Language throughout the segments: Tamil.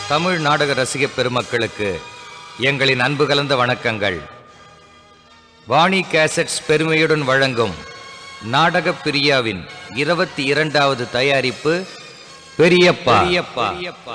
தமிழ் நாடக ரசிக பெருமக்களுக்கு எங்களின் அன்பு கலந்த வணக்கங்கள் வாணி கேசட்ஸ் பெருமையுடன் வழங்கும் நாடக பிரியாவின் இருபத்தி இரண்டாவது தயாரிப்பு பெரியப்பா பெரியப்பா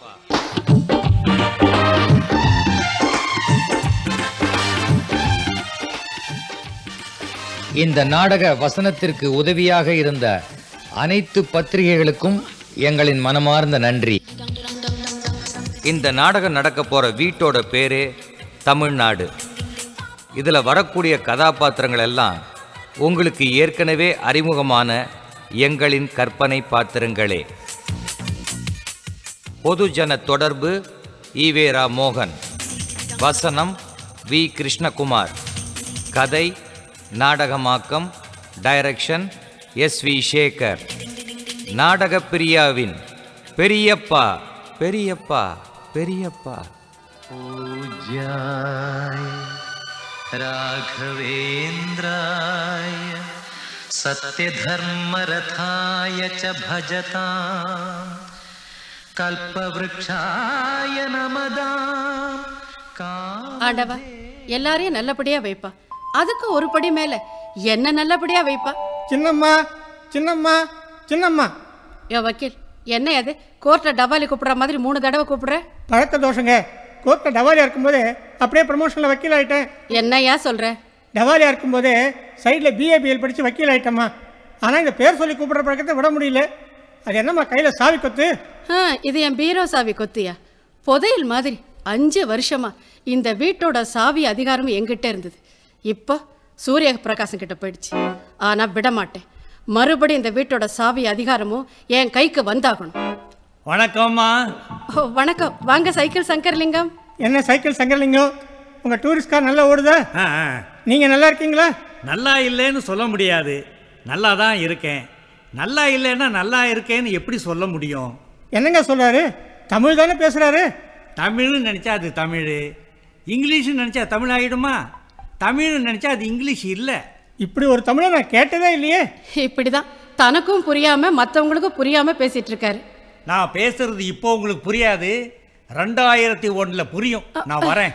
இந்த நாடக வசனத்திற்கு உதவியாக இருந்த அனைத்து பத்திரிகைகளுக்கும் எங்களின் மனமார்ந்த நன்றி இந்த நாடகம் நடக்க போற வீட்டோட பேரு தமிழ்நாடு இதுல வரக்கூடிய கதாபாத்திரங்கள் எல்லாம் உங்களுக்கு ஏற்கனவே அறிமுகமான எங்களின் கற்பனை பாத்திரங்களே பொதுஜன தொடர்பு ஈவேரா மோகன் வசனம் வி கிருஷ்ணகுமார் கதை நாடகமாக்கம் டைரக்ஷன் எஸ் வி சேகர் நாடக பிரியாவின் பெரியப்பா பெரியப்பா பெரியப்பா पूज्याय राघवेन्द्राय सत्यधर्मरथाय च भजतां कल्पवृक्षाय नमदां का ஆண்டவா எல்லாரையும் நல்லபடியா வைப்பா அதுக்கு ஒரு படி மேல என்ன நல்லபடியா வைப்பா சின்னம்மா சின்னம்மா சின்னம்மா யோ வக்கீல் என்ன அது கோர்ட்ல டபாலி கூப்பிடுற மாதிரி மூணு தடவை கூப்பிடுற பழக்க தோஷங்க கோர்ட்டில் டவாலியாக இருக்கும்போது அப்படியே ப்ரமோஷனில் வக்கீல் ஆகிட்டேன் என்னையா சொல்ற டவாலியாக இருக்கும்போதே சைடில் பிஏபிஎல் படித்து வக்கீல் ஆகிட்டேம்மா ஆனால் இந்த பேர் சொல்லி கூப்பிடுற பழக்கத்தை விட முடியல அது என்னம்மா கையில் சாவி கொத்து ஆ, இது என் பீரோ சாவி கொத்தியா புதையல் மாதிரி அஞ்சு வருஷமா இந்த வீட்டோட சாவி அதிகாரம் என்கிட்ட இருந்தது இப்போ சூரிய பிரகாசம் கிட்ட போயிடுச்சு ஆனா விட மாட்டேன் மறுபடியும் இந்த வீட்டோட சாவி அதிகாரமும் என் கைக்கு வந்தாகணும் வணக்கம்மா ஓ, வணக்கம் வாங்க சைக்கிள் சங்கர்லிங்கம் என்ன சைக்கிள் சங்கரலிங்கம் உங்கள் டூரிஸ்ட் கார் நல்லா ஓடுதா ஆ, ஆ. நீங்கள் நல்லா இருக்கீங்களா நல்லா இல்லைன்னு சொல்ல முடியாது நல்லா தான் இருக்கேன் நல்லா இல்லைன்னா நல்லா இருக்கேன்னு எப்படி சொல்ல முடியும் என்னங்க சொல்கிறாரு தமிழ் தானே பேசுகிறாரு தமிழ்னு நினச்சா அது தமிழ் இங்கிலீஷ்னு நினச்சா தமிழ் ஆகிடுமா தமிழ்னு நினச்சா அது இங்கிலீஷ் இல்லை இப்படி ஒரு தமிழை நான் கேட்டதே இல்லையே இப்படிதான் தனக்கும் புரியாம மற்றவங்களுக்கும் புரியாம பேசிட்டு இருக்காரு நான் பேசுறது இப்போ உங்களுக்கு புரியாது ரெண்டாயிரத்தி ஒன்றில் புரியும் நான் வரேன்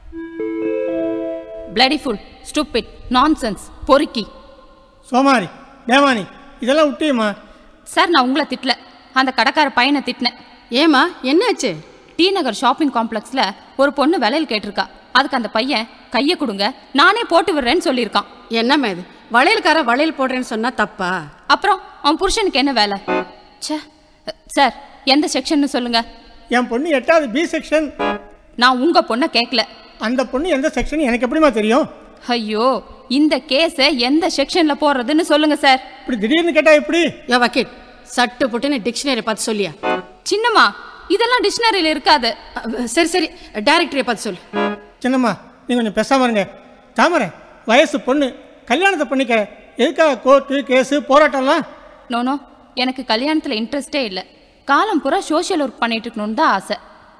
bloody fool stupid nonsense பொறுக்கி சோமாரி தேவானி இதெல்லாம் விட்டியுமா சார் நான் உங்களை திட்டல அந்த கடைக்கார பையனை திட்டினேன் ஏமா என்னாச்சு டி நகர் ஷாப்பிங் காம்ப்ளெக்ஸில் ஒரு பொண்ணு விலையில் கேட்டிருக்கா அதுக்கு அந்த பையன் கையை கொடுங்க நானே போட்டு விடுறேன்னு சொல்லியிருக்கான் என்னம்மா இது வளையல்கார வளையல் போடுறேன்னு சொன்னா தப்பா அப்புறம் அவன் புருஷனுக்கு என்ன வேலை ச்சே சார் எந்த செக்ஷன்னு சொல்லுங்க என் பொண்ணு எட்டாவது பி செக்ஷன் நான் உங்க பொண்ணை கேட்கல அந்த பொண்ணு எந்த செக்ஷன் எனக்கு எப்படிமா தெரியும் ஐயோ இந்த கேஸை எந்த செக்ஷன்ல போடுறதுன்னு சொல்லுங்க சார் இப்படி திடீர்னு கேட்டா எப்படி யோ வக்கீல் சட்டு புட்டுன்னு டிக்ஷனரி பார்த்து சொல்லியா சின்னம்மா இதெல்லாம் டிக்ஷனரியில் இருக்காது அ, சரி சரி டைரக்டரை பார்த்து சொல்லு சின்னம்மா நீ கொஞ்சம் பேசாம இருங்க தாமரை வயசு பொண்ணு கல்யாணத்தை பண்ணிக்க எதுக்காக கோர்ட்டு கேஸு போராட்டம்லாம் நோனோ எனக்கு கல்யாணத்தில் இன்ட்ரெஸ்டே இல்லை காலம் பூரா சோஷியல் ஒர்க் பண்ணிட்டு இருக்கணும்னு தான் ஆசை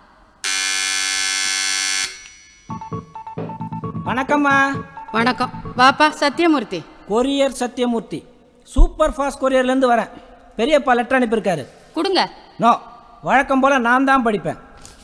வணக்கம்மா வணக்கம் வாப்பா Sathyamoorthy courier Sathyamoorthy super fast கொரியர்லேருந்து வரேன் பெரியப்பா லெட்டர் அனுப்பியிருக்காரு கொடுங்க நோ வழக்கம் போல் நான் தான் படிப்பேன்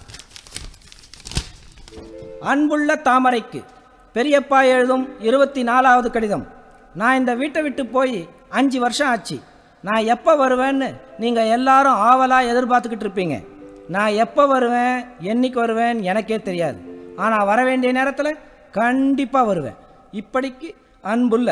அன்புள்ள தாமரைக்கு பெரியப்பா எழுதும் இருபத்தி நாலாவது கடிதம் நான் இந்த வீட்டை விட்டு போய் அஞ்சு வருஷம் ஆச்சு நான் எப்போ வருவேன்னு நீங்கள் எல்லாரும் ஆவலாக எதிர்பார்த்துக்கிட்டு இருப்பீங்க நான் எப்போ வருவேன் என்னைக்கு வருவேன் எனக்கே தெரியாது ஆனால் வர வேண்டிய நேரத்தில் கண்டிப்பாக வருவேன் இப்படிக்கு அன்புள்ள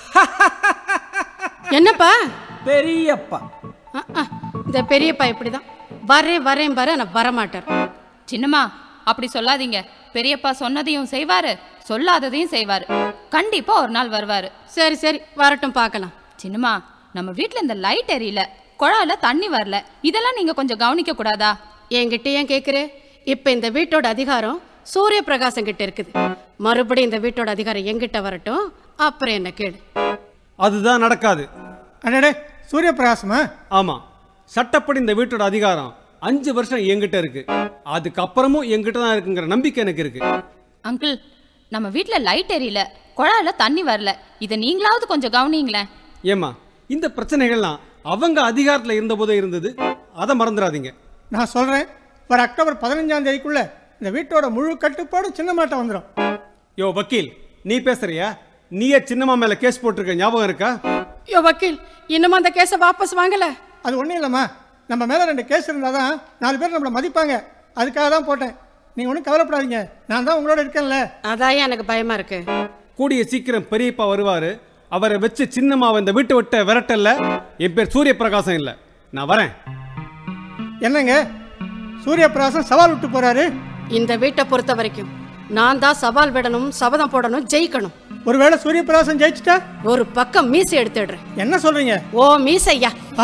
என்னப்பா பெரியப்பா அ, அ, இந்த பெரியப்பா இப்படிதான் வரேன் வரேன் வர நான் வரமாட்டார் சின்னம்மா அப்படி சொல்லாதீங்க பெரியப்பா சொன்னதையும் செய்வாரு சொல்லாததையும் செய்வாரு கண்டிப்பா ஒரு நாள் வருவாரு சரி சரி வரட்டும் பார்க்கலாம் சின்னம்மா நம்ம வீட்ல இந்த லைட் எரியல குழாயில தண்ணி வரல இதெல்லாம் நீங்க கொஞ்சம் கவனிக்க கூடாதா என்கிட்ட ஏன் கேட்குற இப்போ இந்த வீட்டோட அதிகாரம் சூரிய பிரகாசம் கிட்ட இருக்குது மறுபடியும் இந்த வீட்டோட அதிகாரம் என்கிட்ட வரட்டும் அப்புறம் என்ன கேளு அதுதான் நடக்காது அடடே சூரிய பிரகாசமா ஆமாம் சட்டப்படி இந்த வீட்டோட அதிகாரம் அஞ்சு வருஷம் என்கிட்ட இருக்கு அதுக்கப்புறமும் என்கிட்ட தான் இருக்குங்கிற நம்பிக்கை எனக்கு இருக்கு அங்கிள் நம்ம வீட்ல லைட் எரியல குழாயில தண்ணி வரல இதை நீங்களாவது கொஞ்சம் கவனிங்களேன் ஏம்மா இந்த பிரச்சனைகள்லாம் அவங்க அதிகாரத்தில் இருந்தபோதே இருந்தது அதை மறந்துடாதீங்க நான் சொல்கிறேன் வர அக்டோபர் பதினஞ்சாம் தேதிக்குள்ள இந்த வீட்டோட முழு கட்டுப்பாடும் சின்னமாட்ட வந்துடும் யோ வக்கீல் நீ பேசுறியா நீயே சின்னம்மா மேல கேஸ் போட்டிருக்க ஞாபகம் இருக்கா யோ வக்கீல் இன்னும் அந்த கேஸை வாபஸ் வாங்கல அது ஒன்றும் இல்லைம்மா நம்ம மேலே ரெண்டு கேஸ் இருந்தால் தான் நாலு பேர் நம்மளை மதிப்பாங்க அதுக்காக தான் போட்டேன் நீங்கள் ஒன்றும் கவலைப்படாதீங்க நான் தான் உங்களோட இருக்கேன்ல அதான் எனக்கு பயமா இருக்கு கூடிய சீக்கிரம் பெரியப்பா வருவாரு அவரை வச்சு சின்னம்மாவை இந்த வீட்டை விட்ட விரட்டல்ல என் பேர் சூரிய பிரகாசம் இல்லை நான் வரேன் என்னங்க சூரிய பிரகாசம் சவால் விட்டு போறாரு இந்த வீட்டை பொறுத்த வரைக்கும் நான் தான் சவால் விடணும் சபதம் போடணும் ஜெயிக்கணும் ஒருவேளை சூரிய பிரகாசம் ஜெயிச்சிட்டா ஒரு பக்கம் மீசை எடுத்துடுறேன் என்ன சொல்றீங்க ஓ மீசையா ஆ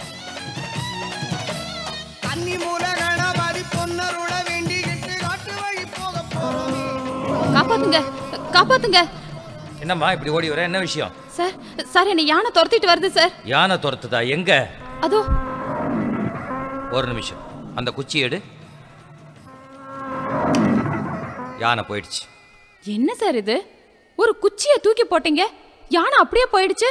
காப்பாத்துங்க காப்பாத்துங்க என்னம்மா இப்படி ஓடி வர என்ன விஷயம் சார் சார் என்னை யானை துரத்திட்டு வருது சார் யானை துரத்துதா எங்க அதோ ஒரு நிமிஷம் அந்த குச்சி எடு யானை போயிடுச்சு என்ன சார் இது ஒரு குச்சியை தூக்கி போட்டீங்க யானை அப்படியே போயிடுச்சு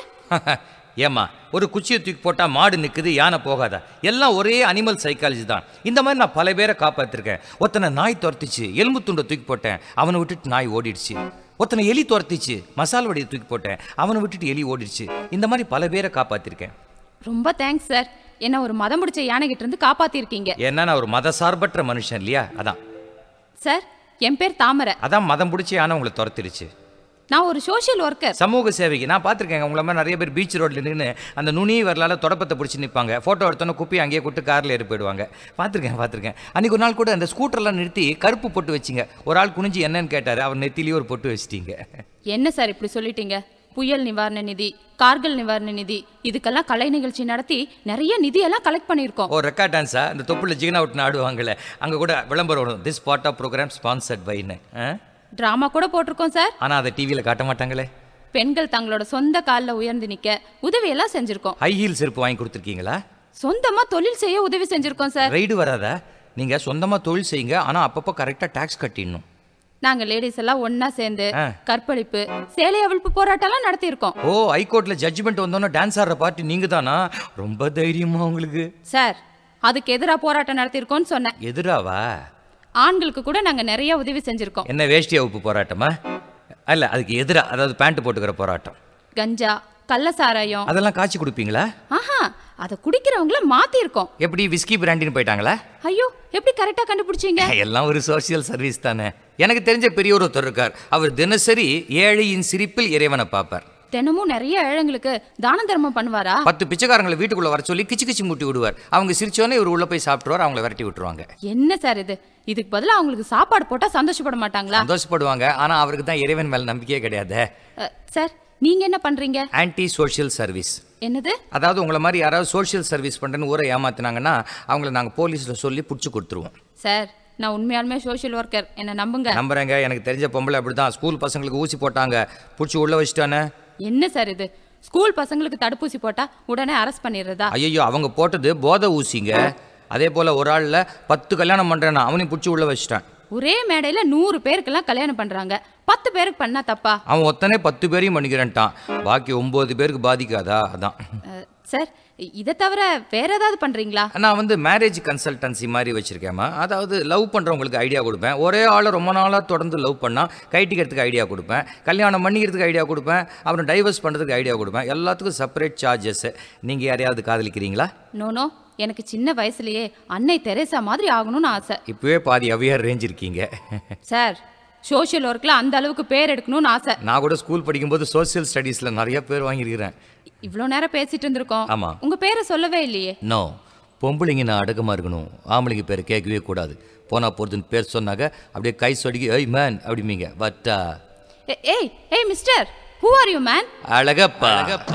ஏம்மா ஒரு குச்சியை தூக்கி போட்டால் மாடு நிற்குது யானை போகாதா எல்லாம் ஒரே அனிமல் சைக்காலஜி தான் இந்த மாதிரி நான் பல பேரை காப்பாற்றிருக்கேன் ஒருத்தனை நாய் துரத்துச்சு எலும்பு துண்டை தூக்கி போட்டேன் அவனை விட்டுட்டு நாய் ஓடிடுச்சு ஒருத்தனை எலி துரத்துச்சு மசால் வடியை தூக்கி போட்டேன் அவனை விட்டுட்டு எலி ஓடிடுச்சு இந்த மாதிரி பல பேரை காப்பாற்றிருக்கேன் ரொம்ப தேங்க்ஸ் சார் என்ன ஒரு மதம் பிடிச்ச யானைகிட்ட இருந்து காப்பாத்திருக்கீங்க ஏன்னா நான் ஒரு மத சார்பற்ற மனுஷன் இல்லையா அதான் சார் என் பேர் தாமரை அதான் மதம் பிடிச்சி யானை உங்களை துரத்திருச்சு நான் ஒரு சோஷியல் ஒர்க்கர் சமூக சேவைக்கு நான் பார்த்துருக்கேன் உங்களை மாதிரி நிறைய பேர் பீச் ரோட்ல நின்று அந்த நுனி வரலால தொடப்பத்தை பிடிச்சி நிற்பாங்க ஃபோட்டோ எடுத்தோன்னே குப்பி அங்கேயே கூட்டு காரில் ஏறி போயிடுவாங்க பார்த்துருக்கேன் பார்த்துருக்கேன் அன்றைக்கி ஒரு நாள் கூட அந்த ஸ்கூட்டர்லாம் நிறுத்தி கருப்பு பொட்டு வச்சிங்க ஒரு ஆள் குனிஞ்சு என்னன்னு கேட்டார் அவர் நெத்திலேயே ஒரு பொட்டு வச்சிட்டீங்க என்ன சார் இப்படி சொல்லிட்டீங்க புயல் நிவாரண நிதி கார்கில் நிவாரண நிதி இதுக்கெல்லாம் கலை நிகழ்ச்சி நடத்தி நிறைய நிதியெல்லாம் கலெக்ட் பண்ணியிருக்கோம் ஓ ரெக்கார்ட் டான்ஸா இந்த தொப்புல ஜிகனா விட்டுன்னு ஆடுவாங்கல்ல அங்கே கூட விளம்பரம் வரும் this part of program sponsored பைன்னு டிராமா கூட போட்டிருக்கோம் சார் ஆனால் அதை டிவியில் காட்ட மாட்டாங்களே பெண்கள் தங்களோட சொந்த காலில் உயர்ந்து நிக்க உதவியெல்லாம் செஞ்சிருக்கோம் ஹை ஹீல் செருப்பு வாங்கி கொடுத்துருக்கீங்களா சொந்தமா தொழில் செய்ய உதவி செஞ்சிருக்கோம் சார் ரைடு வராதா நீங்கள் சொந்தமாக தொழில் செய்யுங்க ஆனால் அப்பப்போ கரெக்டாக டேக்ஸ் கட்டிடணும் நாங்க லேடிஸ் எல்லாம் ஒண்ணா சேர்ந்து ஆ. கற்பழிப்பு சேலை அவிழ்ப்பு போராட்டம்லாம் நடத்தியிருக்கோம் ஓ ஹைகோர்ட்டில் ஜட்ஜ்மெண்ட் வந்தோன்னே டான்ஸ் ஆடுற பார்ட்டி நீங்கள் தானா ரொம்ப தைரியமா உங்களுக்கு சார் அதுக்கு எதிரா போராட்டம் நடத்தியிருக்கோம்னு சொன்னேன் எதிராவா ஆண்களுக்கு கூட நாங்க நிறைய உதவி செஞ்சிருக்கோம் என்ன வேஷ்டி வகுப்பு போராட்டமா அல்ல அதுக்கு எதிரா அதாவது பேண்ட் போட்டுக்கிற போராட்டம் கஞ்சா கள்ள சாராயம் அதெல்லாம் காய்ச்சி கொடுப்பீங்களா ஆஹா அதை குடிக்கிறவங்கள மாத்திருக்கோம் எப்படி விஸ்கி பிராண்டின்னு போயிட்டாங்களா ஐயோ எப்படி கரெக்டா கண்டுபிடிச்சீங்க எல்லாம் ஒரு சோஷியல் சர்வீஸ் தானே எனக்கு தெரிஞ்ச பெரியவர் ஒருத்தர் இருக்கார் அவர் தினசரி ஏழையின் சிரிப்பில் இறைவனை பார்ப்பார் தினமும் நிறைய ஏழைங்களுக்கு தான தர்மம் பண்ணுவாரா பத்து பிச்சைக்காரங்களை வீட்டுக்குள்ள வர சொல்லி கிச்சு கிச்சு மூட்டி விடுவார் அவங்க சிரிச்சோன்னே இவர் உள்ள போய் சாப்பிட்டுருவார் அவங்கள விரட்டி விட்டுருவாங்க என்ன சார் இது இதுக்கு பதிலா அவங்களுக்கு சாப்பாடு போட்டா சந்தோஷப்பட மாட்டாங்களா சந்தோஷப்படுவாங்க ஆனா அவருக்கு தான் இறைவன் மேல நம்பிக்கையே கிடையாது அ, சார் நீங்க என்ன பண்றீங்க ஆன்டி சோஷியல் சர்வீஸ் என்னது அதாவது உங்களை மாதிரி யாராவது சோஷியல் சர்வீஸ் பண்ணுறேன்னு ஊரை ஏமாத்துனாங்கன்னா அவங்கள நாங்கள் போலீஸில் சொல்லி பிடிச்சி கொடுத்துருவோம் சார் நான் உண்மையாலுமே சோஷியல் ஒர்க்கர் என்ன நம்புங்க நம்புறேங்க எனக்கு தெரிஞ்ச பொம்பளை அப்படி தான் ஸ்கூல் பசங்களுக்கு ஊசி போட்டாங்க பிடிச்சி உள்ளே வச்சுட்டானே என்ன சார் இது ஸ்கூல் பசங்களுக்கு தடுப்பூசி போட்டா உடனே அரெஸ்ட் பண்ணிடுறதா ஐயோ அவங்க போட்டது போதை ஊசிங்க அதே போல் ஒரு ஆளில் பத்து கல்யாணம் பண்ணுறேன்னா அவனையும் பிடிச்சி உள்ளே வச்சுட்டான் ஒரே மேடையில நூறு பேருக்கெல்லாம் கல்யாணம் பண்றாங்க பத்து பேருக்கு பண்ணா தப்பா அவன் ஒத்தனே பத்து பேரையும் பண்ணிக்கிறேன்ட்டான் பாக்கி ஒம்பது பேருக்கு பாதிக்காதா அதான் அ, சார் இதை தவிர வேற ஏதாவது பண்றீங்களா நான் வந்து மேரேஜ் கன்சல்டன்சி மாதிரி வச்சுருக்கேம்மா அதாவது லவ் பண்ணுறவங்களுக்கு ஐடியா கொடுப்பேன் ஒரே ஆளை ரொம்ப நாளாக தொடர்ந்து லவ் பண்ணால் கைட்டிக்கிறதுக்கு ஐடியா கொடுப்பேன் கல்யாணம் பண்ணிக்கிறதுக்கு ஐடியா கொடுப்பேன் அப்புறம் டைவர்ஸ் பண்ணுறதுக்கு ஐடியா கொடுப்பேன் எல்லாத்துக்கும் செப்பரேட் சார்ஜஸ் நீங்கள் யாரையாவது காதலிக்கிறீங்களா நோ நோ எனக்கு சின்ன வயசுலயே அன்னை தெரேசா மாதிரி ஆகணும்னு ஆசை இப்போவே பாதி அவியார் ரேஞ்ச் இருக்கீங்க சார் சோஷியல் ஒர்க்ல அந்த அளவுக்கு பேர் எடுக்கணும்னு ஆசை நான் கூட ஸ்கூல் படிக்கும்போது சோஷியல் ஸ்டடீஸில் நிறைய பேர் வாங்கியிருக்கிறேன் இவ்வளோ நேரம் பேசிட்டு இருந்திருக்கோம் ஆமா. உங்க பேரை சொல்லவே இல்லையே நோ பொம்பளைங்க நான் அடக்கமாக இருக்கணும் ஆம்பளைங்க பேர் கேட்கவே கூடாது போனால் போகிறதுன்னு பேர் சொன்னாங்க அப்படியே கை சொடுக்கி ஏய் மேன் அப்படிம்பீங்க பட்டா ஏ- ஏய் ஏய் mister who are you man Alagappa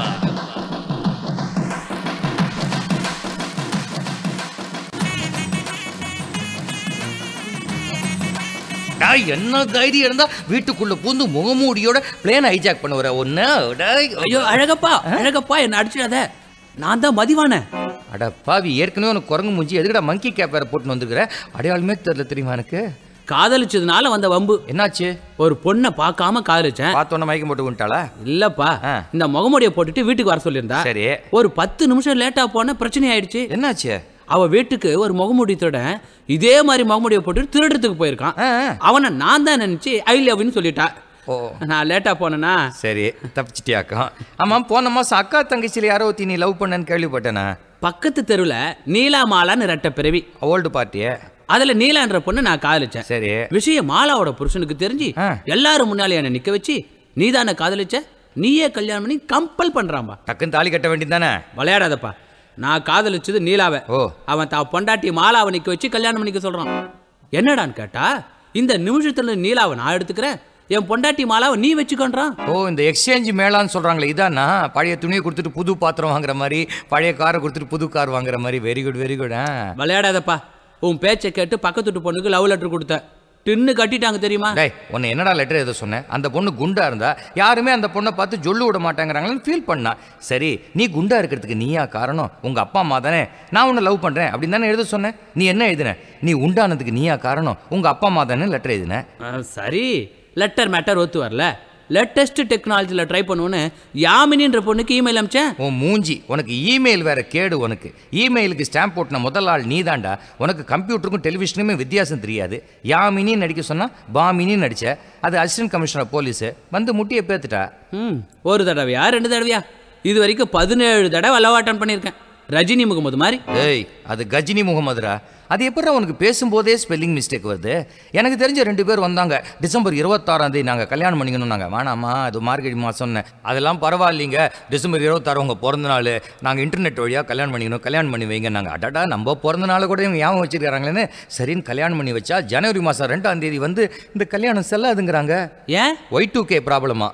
டேய், என்ன தைரியம் இருந்தா வீட்டுக்குள்ள பூந்து முகமூடியோட பிளேன் ஹைஜாக் பண்ண வர ஒன்னு ஐயோ அழகப்பா அழகப்பா என்ன அடிச்சிடாத நான் தான் மதிவான அட பாவி ஏற்கனவே உனக்கு குரங்கு மூஞ்சி எதுக்குடா மங்கி கேப் வேற போட்டுன்னு வந்துருக்கிற அடையாளமே தெரியல தெரியுமா எனக்கு காதலிச்சதுனால வந்த வம்பு என்னாச்சு ஒரு பொண்ணை பார்க்காம காதலிச்சேன் பார்த்தோன்னே மயக்கம் போட்டு விட்டாளா இல்லப்பா ஆ. இந்த முகமுடிய போட்டுட்டு வீட்டுக்கு வர சொல்லியிருந்தா சரி ஒரு பத்து நிமிஷம் லேட்டா போன பிரச்சனை ஆயிடுச்சு என்னாச்சு அவ வீட்டுக்கு ஒரு முகமூடியத்தோட இதே மாதிரி முகமூடியை போட்டு திருடுறதுக்கு போயிருக்கான் ஆ, அவனை நான் தான் நினைச்சு ஐ லவ்னு சொல்லிட்டா ஓ நான் லேட்டா போனேனா சரி தப்பிச்சிட்டியாக்கம் ஆமாம் போன மாதம் அக்கா தங்கச்சியில் யாரோ ஒருத்தி நீ லவ் பண்ணேன்னு கேள்விப்பட்டேனா பக்கத்து தெருவில் நீலா மாலான்னு ரெட்ட பிறவி ஓல்டு பார்ட்டியே அதுல நீலான்ற பொண்ணு நான் காதலிச்சேன் சரி விஷயம் மாலாவோட புருஷனுக்கு தெரிஞ்சு ஆ. எல்லாரும் முன்னாலே என்னை நிக்க வச்சு நீதானே காதலிச்ச நீயே கல்யாணம் பண்ணி கம்பல் பண்றான்பா டக்குன்னு தாலி கட்ட வேண்டியதானே விளையாடாதப்பா நான் காதலிச்சது நீலாவை ஓ. அவன் தான் பொண்டாட்டி மாலாவை நிக்க வச்சு கல்யாணம் பண்ணிக்க சொல்றான் என்னடான்னு கேட்டா இந்த நிமிஷத்துல நீலாவை நான் எடுத்துக்கிறேன் என் பொண்டாட்டி மாலாவை நீ வச்சுக்கொன்றான் ஓ இந்த எக்ஸ்சேஞ்ச் மேளான்னு சொல்கிறாங்களே இதானா பழைய துணியை கொடுத்துட்டு புது பாத்திரம் வாங்குற மாதிரி பழைய காரை கொடுத்துட்டு புது கார் வாங்குற மாதிரி வெரி குட் வெரி குட் ஆ விளையாடாதப்பா உன் பேச்சை கேட்டு பக்கத்து வீட்டு பொண்ணுக்கு லவ் லெட்டர் கொடுத்த டின்னு கட்டிட்டாங்க தெரியுமா டேய் உன்னை என்னடா லெட்டர் எதை சொன்னேன் அந்த பொண்ணு குண்டா இருந்தா யாருமே அந்த பொண்ணை பார்த்து ஜொல்லு விட மாட்டாங்கிறாங்களேன்னு ஃபீல் பண்ணா சரி நீ குண்டா இருக்கிறதுக்கு நீயா காரணம் உங்க அப்பா அம்மா தானே நான் உன்னை லவ் பண்றேன் அப்படின்னு தானே எழுத சொன்னேன் நீ என்ன எழுதின நீ உண்டானதுக்கு நீயா காரணம் உங்க அப்பா அம்மா தானே லெட்டர் எழுதின ஆ, சரி லெட்டர் மேட்டர் ஒத்து வரல லேட்டஸ்ட் டெக்னாலஜியில் ட்ரை பண்ணுவோன்னு யாமினின்ற பொண்ணுக்கு இமெயில் அமிச்சேன் உன் மூஞ்சி உனக்கு இமெயில் வேற கேடு உனக்கு இமெயிலுக்கு ஸ்டாம்ப் போட்டின முதல் ஆள் நீதாண்டா உனக்கு கம்ப்யூட்டருக்கும் டெலிவிஷனுமே வித்தியாசம் தெரியாது யாமினின்னு நடிக்க சொன்னா பாமினின்னு நடிச்ச அது அசிஸ்டன்ட் கமிஷனர் போலீஸ் வந்து முட்டியை பேத்துட்டா ம் ஒரு தடவையா ரெண்டு தடவையா இது வரைக்கும் பதினேழு தடவை லவ் அட்டன் பண்ணியிருக்கேன் ரஜினி முகமது மாதிரி ஏய் அது கஜினி முகமதுரா அது எப்படிடா உனக்கு பேசும்போதே ஸ்பெல்லிங் மிஸ்டேக் வருது எனக்கு தெரிஞ்ச ரெண்டு பேர் வந்தாங்க டிசம்பர் இருபத்தாறாம் தேதி நாங்கள் கல்யாணம் பண்ணிக்கணும் நாங்கள் வேணாமா அது மார்கழி மாதம்னு அதெல்லாம் பரவாயில்லைங்க டிசம்பர் இருபத்தாறு உங்கள் பிறந்த நாள் நாங்கள் இன்டர்நெட் வழியாக கல்யாணம் பண்ணிக்கணும் கல்யாணம் பண்ணி வைங்க நாங்கள் அடடா நம்ம பிறந்த நாள் கூட இவங்க ஞாபகம் வச்சிருக்காங்களேன்னு சரின்னு கல்யாணம் பண்ணி வச்சா ஜனவரி மாதம் ரெண்டாம் தேதி வந்து இந்த கல்யாணம் செல்லாதுங்கிறாங்க ஏன் ஒய் டூ கே ப்ராப்ளமா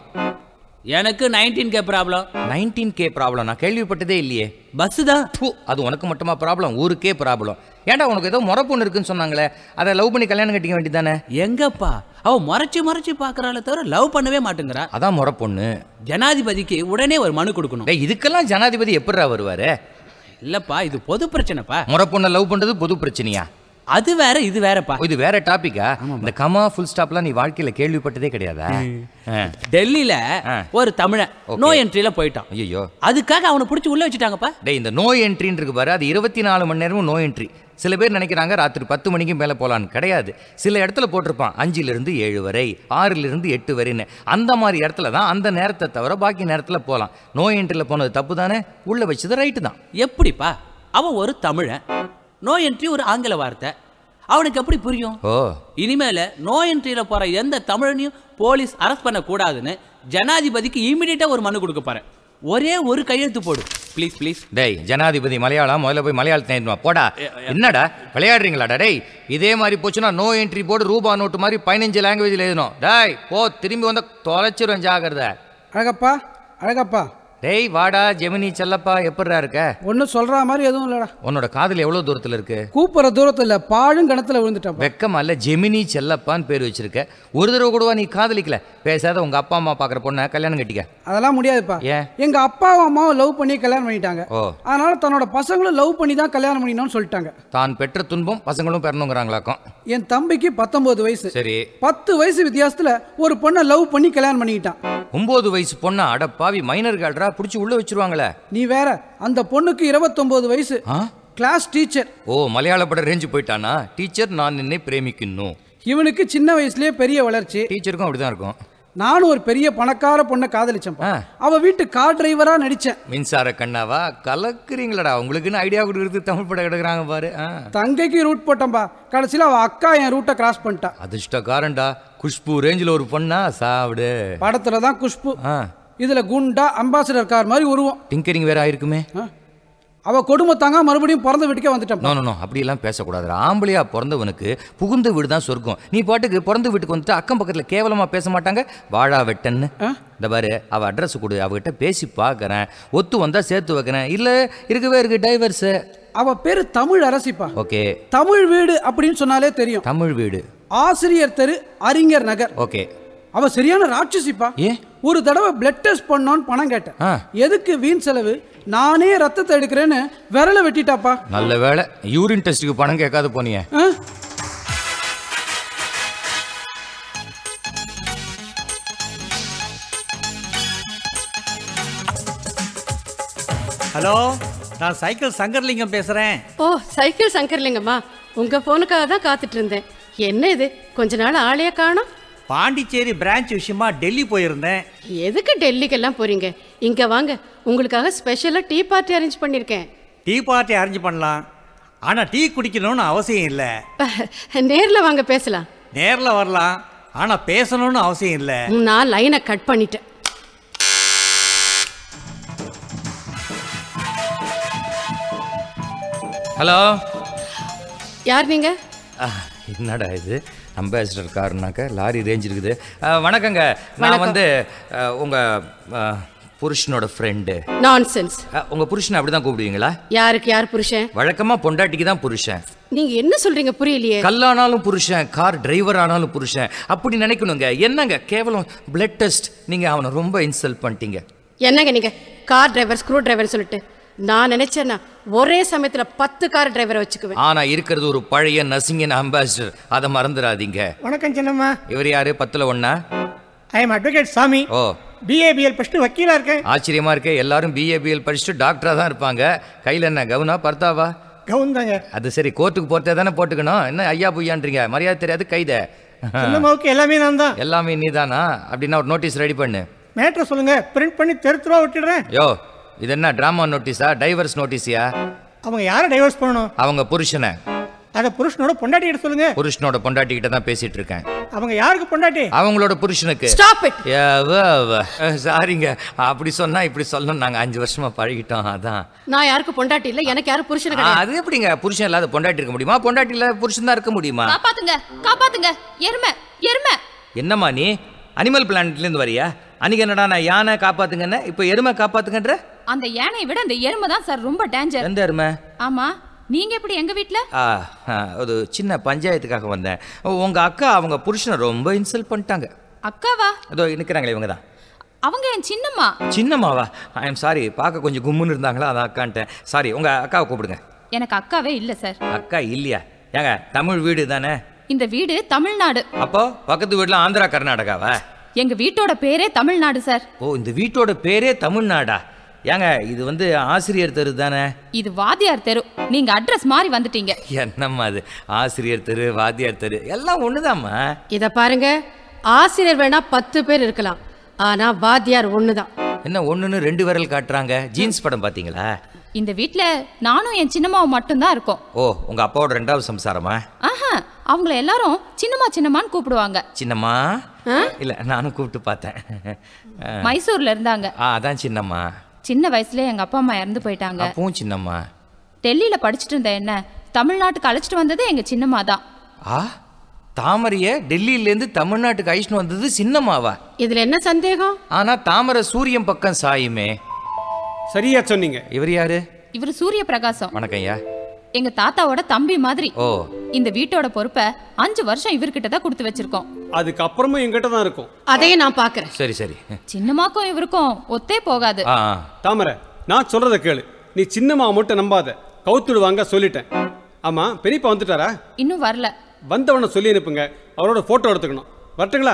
எனக்கு nineteen K problem nineteen K problem நான் கேள்விப்பட்டதே இல்லையே பஸ்ஸு தான் ஃபு, அது உனக்கு மட்டுமா ப்ராப்ளம் ஊருக்கே ப்ராப்ளம் ஏன்டா உனக்கு ஏதோ முறை பொண்ணு இருக்குன்னு சொன்னாங்களே அதை லவ் பண்ணி கல்யாணம் கட்டிக்க வேண்டியதானே எங்கப்பா அவ முறைச்சு முறைச்சு பார்க்கறாளே தவிர லவ் பண்ணவே மாட்டேங்கிறா அதான் முறை பொண்ணு ஜனாதிபதிக்கு உடனே ஒரு மனு கொடுக்கணும் டேய் இதுக்கெல்லாம் ஜனாதிபதி எப்படிடா வருவாரு இல்லப்பா இது பொது பிரச்சனைப்பா முறை பொண்ணை லவ் பண்றது பொது பிரச்சனையா அது வேற இது வேறப்பா ஓ, இது வேற டாபிக்கா இந்த கமா ஃபுல் ஸ்டாப்லாம் நீ வாழ்க்கையில கேள்விப்பட்டதே கிடையாதா டெல்லியில ஆ. ஒரு தமிழன் Okay. நோ என்ட்ரியில போயிட்டான் ஐயோ அதுக்காக அவனை பிடிச்சி உள்ள வச்சுட்டாங்கப்பா டேய் இந்த நோ என்ட்ரின்னு இருக்கு பாரு அது இருபத்தி நாலு மணி நேரமும் நோ என்ட்ரி சில பேர் நினைக்கிறாங்க ராத்திரி பத்து மணிக்கு மேலே போகலான்னு கிடையாது சில இடத்துல போட்டிருப்பான் அஞ்சிலிருந்து ஏழு வரை ஆறிலிருந்து எட்டு வரைன்னு அந்த மாதிரி இடத்துல தான் அந்த நேரத்தை தவிர பாக்கி நேரத்தில் போகலாம் நோ என்ட்ரியில் போனது தப்பு தானே உள்ளே வச்சது ரைட்டு தான் எப்படிப்பா அவன் ஒரு தமிழன் நோ என்ட்ரி ஒரு ஆங்கில வார்த்தை அவனுக்கு எப்படி புரியும் ஓ இனிமேல நோ என்ட்ரியில போற எந்த தமிழனையும் போலீஸ் அரெஸ்ட் பண்ண கூடாதுன்னு ஜனாதிபதிக்கு இமிடியேட்டா ஒரு மனு கொடுக்க போறேன் ஒரே ஒரு கையெழுத்து போடு ப்ளீஸ் ப்ளீஸ் டேய் ஜனாதிபதி மலையாளம் முதல்ல போய் மலையாளத்தை எழுதுமா போடா என்னடா விளையாடுறீங்களாடா டேய் இதே மாதிரி போச்சுன்னா நோ என்ட்ரி போர்டு ரூபா நோட்டு மாதிரி பதினஞ்சு லாங்குவேஜில் எழுதணும் டேய் போ திரும்பி வந்து தொலைச்சிரும் ஜாகிரத அழகப்பா அழகப்பா டேய் வாடா ஜெமினி செல்லப்பா எப்படிடா இருக்க ஒன்றும் சொல்கிற மாதிரி எதுவும் இல்லைடா உன்னோட காதல் எவ்வளோ தூரத்தில் இருக்கு கூப்பிட்ற தூரத்தில் பாழும் கிணத்துல விழுந்துட்டப்பா வெக்கமா இல்ல ஜெமினி செல்லப்பான்னு பேர் வச்சிருக்க ஒரு தடவை கூடவா நீ காதலிக்கல பேசாத உங்க அப்பா அம்மா பார்க்குற பொண்ணை கல்யாணம் கட்டிக்க அதெல்லாம் முடியாதுப்பா ஏன் எங்க அப்பாவும் அம்மாவும் லவ் பண்ணி கல்யாணம் பண்ணிட்டாங்க ஓ அதனால தன்னோட பசங்களும் லவ் பண்ணி தான் கல்யாணம் பண்ணிக்கணும்னு சொல்லிட்டாங்க தான் பெற்ற துன்பம் பசங்களும் பெறணுங்கிறாங்களாக்கும் என் தம்பிக்கு பத்தொன்பது வயசு சரி பத்து வயசு வித்தியாசத்துல ஒரு பொண்ணை லவ் பண்ணி கல்யாணம் பண்ணிக்கிட்டான் ஒன்பது வயசு பொண்ணா அட பாவி மைனர் கால்ரா பிடிச்சி உள்ள வச்சிருவாங்களே நீ வேற அந்த பொண்ணுக்கு இருபத்தொன்பது வயசு ஆ கிளாஸ் டீச்சர் ஓ மலையாள பட ரேஞ்சு போயிட்டானா டீச்சர் நான் நின்னை பிரேமிக்கணும் இவனுக்கு சின்ன வயசுலயே பெரிய வளர்ச்சி டீச்சருக்கும் அப்படிதான் இருக்கும் நானும் ஒரு பெரிய பணக்கார பொண்ணை காதலிச்சேன்ப்பா ஆ. அவ வீட்டு கார் டிரைவரா நடிச்சேன் மின்சார கண்ணாவா கலக்குறீங்களடா உங்களுக்குன்னு ஐடியா கொடுக்குறது தமிழ் படம் எடுக்கிறாங்க பாரு ஆ. தங்கைக்கு ரூட் போட்டேன்பா கடைசியில் அவ அக்கா என் ரூட்டை கிராஸ் பண்ணிட்டா அதிர்ஷ்டக்காரன்டா குஷ்பு ரேஞ்சில் ஒரு பொண்ணா சாப்பிடு படத்துல தான் குஷ்பு ஆ இதுல குண்டா அம்பாசிடர் கார் மாதிரி உருவம் டிங்கரிங் வேற ஆயிருக்குமே ஆ. அவ கொடுமை தாங்க மறுபடியும் பிறந்த வீட்டுக்கே வந்துட்டேன் நோ நோ நோ அப்படியெல்லாம் பேசக்கூடாது ஆம்பளையா பிறந்தவனுக்கு புகுந்த வீடு தான் சொர்க்கம் நீ பாட்டுக்கு பிறந்த வீட்டுக்கு வந்துட்டு அக்கம் பக்கத்தில் கேவலமா பேச மாட்டாங்க வாழா வெட்டன்னு இந்த பாரு அவ அட்ரஸ் கொடு அவகிட்ட பேசி பார்க்கறேன் ஒத்து வந்தா சேர்த்து வைக்கிறேன் இல்ல இருக்கவே இருக்கு டைவர்ஸ் அவ பேரு தமிழ் அரசிப்பா ஓகே தமிழ் வீடு அப்படின்னு சொன்னாலே தெரியும் தமிழ் வீடு ஆசிரியர் தெரு அறிஞர் நகர் ஓகே அவ சரியான ராட்சசிப்பா ஏன் ஒரு தடவை பிளட் டெஸ்ட் பண்ணோன்னு பணம் கேட்டேன் ஆ. எதுக்கு வீண் செலவு நானே ரத்தத்தை எடுக்கிறேன்னு விரலை வெட்டிட்டாப்பா நல்ல வேளை யூரின் டெஸ்ட்டுக்கு பணம் கேட்காத போனியே ஆ? ஹலோ நான் சைக்கிள் சங்கர்லிங்கம் பேசுறேன் ஓ சைக்கிள் சங்கர்லிங்கம்மா உங்க போனுக்காக தான் காத்துட்டு இருந்தேன் என்ன இது கொஞ்ச நாள் ஆளையே காணோம் பாண்டிச்சேரி பிரான்ச் விஷயமா டெல்லி போயிருந்தேன் எதுக்கு டெல்லிக்கெல்லாம் போறீங்க இங்க வாங்க உங்களுக்காக ஸ்பெஷலா டீ பார்ட்டி அரேஞ்ச் பண்ணிருக்கேன் டீ பார்ட்டி அரேஞ்ச் பண்ணலாம் ஆனா டீ குடிக்கணும்னு அவசியம் இல்லை நேர்ல வாங்க பேசலாம் நேர்ல வரலாம் ஆனா பேசணும்னு அவசியம் இல்லை நான் லைனை கட் பண்ணிட்டேன் ஹலோ யார் நீங்க என்னடா இது அம்பாசிடர் காருனாக்க லாரி ரேஞ்ச் இருக்குது அஹ், வணக்கங்க நான் வந்து அஹ், உங்க அஹ், புருஷனோட ஃப்ரெண்டு நான்சென்ஸ் உங்க புருஷனை அப்படிதான் கூப்பிடுவீங்களா யாருக்கு யார் புருஷன் வழக்கமா பொண்டாட்டிக்கு தான் புருஷன் நீங்க என்ன சொல்றீங்க புரியலையே கல்லானாலும் புருஷன் கார் டிரைவர் ஆனாலும் புருஷன் அப்படி நினைக்கணுங்க என்னங்க கேவலம் பிளட் டெஸ்ட் நீங்க அவனை ரொம்ப இன்சல்ட் பண்ணிட்டீங்க என்னங்க நீங்க கார் டிரைவர் ஸ்க்ரூ டிரைவர் சொல்லிட்டு நான் நினைச்சேன்னா ஒரே சமயத்துல பத்து கார் டிரைவரை வச்சுக்குவேன் ஆனா இருக்கிறது ஒரு பழைய நசிங்கன் அம்பாசிடர் அதை மறந்துடாதீங்க வணக்கம் சின்னம்மா இவர் யாரு பத்துல ஒண்ணா ஐ எம் அட்வொகேட் சாமி ஓ பிஏபிஎல் படிச்சுட்டு வக்கீலா இருக்கேன் ஆச்சரியமா இருக்கே எல்லாரும் பிஏபிஎல் படிச்சுட்டு டாக்டரா தான் இருப்பாங்க கையில என்ன கவுனா பர்த்தாவா கவுன் தாங்க அது சரி கோர்ட்டுக்கு போறதே தானே போட்டுக்கணும் என்ன ஐயா புய்யான்றீங்க மரியாதை தெரியாது கைத சின்னம்மாவுக்கு எல்லாமே நான் தான் எல்லாமே நீதானா அப்படின்னா ஒரு நோட்டீஸ் ரெடி பண்ணு மேட்ரை சொல்லுங்க பிரிண்ட் பண்ணி தெரு தெருவா விட்டுடுறேன் யோ இது என்ன டிராமா நோட்டீஸா டைவர்ஸ் நோட்டீஸியா அவங்க யாரை டைவர்ஸ் பண்ணணும் அவங்க புருஷனை அதை புருஷனோட பொண்டாட்டி கிட்ட சொல்லுங்க புருஷனோட பொண்டாட்டி கிட்ட தான் பேசிட்டு இருக்கேன் அவங்க யாருக்கு பொண்டாட்டி அவங்களோட புருஷனுக்கு ஸ்டாப் இட் சாரிங்க அப்படி சொன்னா இப்படி சொல்லணும் நாங்க அஞ்சு வருஷமா பழகிட்டோம் அதான் நான் யாருக்கு பொண்டாட்டி இல்ல எனக்கு யாரும் புருஷன் ஆ, கிடையாது அது எப்படிங்க புருஷன் இல்லாத பொண்டாட்டி இருக்க முடியுமா பொண்டாட்டி இல்லாத புருஷன் தான் இருக்க முடியுமா காப்பாத்துங்க காப்பாத்துங்க எருமை எருமை என்னம்மா நீ அனிமல் பிளானட்ல இருந்து வரியா அன்னைக்கு என்னடா நான் யானை காப்பாத்துங்கன்னு இப்போ எருமை காப்பாத்துங்கன்ற அந்த யானையை விட அந்த எருமை தான் சார் ரொம்ப டேஞ்சர் எந்த எருமை ஆமா நீங்க எப்படி எங்க வீட்ல ஆ, ஆ, ஒரு சின்ன பஞ்சாயத்துக்காக வந்தேன் உங்க அக்கா அவங்க புருஷனை ரொம்ப இன்சல்ட் பண்ணிட்டாங்க அக்காவா அதோ நிற்கிறாங்களே இவங்க தான் அவங்க என் சின்னம்மா சின்னம்மாவா ஐ எம் சாரி பார்க்க கொஞ்சம் கும்முன்னு இருந்தாங்களா அதான் அக்கான்ட்டேன் சாரி உங்க அக்காவை கூப்பிடுங்க எனக்கு அக்காவே இல்ல சார் அக்கா இல்லையா ஏங்க தமிழ் வீடு தானே இந்த வீடு தமிழ்நாடு அப்போ பக்கத்து வீட்டில் ஆந்திரா கர்நாடகாவா எங்க வீட்டோட பேரே தமிழ்நாடு சார் ஓ இந்த வீட்டோட பேரே தமிழ்நாடா ஏங்க இது வந்து ஆசிரியர் தெரு தானே இது வாத்தியார் தெரு நீங்க அட்ரஸ் மாறி வந்துட்டீங்க என்னம்மா அது ஆசிரியர் தெரு வாத்தியார் தெரு எல்லாம் ஒண்ணுதாம்மா இத பாருங்க ஆசிரியர் வேணா பத்து பேர் இருக்கலாம் ஆனா வாத்தியார் ஒண்ணுதான் என்ன ஒண்ணுன்னு ரெண்டு விரல் காட்டுறாங்க ஜீன்ஸ் படம் பாத்தீங்களா இந்த வீட்ல நானும் என் சின்னம்மாவும் மட்டும்தான் இருக்கோம் ஓ உங்க அப்பாவோட ரெண்டாவது சம்சாரமா ஆஹா அவங்கள எல்லாரும் சின்னம்மா சின்னம்மான்னு கூப்பிடுவாங்க சின்னம்மா இல்ல நானும் கூப்பிட்டு பார்த்தேன் ஆ. மைசூர்ல இருந்தாங்க ஆ அதான் சின்னம்மா சின்ன வயசுல எங்க அப்பா அம்மா இறந்து போயிட்டாங்க அப்பவும் சின்னம்மா டெல்லியில படிச்சுட்டு இருந்த என்ன தமிழ்நாட்டுக்கு அழைச்சிட்டு வந்ததே எங்க சின்னம்மா தான் ஆ தாமரைய டெல்லியிலேருந்து தமிழ்நாட்டுக்கு அழிச்சுன்னு வந்தது சின்னம்மாவா இதுல என்ன சந்தேகம் ஆனா தாமரை சூரியன் பக்கம் சாயுமே சரியா சொன்னீங்க இவர் யாரு இவர் சூரிய பிரகாசம் வணக்கம் ஐயா எங்க தாத்தாவோட தம்பி மாதிரி ஓ இந்த வீட்டோட பொறுப்பை அஞ்சு வருஷம் இவர்கிட்ட தான் கொடுத்து வச்சிருக்கோம் அதுக்கப்புறமும் எங்கிட்ட தான் இருக்கும் அதையும் நான் பாக்குறேன் சரி சரி சின்னம்மாக்கும் இவருக்கும் ஒத்தே போகாது ஆ ஆ. தாமரை நான் சொல்றத கேளு நீ சின்னம்மா மட்டும் நம்பாத கவுத்துடுவாங்க சொல்லிட்டேன் ஆமா பெரியப்பா வந்துட்டாரா இன்னும் வரல வந்தவனை சொல்லி அனுப்புங்க அவரோட போட்டோ எடுத்துக்கணும் வரட்டுங்களா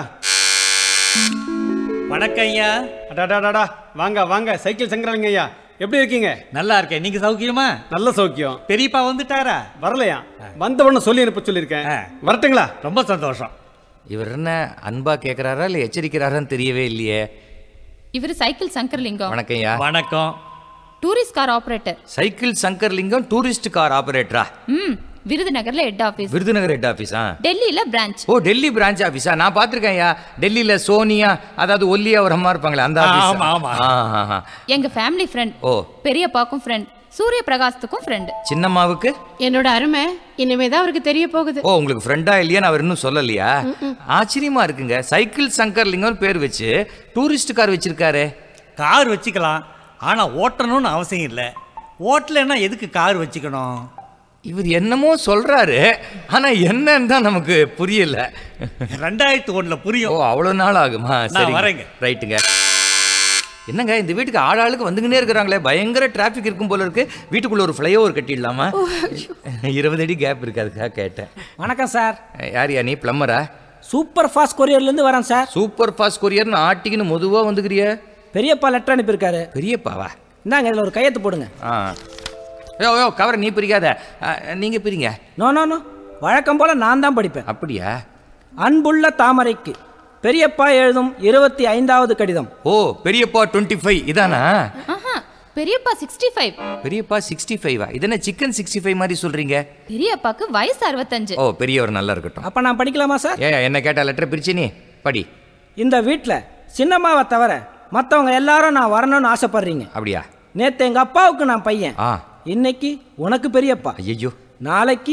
வணக்கம் ஐயா அடாடாடாடா வாங்க வாங்க சைக்கிள் சங்கராங்க ஐயா எப்படி இருக்கீங்க நல்லா இருக்கேன் நீங்க சௌக்கியமா நல்ல சௌக்கியம் பெரியப்பா வந்துட்டாரா வரலையா வந்தவன சொல்லி அனுப்ப சொல்லியிருக்கேன் ஆ. வரட்டுங்களா ரொம்ப சந்தோஷம் இவர் என்ன அன்பா கேக்குறாரா இல்ல எச்சரிக்கிறாரான்னு தெரியவே இல்லையே இவர் சைக்கிள் சங்கர்லிங்கம் வணக்கம் ஐயா வணக்கம் tourist car operator cycle Sankaralingam tourist car ஆபரேட்டரா ம் விருதுநகர்ல ஹெட் ஆபீஸ் விருதுநகர் ஹெட் ஆஃபீஸா டெல்லியில பிரான்ச் ஓ டெல்லி பிரான்ச் ஆஃபீஸா நான் பார்த்துருக்கேன் ஐயா டெல்லியில சோனியா அதாவது ஒல்லியா ஒரு அம்மா இருப்பாங்களே அந்த ஆ, ஆஃபீஸ் ஆமா, ஆமா. ஆ, ஆ, ஆ. எங்க ஃபேமிலி ஃப்ரெண்ட் ஓ பெரியப்பாக்கும் ஃப்ரெண்ட் சூரிய பிரகாசத்துக்கும் ஃப்ரெண்ட் சின்னம்மாவுக்கு என்னோட அருமை இனிமே தான் அவருக்கு தெரிய போகுது ஓ உங்களுக்கு ஃப்ரெண்டா இல்லையான்னு அவர் இன்னும் சொல்லலையா ஆச்சரியமா இருக்குங்க சைக்கிள் சங்கர்லிங்கம் பேர் வச்சு டூரிஸ்ட் கார் வச்சிருக்காரு கார் வச்சுக்கலாம் ஆனா ஓட்டணும்னு அவசியம் இல்லை ஓட்டலைன்னா எதுக்கு கார் வச்சுக்கணும் இவர் என்னமோ சொல்றாரு ஆனா என்னன்னு தான் நமக்கு புரியல ரெண்டாயிரத்தி ஒண்ணுல ஓ புரியும் அவ்வளவு நாள் ஆகுமா சரி வரேங்க. ரைட்டுங்க என்னங்க இந்த வீட்டுக்கு ஆளாளுக்கு வந்துக்கினே இருக்கிறாங்களே பயங்கர டிராஃபிக் இருக்கும் போல இருக்கு வீட்டுக்குள்ள ஒரு ஃப்ளைஓவர் கட்டிடலாமா இருபது அடி கேப் இருக்கு அதுக்காக கேட்டேன் வணக்கம் சார் யார் யா நீ பிளம்பரா சூப்பர் ஃபாஸ்ட் கொரியர்லேருந்து வரேன் சார் சூப்பர் ஃபாஸ்ட் கொரியர்னு ஆட்டிக்கின்னு மெதுவா வந்துக்கிறிய பெரியப்பா லெட்டர் அனுப்பியிருக்காரு பெரியப்பாவா இந்தாங்க இதில் ஒரு கையெழுத்து போடுங்க ஆ யோ யோ கவரை நீ பிரிக்காத ஆ, நீங்க பிரிங்க நோ நோ நோ வழக்கம் போல நான் தான் படிப்பேன் அப்படியா அன்புள்ள தாமரைக்கு பெரியப்பா எழுதும் இருபத்தி ஐந்தாவது கடிதம் ஓ பெரியப்பா டுவெண்ட்டி ஃபைவ் இதானா ஆஹா பெரியப்பா சிக்ஸ்டி ஃபைவ் பெரியப்பா சிக்ஸ்டி ஃபைவா இது என்ன சிக்கன் சிக்ஸ்டி ஃபைவ் மாதிரி சொல்றீங்க பெரியப்பாக்கு வயசு அறுபத்தஞ்சு ஓ பெரியவர் நல்லா இருக்கட்டும் அப்போ நான் படிக்கலாமா சார் ஏ என்ன கேட்டா லெட்டர் பிரிச்சு நீ படி இந்த வீட்டில் சின்னம்மாவை தவிர மற்றவங்க எல்லாரும் நான் வரணும்னு ஆசைப்படுறீங்க அப்படியா நேற்று எங்கள் அப்பாவுக்கு நான் பையன் ஆ இன்னைக்கு உனக்கு பெரியப்பா ஐயோ நாளைக்கு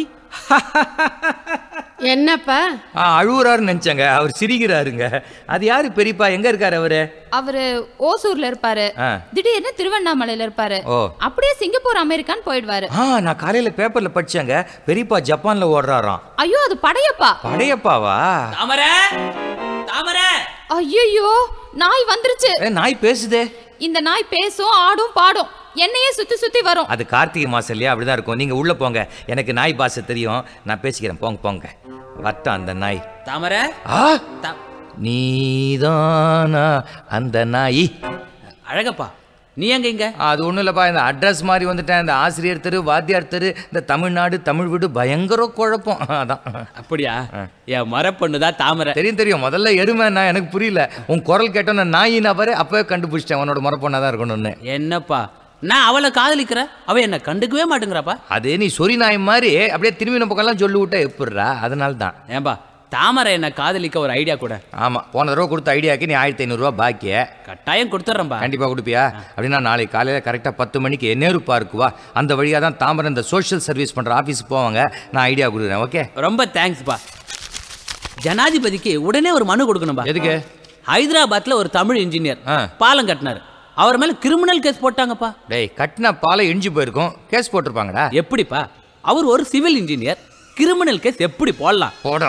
என்னப்பா ஆ அழுவுறாருன்னு நினைச்சாங்க அவர் சிரிக்கிறாருங்க அது யாரு பெரியப்பா எங்க இருக்காரு அவரு அவரு ஓசூர்ல இருப்பாரு ஆ. திடீர்னு திருவண்ணாமலையில இருப்பாரு ஓ. அப்படியே சிங்கப்பூர் அமெரிக்கான்னு போயிடுவாரு ஆ நான் காலையில பேப்பர்ல படிச்சேங்க பெரியப்பா ஜப்பான்ல ஓடுறாராம் ஐயோ அது படையப்பா படையப்பாவா தாமரை தாமரை ஐயோ நாய் வந்துருச்சு ஏ, நாய் பேசுதே இந்த நாய் பேசும் ஆடும் பாடும் என்னையே சுத்தி சுத்தி வரும் அது கார்த்திகை மாசம் இல்லையா அப்படிதான் இருக்கும் நீங்க உள்ள போங்க எனக்கு நாய் பாஷை தெரியும் நான் பேசிக்கிறேன் போங்க போங்க வரட்டும் அந்த நாய் தாமரை ஆ தா- நீதானா அந்த நாய் அழகப்பா நீ எங்க இங்க அது ஒன்றும் இல்லைப்பா இந்த அட்ரஸ் மாதிரி வந்துட்டேன் இந்த ஆசிரியர் தெரு வாத்தியார் தெரு இந்த தமிழ்நாடு தமிழ் வீடு பயங்கர குழப்பம் அதான் அப்படியா என் மரப்பொண்ணு தான் தாமரை தெரியும் தெரியும் முதல்ல எருமைன்னா எனக்கு புரியல உன் குரல் கேட்டோன்னு நாய் நபரு அப்பவே கண்டுபிடிச்சிட்டேன் உன்னோட முறப்பொண்ணா தான் இருக்கணும்னு என்னப்பா நான் அவளை காதலிக்கிறேன் அவ என்ன கண்டுக்கவே மாட்டேங்கிறாப்பா அது நீ சொறி நாய் மாதிரி அப்படியே திரும்பின பக்கம்லாம் சொல்லி விட்டா எப்படிரா அதனால தான் ஏன்பா தாமரை என்ன காதலிக்க ஒரு ஐடியா கூட ஆமாம் போன தடவை கொடுத்த ஐடியாக்கு நீ ஆயிரத்தி ஐநூறுரூவா பாக்கிய கட்டாயம் கொடுத்துட்றேன்பா கண்டிப்பாக கொடுப்பியா அப்படின்னா நாளைக்கு காலையில் கரெக்டாக பத்து மணிக்கு நேரு பார்க்கு வா அந்த வழியாக தான் தாம்பரம் இந்த சோஷியல் சர்வீஸ் பண்ணுற ஆஃபீஸுக்கு போவாங்க நான் ஐடியா கொடுக்குறேன் ஓகே ரொம்ப தேங்க்ஸ்ப்பா ஜனாதிபதிக்கு உடனே ஒரு மனு கொடுக்கணும்பா எதுக்கு ஹைதராபாத்ல ஒரு தமிழ் இன்ஜினியர் ஆ. பாலம் கட்டினாரு அவர் மேல கிரிமினல் கேஸ் போட்டாங்கப்பா டேய் கட்டின பாலை இடிஞ்சு போயிருக்கும் கேஸ் போட்டிருப்பாங்கடா எப்படிப்பா அவர் ஒரு சிவில் இன்ஜினியர் கிரிமினல் கேஸ் எப்படி போடலாம் போடா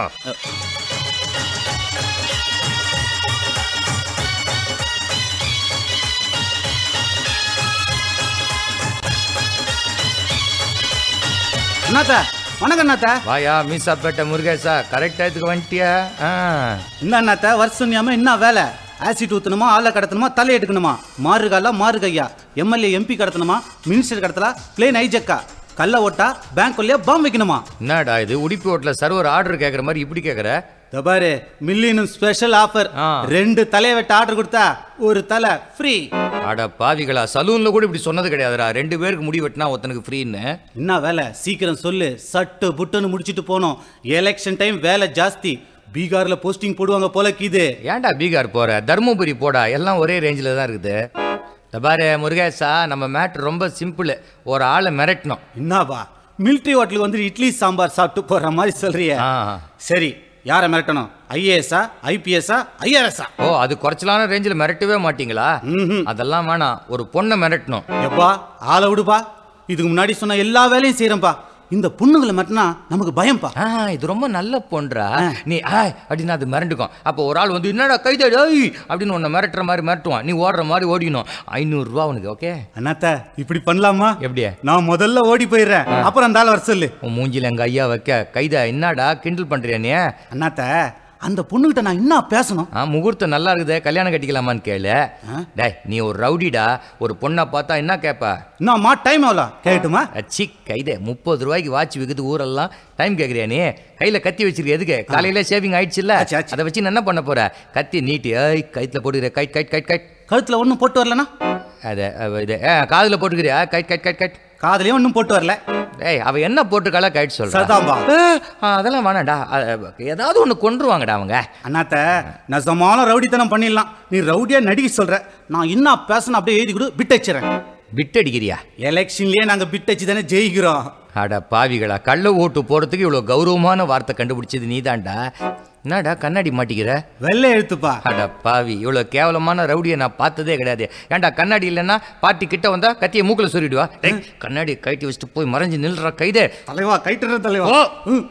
அண்ணாத்தா வணக்கம் அண்ணாத்தா வாயா மீசாப்பேட்டை முருகேசா கரெக்ட் டயத்துக்கு வந்துட்டியா ஆ என்ன அண்ணாத்தா வருஷம் ஞாபகம் என்ன வேலை ஆசிட் ஊற்றணுமா ஆளை கடத்தணுமா தலை எடுக்கணுமா மாறு காலா மாறு கையா எம்எல்ஏ எம்பி கடத்தணுமா மினிஸ்டர் கடத்தலா பிளேன் ஐஜக்கா கல்ல ஓட்டா பேங்க் கொள்ளையா பாம் வைக்கணுமா என்னடா இது உடுப்பி ஹோட்டலில் சர்வர் ஆர்டர் கேட்குற மாதிரி இப்படி கேட்குற இதோ பாரு மில்லியனும் ஸ்பெஷல் ஆஃபர் ஆ. ரெண்டு தலையை வெட்ட ஆர்டர் கொடுத்தா ஒரு தலை ஃப்ரீ அட பாவிகளா சலூன்ல கூட இப்படி சொன்னது கிடையாதுடா ரெண்டு பேருக்கு முடி வெட்டினா ஒருத்தனுக்கு ஃப்ரீன்னு என்ன வேலை சீக்கிரம் சொல்லு சட்டு புட்டுன்னு முடிச்சிட்டு போனோம் எலெக்ஷன் டைம் வேலை ஜாஸ்தி பீகார்ல போஸ்டிங் போடுவாங்க போல கீது ஏன்டா பீகார் போற தருமபுரி போடா எல்லாம் ஒரே ரேஞ்சில் தான் இருக்குது இந்த பாரு முருகேசா நம்ம மேட்ரு ரொம்ப சிம்பிள் ஒரு ஆளை மிரட்டணும் என்னவா மிலிட்ரி ஹோட்டலுக்கு வந்து இட்லி சாம்பார் சாப்பிட்டு போற மாதிரி சொல்றிய ஆ. சரி யாரை மிரட்டணும் ஐஏஎஸ்ஆ ஐபிஎஸ்ஆ ஐஆர்எஸ்ஆ ஓ அது குறைச்சலான ரேஞ்சில் மிரட்டவே மாட்டீங்களா ம்ஹும். அதெல்லாம் வேணாம் ஒரு பொண்ணை மிரட்டணும் எப்பா ஆளை விடுப்பா இதுக்கு முன்னாடி சொன்ன எல்லா வேலையும் செய்யறேன்பா இந்த பொண்ணுங்களை மட்டும்னா நமக்கு பயம்பா ஆ இது ரொம்ப நல்ல பொன்றா நீ ஆய் அப்படின்னு அது மிரண்டுக்கும் அப்போ ஒரு ஆள் வந்து என்னடா கைதடி ஐய் அப்படின்னு உன்னை மிரட்டுற மாதிரி மிரட்டுவான் நீ ஓடுற மாதிரி ஓடிக்கணும் ஐநூறுரூவா உனக்கு ஓகே அண்ணாத்த இப்படி பண்ணலாமா எப்படியே நான் முதல்ல ஓடி போயிடுறேன் அப்புறம் அந்த ஆள் வர சொல்லு உன் மூஞ்சில எங்க ஐயா வைக்க கைதா என்னடா கிண்டல் பண்றியா நீ அண்ணாத்த அந்த பொண்ணுகிட்ட நான் என்ன பேசணும் ஆ முகூர்த்தம் நல்லா இருக்குது கல்யாணம் கட்டிக்கலாமான்னு கேளு டேய் நீ ஒரு ரவுடிடா ஒரு பொண்ணை பார்த்தா என்ன கேட்ப என்னம்மா டைம் ஆகல கேட்கட்டுமா அச்சி கைதே முப்பது ரூபாய்க்கு வாட்ச் விற்குது ஊரெல்லாம் டைம் கேட்குறியா நீ கையில் கத்தி வச்சிருக்க எதுக்கு காலையில ஷேவிங் ஆயிடுச்சுல்ல ஆச்சு, ஆச்சு. அதை வச்சு நான் என்ன பண்ண போற கத்தி நீட்டி ஏய் கைத்துல போட்டுக்கிற கைட் கைட் கைட் கைட் கழுத்துல ஒன்றும் போட்டு வரலனா அது அவ இது ஏ காதில் போட்டுக்கிறியா கைட் கைட் கைட் கைட் காதுலயும் ஒன்றும் போட்டு வரல ஏய் அவ என்ன போட்டுக்கால கைட் சொல்றா சதாம்பா. ஏ, ஆ, அதெல்லாம் வேணாம்டா அ, ஏதாவது ஒன்று கொண்டுருவாங்கடா அவங்க அண்ணாத்த நெசமான ரவுடித்தனம் பண்ணிடலாம் நீ ரவுடியா நடிக்க சொல்ற நான் என்ன பேசணும் அப்படியே எழுதி கொடு பிட் வச்சுறேன் பிட் அடிக்கிறியா எலெக்ஷன்லயே நாங்க பிட் வச்சு தானே ஜெயிக்கிறோம் அட பாவிகளா கள்ள ஓட்டு போறதுக்கு இவ்வளோ கௌரவமான வார்த்தை கண்டுபிடிச்சது நீதான்டா என்னடா கண்ணாடி மாட்டிக்கிற வெள்ளை எழுத்துப்பா அட பாவி இவ்வளோ கேவலமான ரவுடியை நான் பார்த்ததே கிடையாது ஏன்டா கண்ணாடி இல்லைன்னா பாட்டி கிட்ட வந்தா கத்தியை மூக்கில் சொல்லிடுவா டேய் கண்ணாடி கழட்டி வச்சுட்டு போய் மறைஞ்சு நில்ற கைதே தலைவா கைட்டுற தலைவா ஓ ம்.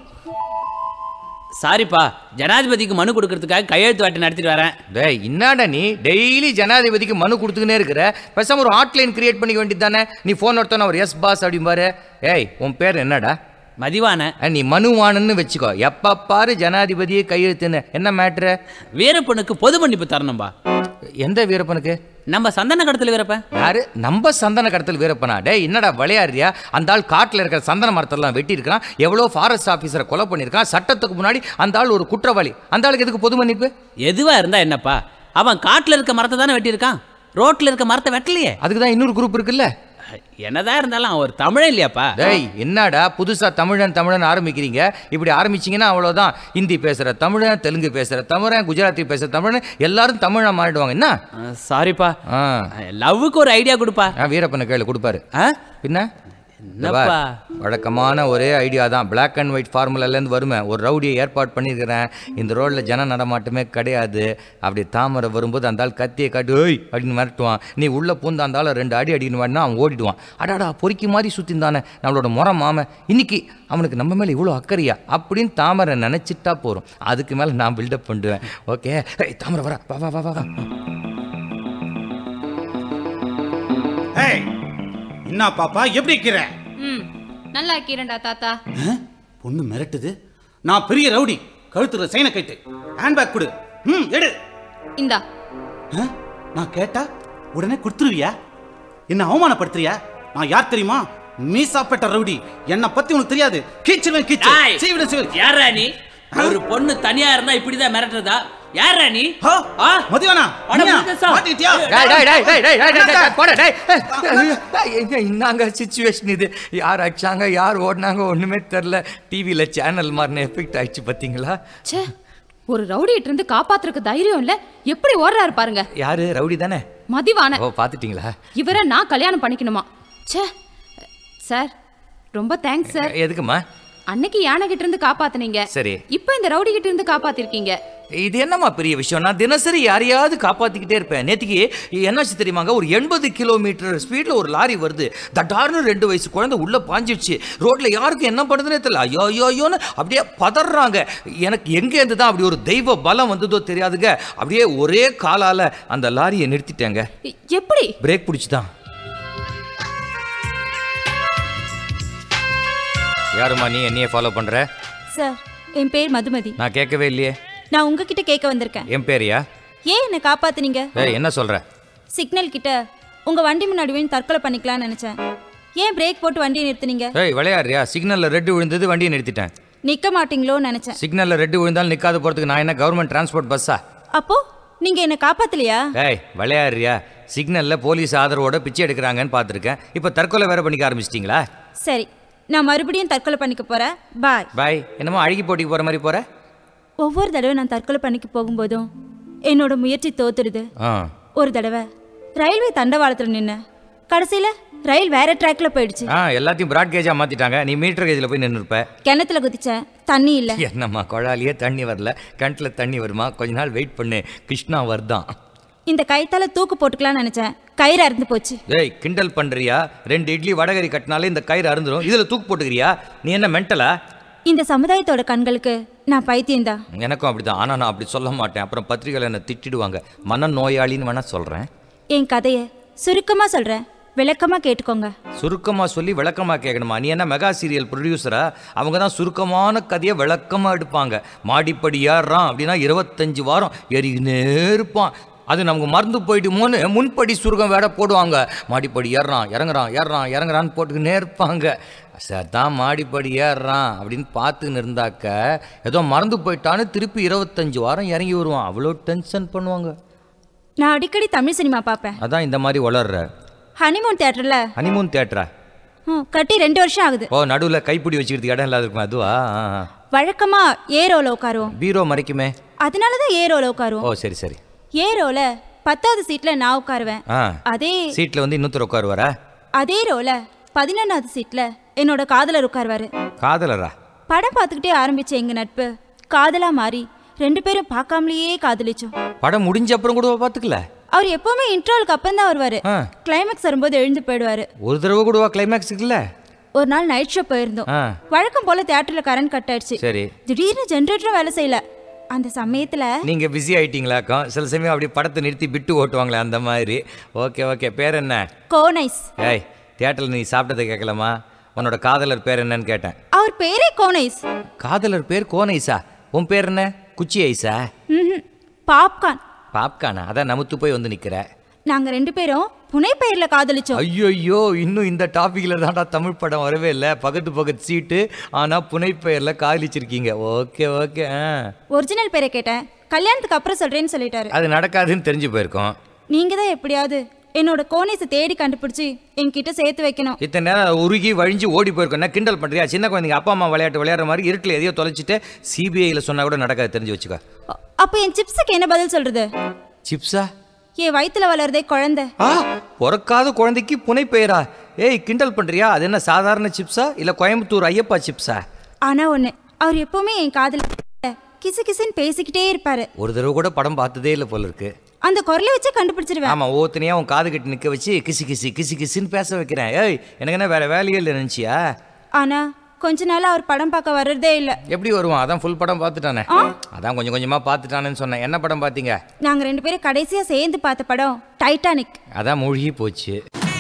சாரிப்பா ஜனாதிபதிக்கு மனு கொடுக்கறதுக்காக கையெழுத்து வாட்டி நடத்திட்டு வரேன் டேய் என்னடா நீ டெய்லி ஜனாதிபதிக்கு மனு கொடுத்துக்கினே இருக்கிற பேசாம ஒரு ஹாட்லைன் கிரியேட் பண்ணிக்க வேண்டியது தானே நீ ஃபோன் எடுத்தோன்னா ஒரு எஸ் பாஸ் அப்படிம்பாரு ஏய் உன் பேர் என்னடா மதிவான அஹ், நீ மனுவானன்னு வச்சுக்கோ எப்ப பாரு ஜனாதிபதியை கையெழுத்துன்னு என்ன மேட்ரு வீரப்பனுக்கு பொது மன்னிப்பு தரணும்பா எந்த வீரப்பனுக்கு நம்ம சந்தன கடத்தல் வீரப்ப யாரு நம்ம சந்தன கடத்தல் வீரப்பனா டேய் என்னடா விளையாடுறியா அந்த ஆள் காட்டில் இருக்கிற சந்தன மரத்தெல்லாம் வெட்டி இருக்கான் எவ்வளோ ஃபாரஸ்ட் ஆஃபீஸரை கொலை பண்ணியிருக்கான் சட்டத்துக்கு முன்னாடி அந்த ஆள் ஒரு குற்றவாளி அந்த ஆளுக்கு எதுக்கு பொது மன்னிப்பு எதுவா இருந்தா என்னப்பா அவன் காட்டுல இருக்க மரத்தை தானே வெட்டியிருக்கான் ரோட்ல இருக்க மரத்தை வெட்டலையே அதுக்கு தான் இன்னொரு குரூப் இருக்குல்ல என்னதான் இருந்தாலும் அவன் ஒரு தமிழன் இல்லையாப்பா டேய் என்னடா புதுசா தமிழன் தமிழன் ஆரம்பிக்கிறீங்க இப்படி ஆரம்பிச்சீங்கன்னா அவ்வளோதான் ஹிந்தி பேசுற தமிழன் தெலுங்கு பேசுற தமிழன் குஜராத்தி பேசுற தமிழன் எல்லாரும் தமிழா மாறிடுவாங்க என்ன சாரிப்பா ஆ லவ்வுக்கு ஒரு ஐடியா கொடுப்பா ஆ, வீரப்பனை கேளு கொடுப்பாரு ஆ? பின்ன இந்த பார், என்னப்பா? வழக்கமான ஒரே ஐடியா தான் பிளாக் அண்ட் ஒயிட் ஃபார்முலாலேருந்து வருமே ஒரு ரவுடியை ஏற்பாடு பண்ணியிருக்கிறேன் இந்த ரோட்டில் ஜன நடமாட்டமே கிடையாது அப்படி தாமரை வரும்போது அந்த ஆள் கத்தியை காட்டு ஓய் அப்படின்னு மிரட்டுவான் நீ உள்ளே பூந்து அந்த ஆளை ரெண்டு அடி அடின்னு வாடினா அவன் ஓடிடுவான் அடாடா பொறுக்கி மாதிரி சுற்றிந்தானே நம்மளோட முறை மாமன் இன்னைக்கு அவனுக்கு நம்ம மேலே இவ்வளோ அக்கறையா அப்படின்னு தாமரை நினச்சிட்டா போகிறோம் அதுக்கு மேலே நான் பில்டப் பண்ணுவேன் ஓகே ஏய், தாமரை வரா வா வா வா வா வா ஏய் என்ன பாப்பா எப்படி இருக்கிற ம் நல்லா இருக்கீரண்டா தாத்தா ஆ? பொண்ணு மிரட்டுது நான் பெரிய ரவுடி கழுத்துல சைனை கைட்டு ஹேண்ட்பேக் கொடு ம் எடு இந்தா ஆ? நான் கேட்டா உடனே கொடுத்துருவியா என்ன அவமானப்படுத்துறியா நான் யார் தெரியுமா மீசாப்பட்ட ரவுடி என்னை பத்தி உனக்கு தெரியாது கீச்சிருவேன் கீச்சு டேய், சீவிடு சீவிடு யாரா நீ ஒரு பொண்ணு தனியா இருந்தா இப்படிதான் மிரட்டுறதா யாரா நீ ஆ? மதியானா அட, முருகேசா. மாட்டிட்டியா டேய் டேய் டேய் டேய் டேய் டேய் டேய் டேய் போடா டேய் ஏய், என்னங்க சுச்சுவேஷன் இது யார் அடிச்சாங்க யார் ஓடினாங்க ஒண்ணுமே தெரில டிவியில் சேனல் மாறின எஃபெக்ட் ஆயிடுச்சு பார்த்தீங்களா ச்சே ஒரு ரவுடிகிட்ட இருந்து காப்பாத்துறதுக்கு தைரியம் இல்ல எப்படி ஓடுறாரு பாருங்க யாரு ரவுடி தானே மதிவான ஓ பார்த்துட்டீங்களா இவரை நான் கல்யாணம் பண்ணிக்கணுமா ச்சே சார் ரொம்ப தேங்க்ஸ் சார் எதுக்குமா அன்னைக்கு யானை கிட்ட இருந்து காப்பாத்துனீங்க சரி இப்போ இந்த ரவுடி கிட்ட இருந்து காப்பாத்திருக்கீங்க இது என்னம்மா பெரிய விஷயம் நான் தினசரி யாரையாவது காப்பாத்திக்கிட்டே இருப்பேன் நேத்திக்கு என்னாச்சு தெரியுமாங்க ஒரு எண்பது கிலோமீட்டர் ஸ்பீடில் ஒரு லாரி வருது தட்டார்னு ரெண்டு வயசு குழந்தை உள்ள பாஞ்சிடுச்சு ரோட்ல யாருக்கும் என்ன பண்ணுதுன்னே தெரியல ஐயோ ஐயோ ஐயோன்னு அப்படியே பதறாங்க எனக்கு எங்க இருந்து தான் அப்படி ஒரு தெய்வ பலம் வந்ததோ தெரியாதுங்க அப்படியே ஒரே காலால அந்த லாரியை நிறுத்திட்டேங்க எ- எப்படி பிரேக் பிடிச்சி தான் யாரும்மா நீ என்னையே ஃபாலோ பண்ற சார் என் பேர் மதுமதி நான் கேட்கவே இல்லையே நான் உங்ககிட்ட கேட்க வந்திருக்கேன் என் பேரியா ஏன் என்னை காப்பாத்துனீங்க ஏய் என்ன சொல்ற சிக்னல் கிட்ட உங்க வண்டி முன்னாடி விழுந்து தற்கொலை பண்ணிக்கலாம்னு நினைச்சேன் ஏன் பிரேக் போட்டு வண்டியை நிறுத்துனீங்க ஏய் விளையாடுறியா சிக்னல்ல ரெட்டு விழுந்தது வண்டியை நிறுத்திட்டேன் நிக்க மாட்டீங்களோன்னு நினைச்சேன் சிக்னல்ல ரெட்டு விழுந்தாலும் நிக்காத போறதுக்கு நான் என்ன கவர்மெண்ட் டிரான்ஸ்போர்ட் பஸ்ஸா அப்போ நீங்க என்ன காப்பாத்தலையா ஏய் விளையாடுறியா சிக்னல்ல போலீஸ் ஆதரவோட பிச்சை எடுக்கிறாங்கன்னு பார்த்துருக்கேன் இப்போ தற்கொலை வேற பண்ணிக்க ஆரம்பிச்சிட்டிங்களா சரி நான் மறுபடியும் தற்கொலை பண்ணிக்க போறேன் பாய் பாய் என்னமோ அழுகி போட்டிக்கு போற மாதிரி போற ஒவ்வொரு தடவை நான் தற்கொலை பண்ணிக்க போகும்போதும் என்னோட முயற்சி தோத்துடுது ஆ ஒரு தடவை ரயில்வே தண்டவாளத்தில் நின்ன கடைசியில ரயில் வேற ட்ராக்ல போயிடுச்சு ஆ எல்லாத்தையும் பிராட் கேஜா மாத்திட்டாங்க நீ மீட்டர் கேஜில் போய் நின்று இருப்ப கிணத்துல குதிச்சேன் தண்ணி இல்ல என்னம்மா குழாலியே தண்ணி வரல கிணத்துல தண்ணி வருமா கொஞ்ச நாள் வெயிட் பண்ணு கிருஷ்ணா வருதான் இந்த கைத்தால தூக்கு போட்டுக்கலாம்னு நினைச்சேன் கயிறு அறுந்து போச்சு ஏய் கிண்டல் பண்றியா ரெண்டு இட்லி வடகரி கட்டினாலே இந்த கயிறு அருந்துரும் இதுல தூக்கு போட்டுக்கிறியா நீ என்ன மென்டலா இந்த சமுதாயத்தோட கண்களுக்கு நான் பைத்தியம்தான் எனக்கும் அப்படிதான் ஆனா நான் அப்படி சொல்ல மாட்டேன் அப்புறம் பத்திரிகையில் என்னை திட்டிடுவாங்க மனநோயாளின்னு வேணா சொல்றேன் என் கதையை சுருக்கமா சொல்றேன் விளக்கமா கேட்டுக்கோங்க சுருக்கமா சொல்லி விளக்கமா கேட்கணுமா நீ என்ன மெகா சீரியல் ப்ரொடியூசரா அவங்க தான் சுருக்கமான கதையை விளக்கமா எடுப்பாங்க மாடிப்படி ஏறுறான் அப்படின்னா இருபத்தஞ்சு வாரம் ஏறிக்கினே இருப்பான் அது நமக்கு மறந்து போயிடுமோன்னு முன்படி சுருக்கம் வேட போடுவாங்க மாடிப்படி ஏறுறான் இறங்குறான் ஏறுறான் இறங்குறான்னு போட்டுக்கினே இருப்பாங்க சார் தான் மாடிப்படி ஏறுறான் அப்படின்னு பார்த்துன்னு இருந்தாக்க ஏதோ மறந்து போயிட்டான்னு திருப்பி இருபத்தஞ்சு வாரம் இறங்கி வருவான் அவ்வளோ டென்ஷன் பண்ணுவாங்க நான் அடிக்கடி தமிழ் சினிமா பார்ப்பேன் அதான் இந்த மாதிரி வளர்ற ஹனிமூன் தியேட்டர்ல ஹனிமூன் தேட்டரா ம், கட்டி ரெண்டு வருஷம் ஆகுது ஓ நடுவில் கைப்பிடி வச்சுக்கிறதுக்கு இடம் இல்லாத இருக்குமே அதுவா ஆ, ஆ. வழக்கமா ஏரோல உட்காருவோம் பீரோ மறைக்குமே அதனால தான் ஏரோல ஓ உட்காருவோம் சரி சரி ஏரோல பத்தாவது சீட்ல நான் உட்காருவேன் ஆ அதே சீட்டில் வந்து இன்னொருத்தர் உட்காருவாரா அதே ரோல பதினொன்னாவது சீட்ல என்னோட காதலர் உட்காருவாரு காதலரா படம் பார்த்துக்கிட்டே ஆரம்பிச்ச எங்க நட்பு காதலா மாறி ரெண்டு பேரும் பார்க்காமலேயே காதலிச்சோம் படம் முடிஞ்ச அப்புறம் கூட பார்த்துக்கல அவர் எப்பவுமே இன்ட்ரோலுக்கு அப்புறம் தான் வருவாரு ஆ கிளைமேக்ஸ் வரும்போது எழுந்து போயிடுவாரு ஒரு தடவை கூடவா கிளைமேக்ஸ் இருக்குல்ல ஒரு நாள் நைட் ஷோ போயிருந்தோம் ஆ வழக்கம் போல தியேட்டர்ல கரண்ட் கட் ஆயிடுச்சு சரி திடீர்னு ஜென்ரேட்டரும் வேலை செய்யல அந்த சமயத்துல நீங்கள் பிஸி ஆயிட்டீங்களாக்கும் சில சமயம் அப்படி படத்தை நிறுத்தி பிட்டு ஓட்டுவாங்களே அந்த மாதிரி ஓகே ஓகே பேர் என்ன கோனைஸ் ஏய் தியேட்டரில் நீ சாப்பிட்டதை கேட்கலாமா உன்னோட காதலர் பேர் என்னன்னு கேட்டேன் அவர் பேரே கோனைஸ் காதலர் பேர் கோனைசா உன் பேர் என்ன குச்சி ஐஸா ம்ஹும். பாப்கார்ன் பாப்கானா அதான் நமுத்து போய் வந்து நிற்கிற நாங்க ரெண்டு பேரும் புனைப்பெயர்ல காதலிச்சோம் ஐயோ இன்னும் இந்த டாபிக்ல தான்டா தமிழ் படம் வரவே இல்லை பக்கத்து பக்கத்து சீட்டு ஆனா புனைப்பெயர்ல காதலிச்சிருக்கீங்க ஓகே ஓகே ஆ. ஒரிஜினல் பேரை கேட்டேன் கல்யாணத்துக்கு அப்புறம் சொல்றேன்னு சொல்லிட்டாரு அது நடக்காதுன்னு தெரிஞ்சு போயிருக்கோம் நீங்க தான் எப்படியாவது என்னோட கோனேஸை தேடி கண்டுபிடிச்சு என்கிட்ட சேர்த்து வைக்கணும் இத்தனை நேரம் உருகி வழிஞ்சு ஓடி போயிருக்கோம் என்ன கிண்டல் பண்றியா சின்ன குழந்தைங்க அப்பா அம்மா விளையாட்டு விளையாடுற மாதிரி இருட்டில் எதையோ தொலைச்சிட்டு சிபிஐயில் சொன்னா கூட நடக்காது தெரிஞ்சு வச்சுக்கோ அ- அப்போ என் சிப்ஸுக்கு என்ன பதில் சொல்றது சிப்ஸா என் வயித்துல வளருதே குழந்தை ஆ பிறக்காத குழந்தைக்கு புனைப்பெயரா ஏய் கிண்டல் பண்றியா அது என்ன சாதாரண சிப்ஸா இல்ல கோயம்புத்தூர் ஐயப்பா சிப்ஸா ஆனா ஒண்ணு அவர் எப்பவுமே என் காதல கிசு கிசுன்னு பேசிக்கிட்டே இருப்பாரு ஒரு தடவை கூட படம் பார்த்ததே இல்லை போல இருக்கு அந்த குரலை வச்சு கண்டுபிடிச்சிருவேன் ஆமா ஒவ்வொருத்தனையா உன் காது கட்டி நிக்க வச்சு கிசி கிசி கிசி கிசின்னு பேச வைக்கிறேன் ஏய் எனக்கு என்ன வேற வேலையே இல்லை நினைச்சியா ஆனா கொஞ்ச நாள் அவர் படம் பார்க்க வர்றதே இல்ல எப்படி வருவான் அதான் ஃபுல் படம் பார்த்துட்டானே அதான் கொஞ்சம் கொஞ்சமா பார்த்துட்டானேன்னு சொன்னேன் என்ன படம் பார்த்தீங்க நாங்க ரெண்டு பேரும் கடைசியா சேர்ந்து பார்த்த படம் டைட்டானிக் அதான் மூழ்கி போச்சு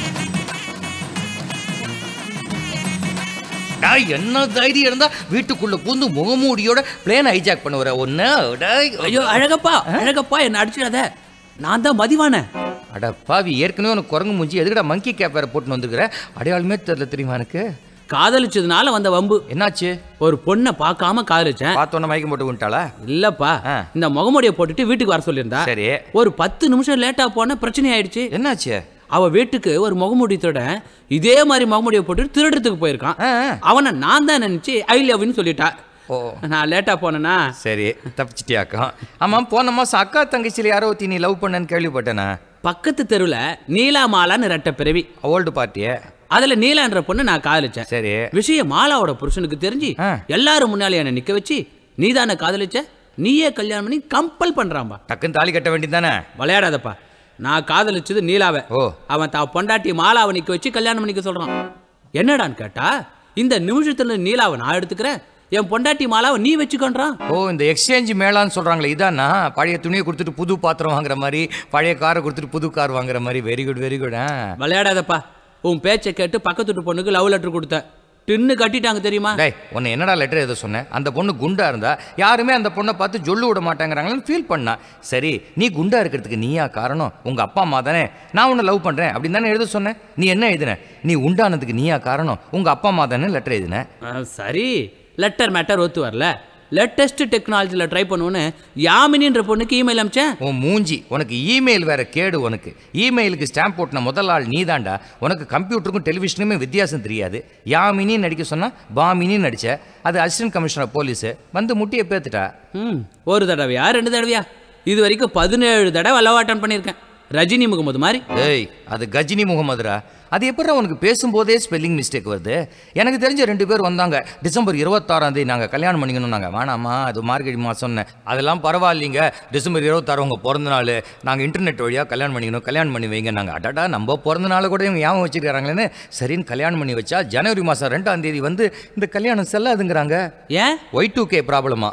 டேய் என்ன தைரியம் இருந்தா வீட்டுக்குள்ள பூந்து முகமூடியோட பிளேன் ஹைஜாக் பண்ணுவற ஒண்ணு டேய் ஐயோ அழகப்பா அழகப்பா என்ன அடிச்சிடாத நான் தான் மதிவானேன் அட பாவி ஏற்கனவே உனக்கு குரங்கு மூஞ்சி எதுக்குடா மங்கி கேப் வேற போட்டுன்னு வந்துருக்கிற அடையாளமே தெரியல தெரியுமா எனக்கு காதலிச்சதுனால வந்த வம்பு என்னாச்சு ஒரு பொண்ணை பார்க்காம காதலிச்சேன் பார்த்தோன்னே மயக்கம் போட்டு விட்டாளா இல்லப்பா ஆ. இந்த முகமுடியை போட்டுட்டு வீட்டுக்கு வர சொல்லியிருந்தா சரி ஒரு பத்து நிமிஷம் லேட்டா போன பிரச்சனை ஆயிடுச்சு என்னாச்சு அவ வீட்டுக்கு ஒரு முகமூடி திருடன் இதே மாதிரி முகமூடியை போட்டு திருடுறதுக்கு போயிருக்கான் ஆ, ஆ. அவனை நான் தான் நினைச்சு ஐ லவ்னு சொல்லிட்டா ஓ நான் லேட்டா போனேனா சரி தப்பிச்சிட்டியாக்கா ஆமா போன மாசம் அக்கா தங்கச்சியில யாரோ ஒருத்தி நீ லவ் பண்ணன்னு கேள்விப்பட்டேனா பக்கத்து தெருவுல நீலாமாலான்னு ரெட்ட பிறவி ஓல்டு பார்ட்டியே அதுல நீலான்ற பொண்ணு நான் காதலிச்சேன் சரி விஷயம் மாலாவோட புருஷனுக்கு தெரிஞ்சு ஆ. எல்லாரும் முன்னாலே என்ன நிக்க வச்சு நீதானே காதலிச்ச நீயே கல்யாணம் பண்ணி கம்பல் பண்றான்பா டக்குன்னு தாலி கட்ட வேண்டியதானே விளையாடாதப்பா நான் காதலிச்சது நீலாவை ஓ. அவன் தான் பொண்டாட்டி மாலாவை நிக்க வச்சு கல்யாணம் பண்ணிக்க சொல்றான் என்னடான்னு கேட்டா இந்த நிமிஷத்துல நீலாவை நான் எடுத்துக்கிறேன் என் பொண்டாட்டி மாலாவை நீ வச்சுக்கொன்றான் ஓ இந்த எக்ஸ்சேஞ்ச் மேளான்னு சொல்றாங்களே இதானா பழைய துணியை கொடுத்துட்டு புது பாத்திரம் வாங்குற மாதிரி பழைய காரை கொடுத்துட்டு புது கார் வாங்குற மாதிரி வெரி குட் வெரி குட் விளையாடாதப்பா உன் பேச்சை கேட்டு பக்கத்து வீட்டு பொண்ணுக்கு லவ் லெட்டர் கொடுத்தேன் டின்னு கட்டிட்டாங்க தெரியுமா டேய் உன்னை என்னடா லெட்டர் எதை சொன்னேன் அந்த பொண்ணு குண்டா இருந்தா யாருமே அந்த பொண்ணை பார்த்து ஜொல்லு விட மாட்டாங்கிறாங்கன்னு ஃபீல் பண்ணா சரி நீ குண்டா இருக்கிறதுக்கு நீயா காரணம் உங்க அப்பா அம்மா தானே நான் உன்னை லவ் பண்றேன் அப்படின்னு தானே எழுத சொன்னேன் நீ என்ன எழுதின நீ உண்டானதுக்கு நீயா காரணம் உங்க அப்பா அம்மா தானே லெட்டர் எழுதின ஆ, சரி லெட்டர் மேட்டர் ஒத்து வரல லேட்டஸ்ட் டெக்னாலஜியில் ட்ரை பண்ணுவோன்னு யாமினின்ற பொண்ணுக்கு இமெயில் அமிச்சேன் உன் மூஞ்சி உனக்கு இமெயில் வேற கேடு உனக்கு இமெயிலுக்கு ஸ்டாம்ப் போட்டின முதல் ஆள் நீதான்டா உனக்கு கம்ப்யூட்டருக்கும் டெலிவிஷனுமே வித்தியாசம் தெரியாது யாமினி நடிக்க சொன்னா பாமினி நடிச்ச அது அசிஸ்டன்ட் கமிஷனர் போலீஸ் வந்து முட்டியை பேத்துட்டா ம் ஒரு தடவையா ரெண்டு தடவையா இது வரைக்கும் பதினேழு தடவை லவாட்டம் பண்ணியிருக்கேன் ரஜினி முகமது மாதிரி ஏய் அது கஜினி முகமதுரா அது எப்படிடா உனக்கு பேசும்போதே ஸ்பெல்லிங் மிஸ்டேக் வருது எனக்கு தெரிஞ்ச ரெண்டு பேர் வந்தாங்க டிசம்பர் இருபத்தாறாம் தேதி நாங்கள் கல்யாணம் பண்ணிக்கணும் நாங்கள் வேணாமா அது மார்கழி மாதம்னு அதெல்லாம் பரவாயில்லைங்க டிசம்பர் இருபத்தாறு உங்கள் பிறந்த நாள் நாங்கள் இன்டர்நெட் வழியாக கல்யாணம் பண்ணிக்கணும் கல்யாணம் பண்ணி வைங்க நாங்கள் அடடா நம்ம பிறந்த நாளை கூட இவங்க ஞாபகம் வச்சிருக்காங்களேன்னு சரின்னு கல்யாணம் பண்ணி வச்சா ஜனவரி மாதம் ரெண்டாம் தேதி வந்து இந்த கல்யாணம் செல்லாதுங்கிறாங்க ஏன் ஒய் டூ கே ப்ராப்ளமா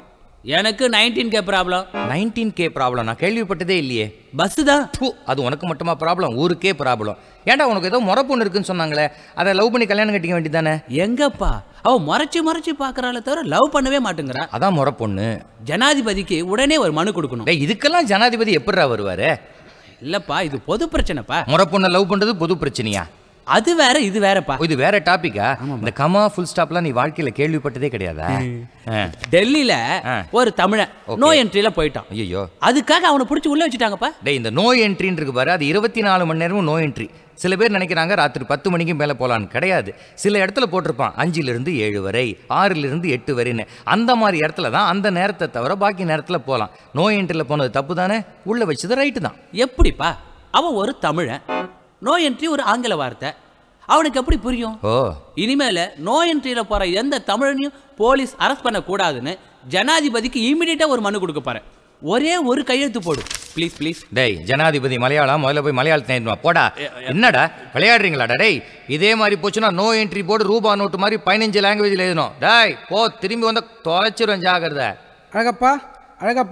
எனக்கு nineteen K problem nineteen K problem நான் கேள்விப்பட்டதே இல்லையே பஸ்ஸு தான் பூ அது உனக்கு மட்டுமா ப்ராப்ளம் ஊருக்கே ப்ராப்ளம் ஏன்டா உனக்கு ஏதோ முறை பொண்ணு இருக்குன்னு சொன்னாங்களே அதை லவ் பண்ணி கல்யாணம் கட்டிக்க வேண்டியதானே எங்கப்பா அவ முறைச்சு முறைச்சு பார்க்கறாளே தவிர லவ் பண்ணவே மாட்டேங்கிறா அதான் முறை பொண்ணு ஜனாதிபதிக்கு உடனே ஒரு மனு கொடுக்கணும் டேய் இதுக்கெல்லாம் ஜனாதிபதி எப்படிடா வருவாரு இல்லப்பா இது பொது பிரச்சனைப்பா முறை பொண்ணை லவ் பண்றது பொது பிரச்சனையா அது வேற இது வேறப்பா ஓ, இது வேற டாபிக்கா இந்த கமா ஃபுல் ஸ்டாப்லாம் நீ வாழ்க்கையில கேள்விப்பட்டதே கிடையாதா டெல்லியில ஆ. ஒரு தமிழன் Okay. நோ என்ட்ரியில போயிட்டான் ஐயோ அதுக்காக அவனை பிடிச்சி உள்ள வச்சுட்டாங்கப்பா டேய் இந்த நோ என்ட்ரின்னு இருக்கு பாரு அது இருபத்தி நாலு மணி நேரமும் நோ என்ட்ரி சில பேர் நினைக்கிறாங்க ராத்திரி பத்து மணிக்கு மேலே போகலான்னு கிடையாது சில இடத்துல போட்டிருப்பான் அஞ்சிலிருந்து ஏழு வரை ஆறிலிருந்து எட்டு வரைன்னு அந்த மாதிரி இடத்துல தான் அந்த நேரத்தை தவிர பாக்கி நேரத்தில் போகலாம் நோ என்ட்ரியில் போனது தப்பு தானே உள்ளே வச்சது ரைட்டு தான் எப்படிப்பா அவன் ஒரு தமிழன் நோ என்ட்ரி ஒரு ஆங்கில வார்த்தை அவனுக்கு எப்படி புரியும் ஓ இனிமேல நோ என்ட்ரியில போற எந்த தமிழனையும் போலீஸ் அரெஸ்ட் பண்ண கூடாதுன்னு ஜனாதிபதிக்கு இமிடியட்டா ஒரு மனு கொடுக்க போறேன் ஒரே ஒரு கையெழுத்து போடு ப்ளீஸ் ப்ளீஸ் டேய் ஜனாதிபதி மலையாளம் முதல்ல போய் மலையாளத்தை நேர்மா போடா என்னடா விளையாடுறீங்களாடா டேய் இதே மாதிரி போச்சுன்னா நோ என்ட்ரி போர்டு ரூபா நோட்டு மாதிரி பதினஞ்சு லாங்குவேஜில் எழுதணும் டேய் போ திரும்பி வந்து தொலைச்சிரும் ஜாகிரதை அழகப்பா அழகப்பா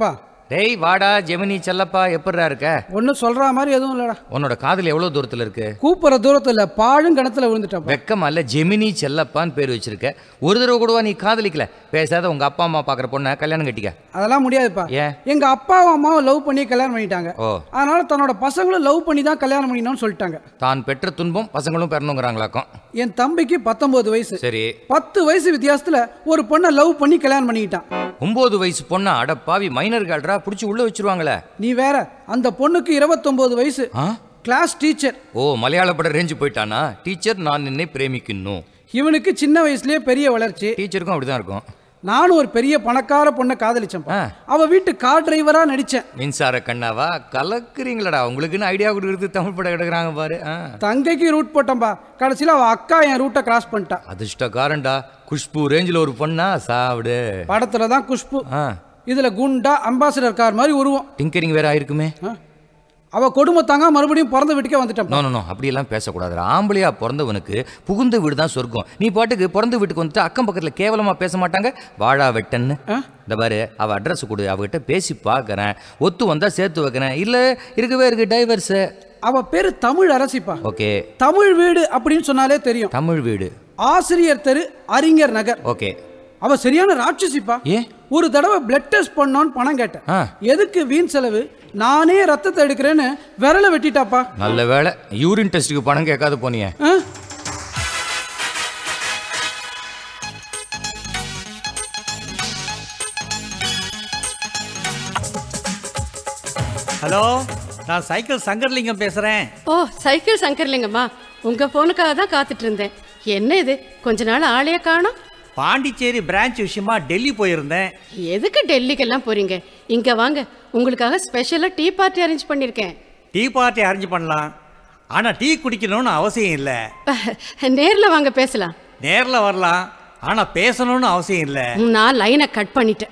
டேய் வாடா ஜெமினி செல்லப்பா எப்படிடா இருக்க ஒன்றும் சொல்ற மாதிரி எதுவும் இல்லடா உன்னோட காதல் எவ்வளவு தூரத்துல இருக்கு கூப்பிட்ற தூரத்தில் பாழும் கிணத்துல விழுந்துட்டப்பா வெக்கமா இல்ல ஜெமினி செல்லப்பான்னு பேர் வச்சிருக்க ஒரு தடவை கூடவா நீ காதலிக்கல பேசாத உங்க அப்பா அம்மா பாக்குற பொண்ணை கல்யாணம் கட்டிக்க அதெல்லாம் முடியாதுப்பா ஏன் எங்க அப்பாவும் அம்மாவும் லவ் பண்ணி கல்யாணம் பண்ணிட்டாங்க ஓ அதனால தன்னோட பசங்களும் லவ் பண்ணி தான் கல்யாணம் பண்ணிக்கணும்னு சொல்லிட்டாங்க தான் பெற்ற துன்பம் பசங்களும் பெறணுங்கிறாங்களாக்கும் என் தம்பிக்கு பத்தொன்பது வயசு சரி பத்து வயசு வித்தியாசத்துல ஒரு பொண்ணை லவ் பண்ணி கல்யாணம் பண்ணிக்கிட்டான் ஒன்பது வயசு பொண்ணா அட பாவி மைனர் கால்ரா புடிச்சு உள்ள வச்சிருவாங்களே நீ வேற அந்த பொண்ணுக்கு இருபத்தொன்பது வயசு ஆ? கிளாஸ் டீச்சர் ஓ மலையாள பட ரேஞ்சு போயிட்டானா டீச்சர் நான் நின்னை பிரேமிக்கணும் இவனுக்கு சின்ன வயசுலயே பெரிய வளர்ச்சி டீச்சருக்கும் அப்படிதான் இருக்கும் நானும் ஒரு பெரிய பணக்கார பொண்ணை காதலிச்சேன் அவ வீட்டு கார் டிரைவரா நடிச்சேன் மின்சார கண்ணாவா கலக்குறீங்களடா உங்களுக்குன்னு ஐடியா கொடுக்குறது தமிழ் படம் எடுக்கிறாங்க பாரு ஆ. தங்கைக்கு ரூட் போட்டேன்பா கடைசியில் அவ அக்கா என் ரூட்டை கிராஸ் பண்ணிட்டா அதிர்ஷ்டக்காரன்டா குஷ்பு ரேஞ்சில் ஒரு பொண்ணா சாப்பிடு படத்துல தான் குஷ்பு ஆ இதுல குண்டா அம்பாசிடர் கார் மாதிரி உருவம் டிங்கரிங் வேற ஆயிருக்குமே அவ கொடுமை தாங்க மறுபடியும் பிறந்த வீட்டுக்கே வந்துட்டேன் நோ நோ நோ அப்படியெல்லாம் பேசக்கூடாது ஆம்பளையா பிறந்தவனுக்கு புகுந்த வீடு தான் சொர்க்கம் நீ பாட்டுக்கு பிறந்த வீட்டுக்கு வந்துட்டு அக்கம் பக்கத்தில் கேவலமா பேச மாட்டாங்க வாழா வெட்டன்னு இந்த பாரு அவ அட்ரஸ் கொடு அவகிட்ட பேசி பார்க்கறேன் ஒத்து வந்தா சேர்த்து வைக்கிறேன் இல்ல இருக்கவே இருக்கு டைவர்ஸ் அவ பேரு தமிழ் அரசிப்பா ஓகே தமிழ் வீடு அப்படின்னு சொன்னாலே தெரியும் தமிழ் வீடு ஆசிரியர் தெரு அறிஞர் நகர் ஓகே அவ சரியான ராட்சசிப்பா ஏன் ஒரு தடவை பிளட் டெஸ்ட் பண்ணோன்னு பணம் கேட்டேன் ஆ எதுக்கு வீண் செலவு நானே ரத்தத்தை எடுக்கிறேன்னு விரலை வெட்டிட்டாப்பா நல்ல வேளை யூரின் டெஸ்ட்டுக்கு பணம் கேட்காத போனியே ஆ? ஹலோ நான் சைக்கிள் சங்கர்லிங்கம் பேசுகிறேன் ஓ சைக்கிள் சங்கர்லிங்கம்மா உங்க போனுக்காக தான் காத்துட்டு இருந்தேன் என்ன இது கொஞ்ச நாள் ஆளையே காணோம் பாண்டிச்சேரி பிரான்ச் விஷயமா டெல்லி போயிருந்தேன் எதுக்கு டெல்லிக்கெல்லாம் போறீங்க இங்க வாங்க உங்களுக்காக ஸ்பெஷலா டீ பார்ட்டி அரேஞ்ச் பண்ணிருக்கேன் டீ பார்ட்டி அரேஞ்ச் பண்ணலாம் ஆனால் டீ குடிக்கணும்னு அவசியம் இல்லை நேர்ல வாங்க பேசலாம் நேரில் வரலாம் ஆனால் பேசணும்னு அவசியம் இல்லை நான் லைனை கட் பண்ணிட்டேன்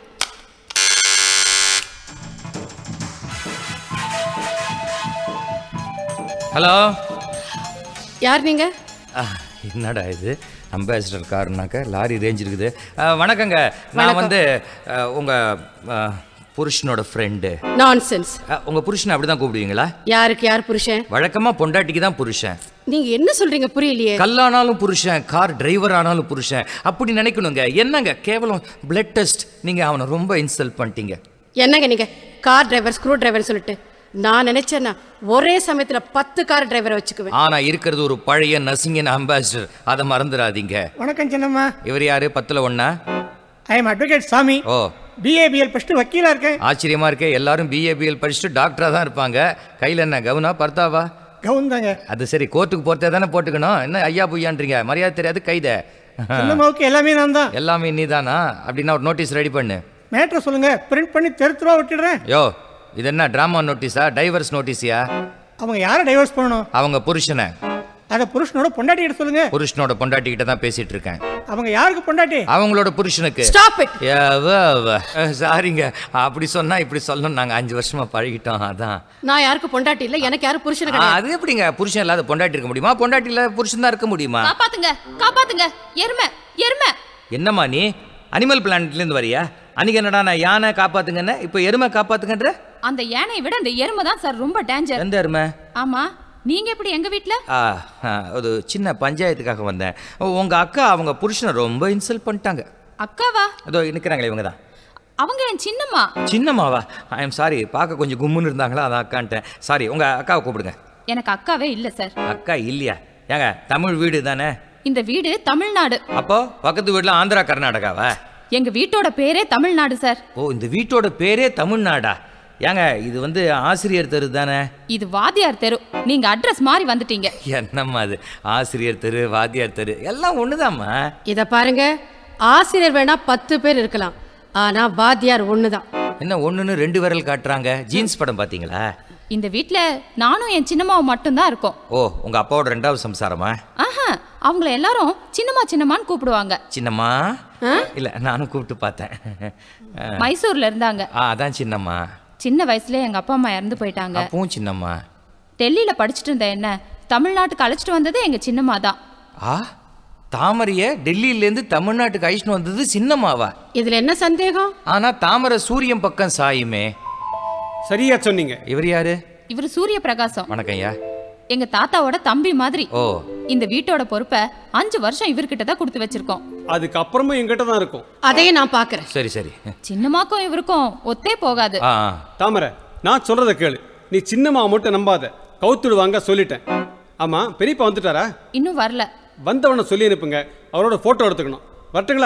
ஹலோ யார் நீங்க என்னடா இது அம்பாசிடர் காருனாக்க லாரி ரேஞ்ச் இருக்குது அஹ், வணக்கங்க நான் வந்து அஹ், உங்க அஹ், புருஷனோட ஃப்ரெண்டு நான்சென்ஸ் உங்க புருஷனை அப்படிதான் கூப்பிடுவீங்களா யாருக்கு யார் புருஷன் வழக்கமா பொண்டாட்டிக்கு தான் புருஷன் நீங்க என்ன சொல்றீங்க புரியலையே கல்லானாலும் புருஷன் கார் டிரைவர் ஆனாலும் புருஷன் அப்படி நினைக்கணுங்க என்னங்க கேவலம் பிளட் டெஸ்ட் நீங்க அவனை ரொம்ப இன்சல்ட் பண்ணிட்டீங்க என்னங்க நீங்க கார் டிரைவர் ஸ்க்ரூ டிரைவர் சொல்லிட்டு நான் நினைச்சேன்னா ஒரே சமயத்துல பத்து கார் டிரைவரை வச்சுக்குவேன் ஆனா இருக்கிறது ஒரு பழைய நசிங்கன் அம்பாசிடர் அதை மறந்துடாதீங்க வணக்கம் சின்னம்மா இவர் யாரு பத்துல ஒண்ணா ஐ எம் அட்வொகேட் சாமி ஓ பிஏபிஎல் படிச்சுட்டு வக்கீலா இருக்கேன் ஆச்சரியமா இருக்கே எல்லாரும் பிஏபிஎல் படிச்சுட்டு டாக்டரா தான் இருப்பாங்க கையில என்ன கவுனா பர்த்தாவா கவுன் தாங்க அது சரி கோர்ட்டுக்கு போறதே தானே போட்டுக்கணும் என்ன ஐயா பொய்யான்றீங்க மரியாதை தெரியாது கைத சின்னம்மாவுக்கு எல்லாமே நான் தான் எல்லாமே நீதானா அப்படின்னா ஒரு நோட்டீஸ் ரெடி பண்ணு மேட்ரை சொல்லுங்க பிரிண்ட் பண்ணி தெரு தெருவா விட்டுடுறேன் யோ இது என்ன டிராமா நோட்டீஸா டைவர்ஸ் நோட்டீஸியா அவங்க யாரை டைவர்ஸ் பண்ணணும் அவங்க புருஷனை அதை புருஷனோட பொண்டாட்டி கிட்ட சொல்லுங்க புருஷனோட பொண்டாட்டி கிட்ட தான் பேசிட்டு இருக்கேன் அவங்க யாருக்கு பொண்டாட்டி அவங்களோட புருஷனுக்கு Stop it. சாரிங்க அப்படி சொன்னா இப்படி சொல்லணும் நாங்க அஞ்சு வருஷமா பழகிட்டோம் அதான் நான் யாருக்கு பொண்டாட்டி இல்ல எனக்கு யாரும் புருஷன் ஆ, கிடையாது அது எப்படிங்க புருஷன் இல்லாத பொண்டாட்டி இருக்க முடியுமா பொண்டாட்டி இல்லாத புருஷன் தான் இருக்க முடியுமா காப்பாத்துங்க காப்பாத்துங்க எருமை எருமை என்னம்மா நீ அனிமல் பிளானட்ல இருந்து வரியா அன்னைக்கு என்னடா நான் யானை காப்பாத்துங்கன்னு இப்போ எருமை காப்பாத்துங்கன்ற அந்த யானையை விட அந்த எருமை தான் சார் ரொம்ப டேஞ்சர் எந்த எருமை ஆமா நீங்க எப்படி எங்க வீட்ல ஆ, ஆ, ஒரு சின்ன பஞ்சாயத்துக்காக வந்தேன் உங்க அக்கா அவங்க புருஷனை ரொம்ப இன்சல்ட் பண்ணிட்டாங்க அக்காவா அதோ நிற்கிறாங்களே இவங்க தான் அவங்க என் சின்னம்மா சின்னம்மாவா ஐ எம் சாரி பார்க்க கொஞ்சம் கும்முன்னு இருந்தாங்களா அதான் அக்கான்ட்டேன் சாரி உங்க அக்காவை கூப்பிடுங்க எனக்கு அக்காவே இல்ல சார் அக்கா இல்லையா ஏங்க தமிழ் வீடு தானே இந்த வீடு தமிழ்நாடு அப்போ பக்கத்து வீட்டில் ஆந்திரா கர்நாடகாவா எங்க வீட்டோட பேரே தமிழ்நாடு சார் ஓ இந்த வீட்டோட பேரே தமிழ்நாடா ஏங்க இது வந்து ஆசிரியர் தெரு தானே இது வாத்தியார் தெரு நீங்க அட்ரஸ் மாறி வந்துட்டீங்க என்னம்மா அது ஆசிரியர் தெரு வாத்தியார் தெரு எல்லாம் ஒண்ணுதாம்மா இத பாருங்க ஆசிரியர் வேணா பத்து பேர் இருக்கலாம் ஆனா வாத்தியார் ஒண்ணுதான் என்ன ஒண்ணுன்னு ரெண்டு விரல் காட்டுறாங்க ஜீன்ஸ் படம் பாத்தீங்களா இந்த வீட்ல நானும் என் சின்னம்மாவும் மட்டும்தான் இருக்கோம் ஓ உங்க அப்பாவோட ரெண்டாவது சம்சாரமா ஆஹா அவங்கள எல்லாரும் சின்னம்மா சின்னம்மான்னு கூப்பிடுவாங்க சின்னம்மா இல்ல நானும் கூப்பிட்டு பார்த்தேன் ஆ. மைசூர்ல இருந்தாங்க ஆ அதான் சின்னம்மா சின்ன வயசுல எங்க அப்பா அம்மா இறந்து போயிட்டாங்க அப்பவும் சின்னம்மா டெல்லியில படிச்சுட்டு இருந்த என்ன தமிழ்நாட்டுக்கு அழைச்சிட்டு வந்தது எங்க சின்னம்மா தான் ஆ தாமரைய டெல்லியிலேருந்து தமிழ்நாட்டுக்கு அழிச்சுன்னு வந்தது சின்னம்மாவா இதுல என்ன சந்தேகம் ஆனா தாமரை சூரியன் பக்கம் சாயுமே சரியா சொன்னீங்க இவர் யாரு இவர் சூரிய பிரகாசம் வணக்கம் ஐயா எங்க தாத்தாவோட தம்பி மாதிரி ஓ இந்த வீட்டோட பொறுப்பை அஞ்சு வருஷம் இவர்கிட்ட தான் கொடுத்து வச்சிருக்கோம் அதுக்கப்புறமும் எங்கிட்ட தான் இருக்கும் அதையும் நான் பார்க்குறேன் சரி சரி சின்னமாக்கும் இவருக்கும் ஒத்தே போகாது ஆ தாமரை நான் சொல்றத கேளு நீ சின்னம்மா மட்டும் நம்பாத கவுத்துடுவாங்க சொல்லிட்டேன் ஆமா பெரியப்பா வந்துட்டாரா இன்னும் வரல வந்தவனை சொல்லி அனுப்புங்க அவரோட போட்டோ எடுத்துக்கணும் வரட்டுங்களா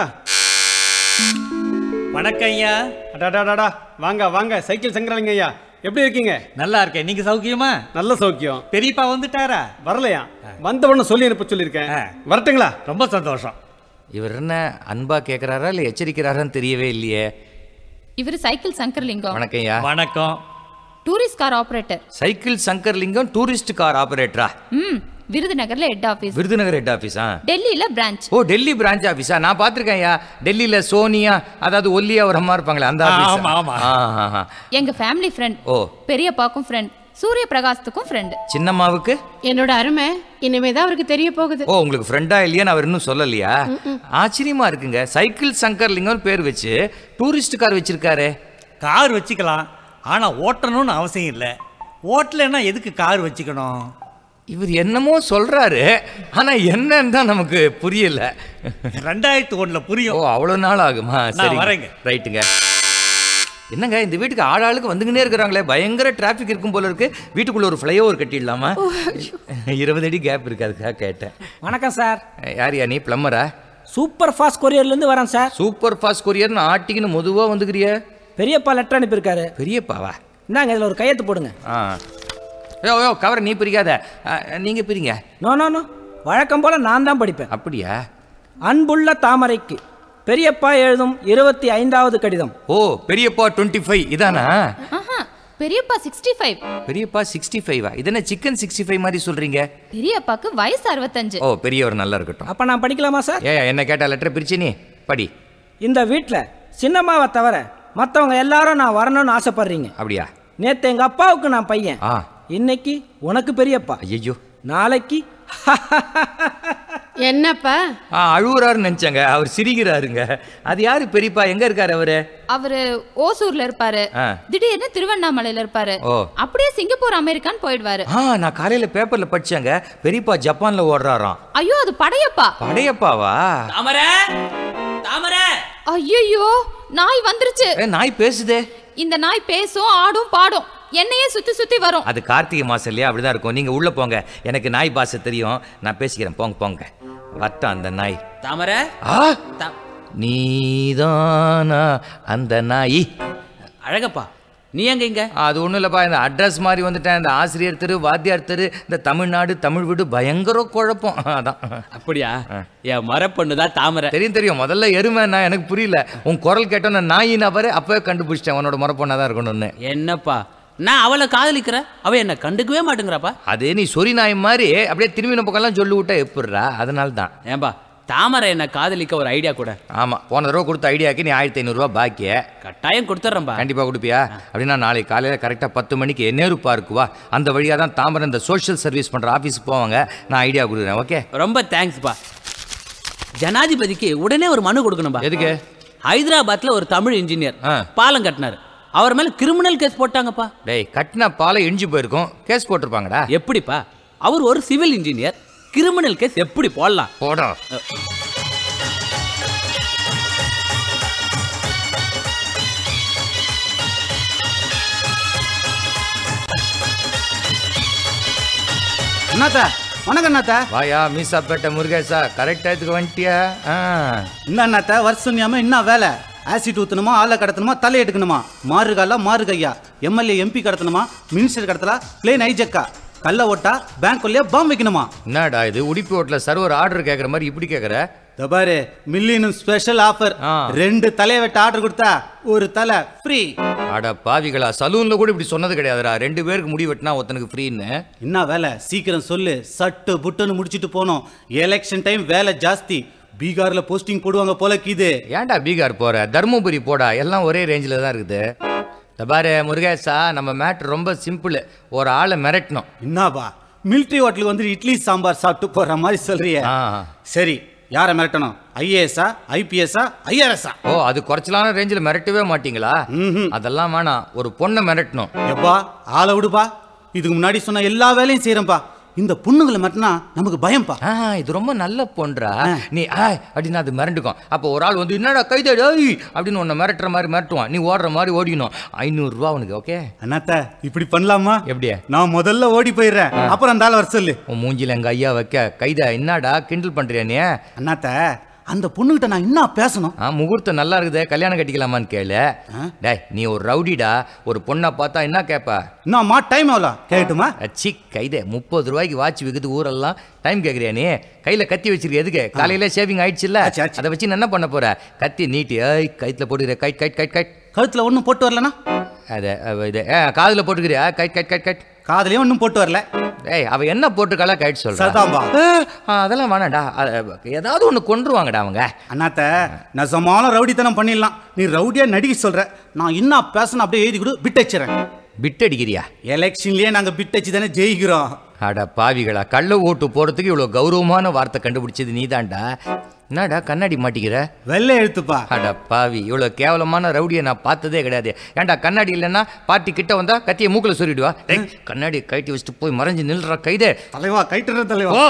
வணக்கம் ஐயா அடாடாடாடா வாங்க வாங்க சைக்கிள் சங்கரலிங்க ஐயா எப்படி இருக்கீங்க நல்லா இருக்கேன் நீங்க சௌக்கியமா நல்ல சௌக்கியம் பெரியப்பா வந்துட்டாரா வரலையா வந்தவன சொல்லி அனுப்ப சொல்லியிருக்கேன் வரட்டுங்களா ரொம்ப சந்தோஷம் இவர் என்ன அன்பா கேட்குறாரா இல்லை எச்சரிக்கிறாரான்னு தெரியவே இல்லையே இவர் சைக்கிள் சங்கர்லிங்கம் வணக்கம் ஐயா வணக்கம் tourist car operator cycle Sankaralingam tourist car ஆபரேட்டரா ம் விருதுநகர்ல ஹெட் ஆபீஸ் விருதுநகர் ஹெட் ஆஃபீஸா டெல்லியில பிரான்ச் ஓ டெல்லி பிரான்ச் ஆஃபீஸா நான் பார்த்துருக்கேன் ஐயா டெல்லியில் சோனியா அதாவது ஒல்லியா ஒரு அம்மா இருப்பாங்களே அந்த ஆ, ஆஃபீஸ் ஆமா, ஆமா. எங்க ஃபேமிலி ஃப்ரெண்ட் ஓ பெரியப்பாக்கும் ஃப்ரெண்ட் சூரிய பிரகாசத்துக்கும் ஃப்ரெண்ட் சின்னம்மாவுக்கு என்னோட அருமை இனிமே தான் அவருக்கு தெரிய போகுது ஓ உங்களுக்கு ஃப்ரெண்டா இல்லையான்னு அவர் இன்னும் சொல்லலையா ஆச்சரியமா இருக்குங்க சைக்கிள் சங்கர்லிங்கம்னு பேர் வச்சு டூரிஸ்ட் கார் வச்சிருக்காரு கார் வச்சுக்கலாம் ஆனா ஓட்டணும்னு அவசியம் இல்லை ஓட்டலைன்னா எதுக்கு கார் வச்சுக்கணும் இவர் என்னமோ சொல்றாரு ஆனா என்னன்னு தான் நமக்கு புரியல ரெண்டாயிரத்தி ஒண்ணுல புரியும் ஓ அவ்வளவு நாள் ஆகுமா நான் சரி வரேங்க. ரைட்டுங்க என்னங்க இந்த வீட்டுக்கு ஆளாளுக்கு வந்துக்கினே இருக்கிறாங்களே பயங்கர டிராஃபிக் இருக்கும் போல இருக்கு வீட்டுக்குள்ள ஒரு ஃப்ளைஓவர் கட்டிடலாமா இருபது அடி கேப் இருக்கு அதுக்காக கேட்டேன் வணக்கம் சார் யார் யா நீ பிளம்பரா சூப்பர் ஃபாஸ்ட் கொரியர்லேருந்து வரேன் சார் சூப்பர் ஃபாஸ்ட் கொரியர்னு ஆட்டிக்கின்னு மொதுவா வந்துக்கிறிய பெரியப்பா லெட்டர் அனுப்பியிருக்காரு பெரியப்பாவா இந்தாங்க இதில் ஒரு கையெழுத்து போடுங்க ஆ யோ யோ கவரை நீ பிரிக்காத ஆ, நீங்க பிரிங்க நோ நோ நோ வழக்கம் போல நான் தான் படிப்பேன் அப்படியா அன்புள்ள தாமரைக்கு பெரியப்பா எழுதும் இருபத்தி ஐந்தாவது கடிதம் ஓ பெரியப்பா டுவெண்ட்டி ஃபைவ் இதானா ஆஹா பெரியப்பா சிக்ஸ்டி ஃபைவ் பெரியப்பா சிக்ஸ்டி ஃபைவா இது என்ன சிக்கன் சிக்ஸ்டி ஃபைவ் மாதிரி சொல்றீங்க பெரியப்பாக்கு வயசு அறுபத்தஞ்சு ஓ பெரியவர் நல்லா இருக்கட்டும் அப்போ நான் படிக்கலாமா சார் ஏ என்ன கேட்டா லெட்டர் பிரிச்சு நீ படி இந்த வீட்டில் சின்னம்மாவை தவிர மற்றவங்க எல்லாரும் நான் வரணும்னு ஆசைப்படுறீங்க அப்படியா நேற்று எங்கள் அப்பாவுக்கு நான் பையன் ஆ இன்னைக்கு உனக்கு பெரியப்பா ஐயோ நாளைக்கு என்னப்பா ஆ அழுவுறாருன்னு நினைச்சாங்க அவர் சிரிக்கிறாருங்க அது யாரு பெரியப்பா எங்க இருக்காரு அவரு அவரு ஓசூர்ல இருப்பாரு ஆ. திடீர்னு திருவண்ணாமலையில இருப்பாரு ஓ. அப்படியே சிங்கப்பூர் அமெரிக்கான்னு போயிடுவாரு ஆ நான் காலையில பேப்பர்ல படிச்சேங்க பெரியப்பா ஜப்பான்ல ஓடுறாராம் ஐயோ அது படையப்பா படையப்பாவா தாமரை தாமரை ஐயோ நாய் வந்துருச்சு ஏ நாய் பேசுதே இந்த நாய் பேசும் ஆடும் பாடும் என்னையே சுத்தி சுத்தி வரும் அது கார்த்திகை மாசம் இல்லையா அப்படிதான் இருக்கும் நீங்க உள்ள போங்க எனக்கு நாய் பாசை தெரியும் நான் பேசிக்கிறேன் போங்க போங்க வட்டம் அந்த நாய் தாமரை ஆ தா- நீதானா அந்த நாய் அழகப்பா நீ எங்க இங்க அது ஒன்றும் இல்லைப்பா இந்த அட்ரஸ் மாதிரி வந்துட்டேன் இந்த ஆசிரியர் தெரு வாத்தியார் தெரு இந்த தமிழ்நாடு தமிழ் வீடு பயங்கர குழப்பம் அதான் அப்படியா என் மரப்பொண்ணு தான் தாமரை தெரியும் தெரியும் முதல்ல எருமை நான் எனக்கு புரியல உன் குரல் கேட்டோன்னே நாயின் அவரு அப்பவே கண்டுபிடிச்சிட்டேன் உன்னோட முறப்பொண்ணா தான் இருக்கணும்னு என்னப்பா நான் அவளை காதலிக்கிறேன் அவ என்ன கண்டுக்கவே மாட்டேங்கிறாப்பா அது நீ சொறி நாய் மாதிரி அப்படியே திரும்பின பக்கம்லாம் சொல்லி விட்டா எப்படிரா அதனால தான் ஏன்பா தாமரை என்ன காதலிக்க ஒரு ஐடியா கூட ஆமாம் போன தடவை கொடுத்த ஐடியாக்கு நீ ஆயிரத்தி ஐநூறுரூவா பாக்கிய கட்டாயம் கொடுத்துட்றேன்பா கண்டிப்பாக கொடுப்பியா அப்படின்னா நாளைக்கு காலையில் கரெக்டாக பத்து மணிக்கு நேரு பார்க்கு வா அந்த வழியாக தான் தாமரை இந்த சோஷியல் சர்வீஸ் பண்ணுற ஆஃபீஸுக்கு போவாங்க நான் ஐடியா கொடுக்குறேன் ஓகே ரொம்ப தேங்க்ஸ்ப்பா ஜனாதிபதிக்கு உடனே ஒரு மனு கொடுக்கணும்பா எதுக்கு ஹைதராபாத்ல ஒரு தமிழ் இன்ஜினியர் ஆ. பாலம் கட்டினாரு அவர் மேல கிரிமினல் கேஸ் போட்டாங்கப்பா டேய் கட்டின பாலை இழிஞ்சு போயிருக்கும் கேஸ் போட்டிருப்பாங்கடா எப்படிப்பா அவர் ஒரு சிவில் இன்ஜினியர் கிரிமினல் கேஸ் எப்படி போடலாம் போடா அண்ணாத்த வணக்கம் அண்ணாத்த வாயா மீசாப்பேட்டை முருகேசா கரெக்ட் டயத்துக்கு வந்துட்டியா ஆ என்ன அண்ணாத்த வருஷம் ஞாபகம் என்ன வேலை ஆசிட் ஊற்றணுமா ஆளை கடத்தணுமா தலை எடுக்கணுமா மாறுகால மாறுகையா எம்எல்ஏ எம்பி கடத்தணுமா மினிஸ்டர் கடத்தலா பிளேன் ஐஜக்கா கல்ல ஓட்டா பேங்க் கொள்ளையா பாம் வைக்கணுமா என்னடா இது உடுப்பி ஹோட்டலில் சர்வர் ஆர்டர் கேட்குற மாதிரி இப்படி கேட்குற இதோ பாரு மில்லியனும் ஸ்பெஷல் ஆஃபர் ஆ. ரெண்டு தலையை வெட்ட ஆர்டர் கொடுத்தா ஒரு தலை ஃப்ரீ அட பாவிகளா சலூனில் கூட இப்படி சொன்னது கிடையாதுடா ரெண்டு பேருக்கு முடி வெட்டினா ஒருத்தனுக்கு ஃப்ரீன்னு என்ன வேலை சீக்கிரம் சொல்லு சட்டு புட்டுன்னு முடிச்சிட்டு போனோம் எலெக்ஷன் டைம் வேலை ஜாஸ்தி பீகார்ல போஸ்டிங் போடுவாங்க போல கீது ஏன்டா பீகார் போற தருமபுரி போடா எல்லாம் ஒரே ரேஞ்சில் தான் இருக்குது இந்த பாரு முருகேசா நம்ம மேட்ரு ரொம்ப சிம்பிள் ஒரு ஆளை மிரட்டணும் என்னப்பா மிலிட்ரி ஹோட்டலுக்கு வந்து இட்லி சாம்பார் சாப்பிட்டு போற மாதிரி சொல்றியே ஆ. சரி யாரை மிரட்டணும் ஐஏஎஸ்ஆ ஐபிஎஸ்ஆ ஐஆர்எஸ்ஆ ஓ அது குறைச்சலான ரேஞ்சில் மிரட்டவே மாட்டீங்களா அதெல்லாம் வேணாம் ஒரு பொண்ணை மிரட்டணும் எப்பா ஆளை விடுப்பா இதுக்கு முன்னாடி சொன்ன எல்லா வேலையும் செய்கிறேன்ப்பா இந்த பொண்ணுங்களை மிரட்டினா நமக்கு பயம்ப்பா ஆ இது ரொம்ப நல்ல பொன்றா நீ ஆ அப்படின்னு அது மிரண்டுக்கும் அப்போ ஒரு ஆள் வந்து என்னடா கைதடி ஐய் அப்படின்னு உன்னை மிரட்டுற மாதிரி மிரட்டுவான் நீ ஓடுற மாதிரி ஓடிக்கணும் ஐநூறுரூவா உனக்கு ஓகே அண்ணாத்த இப்படி பண்ணலாமா எப்படியா நான் முதல்ல ஓடி போயிடுறேன் அப்புறம் அந்த ஆள் வர சொல்லு உன் மூஞ்சில எங்க ஐயா வைக்க கைதா என்னடா கிண்டல் பண்றியா நீ அண்ணாத்த அந்த பொண்ணுகிட்ட நான் என்ன பேசணும் ஆ முகூர்த்தம் நல்லா இருக்குதே கல்யாணம் கட்டிக்கலாமான்னு கேளு டேய் நீ ஒரு ரவுடிடா ஒரு பொண்ணை பார்த்தா என்ன கேப்ப என்னம்மா டைம் எவ்வளோ கேட்கட்டுமா அச்சி கைதே முப்பது ரூபாய்க்கு வாட்ச் விக்குது ஊரெல்லாம் டைம் கேட்குறியா நீ கையில் கத்தி வச்சிருக்க எதுக்கு காலையில் ஷேவிங் ஆயிடுச்சுல்ல அதை வச்சு நீ என்ன பண்ண போற கத்தி நீட்டி ஏய் கைத்தில் போட்டுக்கிற கைட் கைட் கைட் கைட் கழுத்தில் ஒன்றும் போட்டு வரலனா அதை இது ஏ காதில் போட்டுக்கிறியா கைட் கைட் கைட் கைட் காதுலயும் ஒன்றும் போட்டு வரல ஏய் அவ என்ன போட்டுக்கால கைட் சொல்றா சதாம்பா. ஏ, ஆ, அதெல்லாம் வேணாம்டா அ, ஏதாவது ஒன்று கொண்டுருவாங்கடா அவங்க அண்ணாத்த நெசமான ரவுடித்தனம் பண்ணிடலாம் நீ ரவுடியா நடிக்க சொல்ற நான் என்ன பேசணும் அப்படியே எழுதி கொடு பிட் வச்சுறேன் பிட் அடிக்கிறியா எலெக்ஷன்லயே நாங்க பிட் வச்சு தானே ஜெயிக்கிறோம் அட பாவிகளா கள்ள ஓட்டு போறதுக்கு இவ்வளோ கௌரவமான வார்த்தை கண்டுபிடிச்சது நீதான்டா என்னடா கண்ணாடி மாட்டிக்கிற வெள்ளை எழுத்துப்பா அட பாவி இவ்வளோ கேவலமான ரவுடியை நான் பார்த்ததே கிடையாது ஏன்டா கண்ணாடி இல்லைன்னா பார்ட்டி கிட்ட வந்தா கத்தியை மூக்கில் சொல்லிடுவா டேய் கண்ணாடி கட்டி வச்சுட்டு போய் மறைஞ்சு நில்ற கைதே தலைவா கைட்டுற தலைவா ஓ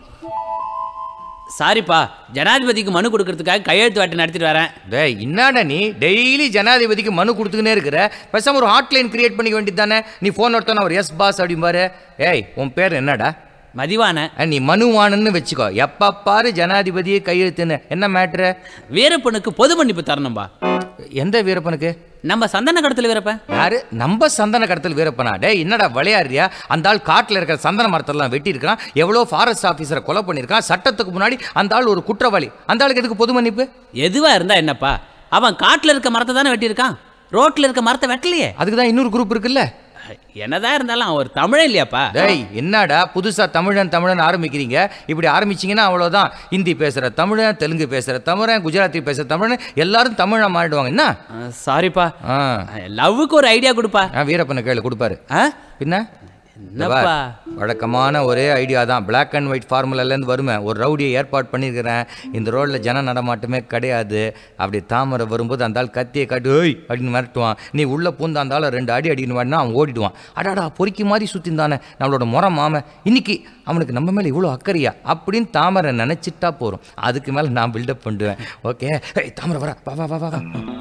சாரிப்பா ஜனாதிபதிக்கு மனு கொடுக்கறதுக்காக கையெழுத்து வாட்டி நடத்திட்டு வரேன் டேய் என்னடா நீ டெய்லி ஜனாதிபதிக்கு மனு கொடுத்துக்கினே இருக்கிற பேசாம ஒரு ஹாட்லைன் கிரியேட் பண்ணிக்க வேண்டியது தானே நீ ஃபோன் ஒருத்தன ஒரு எஸ் பாஸ் அப்படிம்பாரு ஏய் உன் பேர் என்னடா மதிவான நீ மனுவானன்னு வச்சுக்கோ எப்ப பாரு ஜனாதிபதியே கையெழுத்துன்னு என்ன மேட்ரு வீரப்பனுக்கு பொது மன்னிப்பு தரணும்பா எந்த வீரப்பனுக்கு நம்ம சந்தன கடத்தல் வீரப்பன் யாரு நம்ம சந்தன கடத்தல் வீரப்பனா டேய் என்னடா விளையாடுறியா அந்த ஆள் காட்டில் இருக்கிற சந்தன மரத்தெல்லாம் வெட்டி இருக்கான் எவ்வளோ ஃபாரஸ்ட் ஆஃபீஸரை கொலை பண்ணியிருக்கான் சட்டத்துக்கு முன்னாடி அந்த ஆள் ஒரு குற்றவாளி அந்த ஆளுக்கு எதுக்கு பொது மன்னிப்பு எதுவா இருந்தா என்னப்பா அவன் காட்டுல இருக்க மரத்தை தானே வெட்டியிருக்கான் ரோட்ல இருக்க மரத்தை வெட்டலையே அதுக்கு தான் இன்னொரு குரூப் இருக்குல்ல என்னதான் இருந்தாலும் அவன் ஒரு தமிழன் இல்லையாப்பா டேய் என்னடா புதுசா தமிழன் தமிழன் ஆரம்பிக்கிறீங்க இப்படி ஆரம்பிச்சீங்கன்னா அவ்வளோதான் ஹிந்தி பேசுற தமிழன் தெலுங்கு பேசுற தமிழன் குஜராத்தி பேசுற தமிழன் எல்லாரும் தமிழா மாறிடுவாங்க என்ன சாரிப்பா ஆ லவ்வுக்கு ஒரு ஐடியா கொடுப்பா ஆ, வீரப்பனை கேளு கொடுப்பாரு பின்ன இந்த என்னப்பா? பார், வழக்கமான ஒரே ஐடியா தான் பிளாக் அண்ட் ஒயிட் ஃபார்முலாலேருந்து வருமே ஒரு ரவுடியை ஏற்பாடு பண்ணியிருக்கிறேன் இந்த ரோட்டில் ஜன நடமாட்டமே கிடையாது அப்படி தாமரை வரும்போது அந்த ஆள் கத்தியை காட்டு ஓய் அப்படின்னு மிரட்டுவான் நீ உள்ளே பூந்து அந்த ஆளை ரெண்டு அடி அடிக்கணும் வாடினா அவன் ஓடிடுவான் அடாடா பொறுக்கி மாதிரி சுற்றிந்தானே நம்மளோட முறை மாமன் இன்னைக்கு அவனுக்கு நம்ம மேலே இவ்வளோ அக்கறையா அப்படின்னு தாமரை நினச்சிட்டா போகிறோம் அதுக்கு மேலே நான் பில்டப் பண்ணுவேன் ஓகே ஏய் தாமரை வர வா வா வா வா வா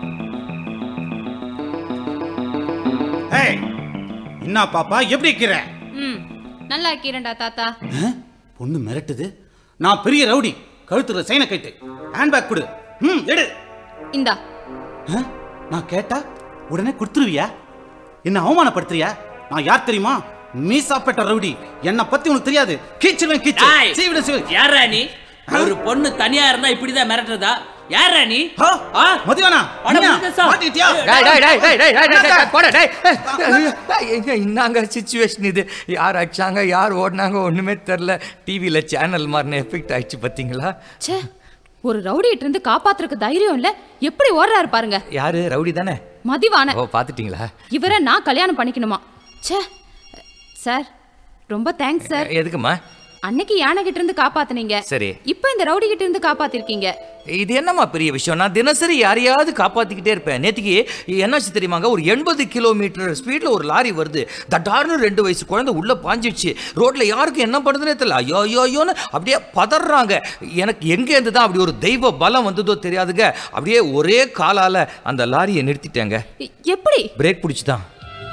ஏய் என்ன பாப்பா எப்படி இருக்கிற ம் நல்லா இருக்கீரண்டா தாத்தா பொண்ணு மிரட்டுது நான் பெரிய ரவுடி கழுத்துல சைனை கைட்டு ஹேண்ட்பேக் கொடு ம் எடு இந்தா ஆ? நான் கேட்டா உடனே கொடுத்துருவியா என்ன அவமானப்படுத்துறியா நான் யார் தெரியுமா மீசாப்பேட்ட ரவுடி என்னை பத்தி உனக்கு தெரியாது கீச்சிருவேன் கீச்சு டேய், சீவிட சீவி யாரா நீ ஒரு பொண்ணு தனியா இருந்தா இப்படிதான் மிரட்டுறதா யாரா நீ ஆ? மதியானா அட, என்ன? முருகேசா. மாட்டிக்கிட்டியா? டேய், டேய், டேய், டேய், டேய், டேய், டேய், என்னக்கா? டேய், போடா, டேய். ஏங்க, என்னங்க சுச்சுவேஷன் இது யார் அடிச்சாங்க யார் ஓடினாங்க ஒண்ணுமே தெரில டிவியில சேனல் மாறின எஃபெக்ட் ஆயிடுச்சு பாத்தீங்களா ச்சே ஒரு ரவுடிகிட்ட இருந்து காப்பாத்துறதுக்கு தைரியம் இல்ல எப்படி ஓடுறாரு பாருங்க யாரு ரவுடி தானே மதிவான ஓ பாத்துட்டீங்களா இவரை நான் கல்யாணம் பண்ணிக்கணுமா ச்சே சார் ரொம்ப தேங்க்ஸ் சார் எதுக்குமா அன்னைக்கு யானை கிட்ட இருந்து காப்பாத்துனீங்க சரி இப்போ இந்த ரவுடி கிட்ட இருந்து காப்பாத்திருக்கீங்க இது என்னம்மா பெரிய விஷயம் நான் தினசரி யாரையாவது காப்பாத்திக்கிட்டே இருப்பேன் நேற்றுக்கு என்னாச்சு தெரியுமாங்க ஒரு எண்பது கிலோமீட்டர் ஸ்பீடில் ஒரு லாரி வருது தட்டார்னு ரெண்டு வயசு குழந்தை உள்ளே பாஞ்சிடுச்சு ரோட்டில் யாருக்கும் என்ன பண்ணுறதுனே தெரியல ஐயோ ஐயோ ஐயோன்னு அப்படியே பதறாங்க எனக்கு எங்கேருந்து தான் அப்படி ஒரு தெய்வ பலம் வந்ததோ தெரியாதுங்க அப்படியே ஒரே காலால் அந்த லாரியை நிறுத்திட்டேங்க எ- எப்படி பிரேக் பிடிச்சி தான்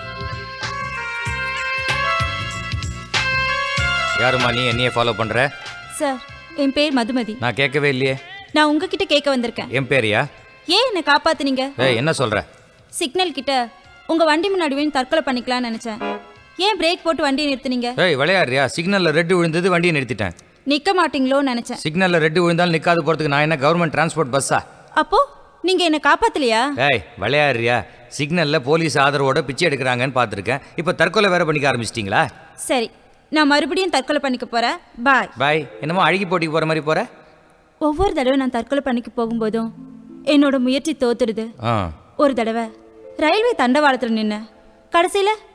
யாரும்மா நீ என்னையே ஃபாலோ பண்ணுற சார் என் பேர் மதுமதி நான் கேட்கவே இல்லையே நான் உங்ககிட்ட கேட்க வந்திருக்கேன் என் பேரியா ஏன் என்னை காப்பாத்துனீங்க ஏய் என்ன சொல்கிற சிக்னல் கிட்ட உங்க வண்டி முன்னாடி போய் தற்கொலை பண்ணிக்கலாம்னு நினைச்சேன் ஏன் பிரேக் போட்டு வண்டியை நிறுத்துனீங்க ஏய் விளையாடுறியா சிக்னலில் ரெட்டு விழுந்தது வண்டியை நிறுத்திட்டேன் நிக்க மாட்டீங்களோன்னு நினைச்சேன் சிக்னலில் ரெட்டு விழுந்தாலும் நிற்காது போகிறதுக்கு நான் என்ன கவர்மெண்ட் டிரான்ஸ்போர்ட் பஸ்ஸா அப்போ நீங்க என்ன காப்பாத்தலையா ஏய் விளையாடுறியா சிக்னலில் போலீஸ் ஆதரவோட பிச்சை எடுக்கிறாங்கன்னு பார்த்துருக்கேன் இப்போ தற்கொலை வேற பண்ணிக்க ஆரம்பிச்சிட்டிங்களா சரி நான் மறுபடியும் தற்கொலை பண்ணிக்க போறேன் பாய் பாய் என்னமோ அழுகி போட்டிக்கு போகிற மாதிரி போகிற ஒவ்வொரு தடவை நான் தற்கொலை பண்ணிக்க போகும்போதும் என்னோட முயற்சி தோத்துடுது ஆ ஒரு தடவை ரயில்வே தண்டவாளத்தில் நின்ன கடைசியில்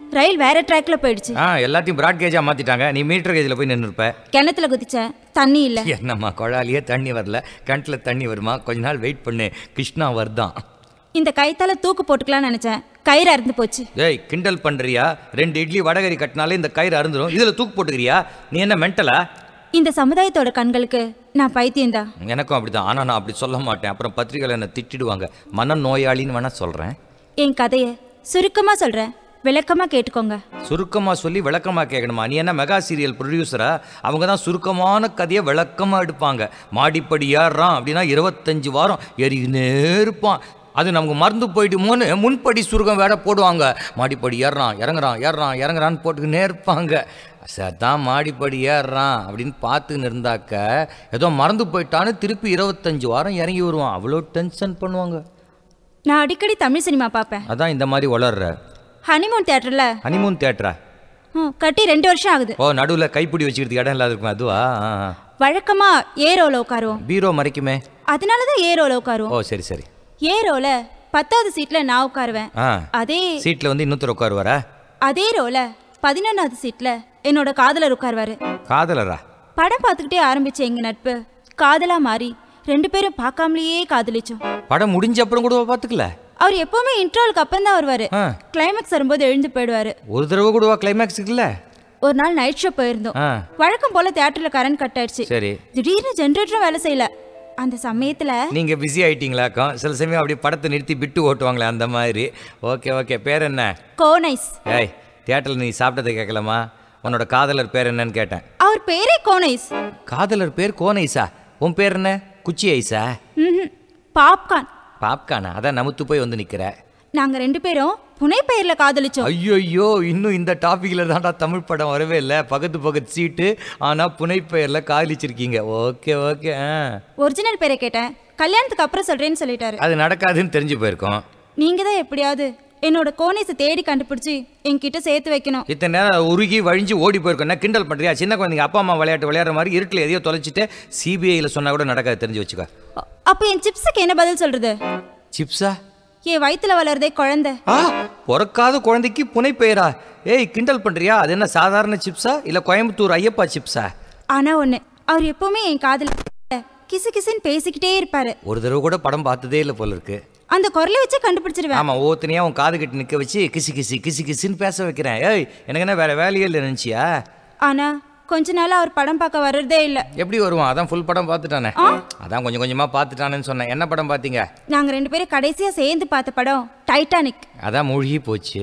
ரயில் வேற ட்ராக்ல போயிடுச்சு ஆ எல்லாத்தையும் ப்ராட் கேஜாக மாற்றிட்டாங்க நீ மீட்டர் கேஜில் போய் நின்று இருப்ப கிணத்துல குதிச்சேன் தண்ணி இல்ல என்னம்மா குழாலியே தண்ணி வரல கிணத்துல தண்ணி வருமா கொஞ்ச நாள் வெயிட் பண்ணு கிருஷ்ணா வருதான் இந்த கைத்தால தூக்கு போட்டுக்கலாம்னு நினைச்சேன் கயிறு அறுந்து போச்சு ஏய் கிண்டல் பண்ணுறியா ரெண்டு இட்லி வடகரி கட்டினாலே இந்த கயிறு அறுந்துரும் இதில் தூக்கு போட்டுக்கிறியா நீ என்ன மென்டலா இந்த சமுதாயத்தோட கண்களுக்கு நான் பைத்தியம்தான் எனக்கும் அப்படிதான் ஆனால் நான் அப்படி சொல்ல மாட்டேன் அப்புறம் பத்திரிகையில் என்னை திட்டிடுவாங்க மன நோயாளின்னு வேணா சொல்கிறேன் என் கதையை சுருக்கமா சொல்றேன் விளக்கமா கேட்டுக்கோங்க சுருக்கமாக சொல்லி விளக்கமாக கேட்கணுமா நீ என்ன மெகா சீரியல் ப்ரொடியூசரா அவங்க தான் சுருக்கமான கதையை விளக்கமாக எடுப்பாங்க மாடிப்படி ஏறுறான் அப்படின்னா இருபத்தஞ்சு வாரம் ஏறிக்கினே இருப்பான் அது நமக்கு மறந்து போயிட்டுமோன்னு முன்படி சுருக்கம் வேற போடுவாங்க மாடிப்படி ஏறுறான் இறங்குறான் ஏறுறான் இறங்குறான்னு போட்டுக்கினே இருப்பாங்க சதான் மாடிப்படி ஏறுறான் அப்படின்னு பார்த்துன்னு இருந்தாக்க ஏதோ மறந்து போயிட்டான்னு திருப்பி இருபத்தஞ்சு வாரம் இறங்கி வருவான் அவ்வளோ டென்ஷன் பண்ணுவாங்க நான் அடிக்கடி தமிழ் சினிமா பார்ப்பேன் அதான் இந்த மாதிரி வளர்ற ஹனிமூன் தியேட்டர்ல ஹனிமூன் தேட்டரா ம், கட்டி ரெண்டு வருஷம் ஆகுது ஓ நடுவில் கைப்பிடி வச்சுக்கிறதுக்கு இடம் இல்லாத இருக்கும் அதுவா ஆ, ஆ. வழக்கமா ஏரோல உட்காருவோம் பீரோ மறைக்குமே அதனால தான் ஏரோல உட்காருவோம் ஓ சரி சரி ஏரோல பத்தாவது சீட்ல நான் உட்காருவேன் ஆ அதே சீட்டில் வந்து இன்னொருத்தர் உட்காருவாரா அதே ரோல பதினொன்னாவது சீட்ல என்னோட காதலர் உட்காருவாரு காதலரா படம் பார்த்துக்கிட்டே ஆரம்பிச்ச எங்க நட்பு காதலா மாறி ரெண்டு பேரும் பார்க்காமலேயே காதலிச்சோம் படம் முடிஞ்ச அப்புறம் கூட பார்த்துக்கல அவர் எப்பவுமே இன்ட்ரோலுக்கு அப்புறம் தான் வருவாரு ஆ. கிளைமேக்ஸ் வரும்போது எழுந்து போயிடுவாரு ஒரு தடவை கூடவா கிளைமேக்ஸ் இருக்குல்ல ஒரு நாள் நைட் ஷோ போயிருந்தோம் ஆ வழக்கம் போல தியேட்டர்ல கரண்ட் கட் ஆயிடுச்சு சரி திடீர்னு ஜென்ரேட்டரும் வேலை செய்யல அந்த சமயத்துல நீங்க பிஸி ஆயிட்டீங்களாக்கும் சில சமயம் அப்படியே படத்தை நிறுத்தி விட்டு ஓட்டுவாங்களே அந்த மாதிரி ஓகே ஓகே பேர் என்ன கோனைஸ் ஏய் தியேட்டரில் நீ சாப்பிட்டதை கேட்கலாமா உன்னோட காதலர் பேர் என்னன்னு கேட்டேன் அவர் பேரே கோனைஸ் காதலர் பேர் கோனைசா உன் பேர் என்ன குச்சி ஐஸா ம்ஹும். பாப்கார்ன் பாப்கானா அதான் நமுத்து போய் வந்து நிக்கிற நாங்க ரெண்டு பேரும் புனை பெயர்ல காதலிச்சோம் ஐயோ இன்னும் இந்த டாபிக்ல தான்டா தமிழ் படம் வரவே இல்லை பக்கத்து பக்கத்து சீட்டு ஆனா புனைப்பெயர்ல காதலிச்சிருக்கீங்க ஓகே ஓகே ஆ ஒரிஜினல் பேரை கேட்டேன் கல்யாணத்துக்கு அப்புறம் சொல்றேன்னு சொல்லிட்டாரு அது நடக்காதுன்னு தெரிஞ்சு போயிருக்கோம் நீங்க தான் எப்படியாவது என்னோட கோனைஸை தேடி கண்டுபிடிச்சு என்கிட்ட சேர்த்து வைக்கணும் இத்தனை நேரம் உருகி வழிஞ்சு ஓடி போயிருக்கோம் என்ன கிண்டல் பண்றியா சின்ன குழந்தைங்க அப்பா அம்மா விளையாட்டு விளையாடுற மாதிரி இருட்டில் எதையோ தொலைச்சிட்டு சிபிஐயில் சொன்னா கூட நடக்காது தெரிஞ்சு வச்சுக்க அ- அப்போ என் சிப்ஸுக்கு என்ன பதில் சொல்றது சிப்ஸா என் வயித்துல வளருதே குழந்தை ஆ பிறக்காத குழந்தைக்கு புனைப்பெயரா ஏய் கிண்டல் பண்றியா அது என்ன சாதாரண சிப்ஸா இல்ல கோயம்புத்தூர் ஐயப்பா சிப்ஸா ஆனா ஒண்ணு அவர் எப்பவுமே என் காதுல கிசு கிசுன்னு பேசிக்கிட்டே இருப்பாரு ஒரு தடவை கூட படம் பார்த்ததே இல்லை போல இருக்கு அந்த குரலை வச்சு கண்டுபிடிச்சிருவேன் ஆமா ஒவ்வொருத்தனையா உன் காது கட்டி நிக்க வச்சு கிசி கிசி கிசி கிசின்னு பேச வைக்கிறேன் ஏய் எனக்கு என்ன வேற வேலையே இல்லை நினைச்சியா ஆனா கொஞ்ச நாளா அவர் படம் பார்க்க வர்றதே இல்ல எப்படி வருவான் அதான் ஃபுல் படம் பார்த்துட்டானே அதான் கொஞ்சம் கொஞ்சமா பார்த்துட்டானேன்னு சொன்னேன் என்ன படம் பார்த்தீங்க நாங்க ரெண்டு பேரும் கடைசியா சேர்ந்து பார்த்த படம் டைட்டானிக் அதான் மூழ்கி போச்சு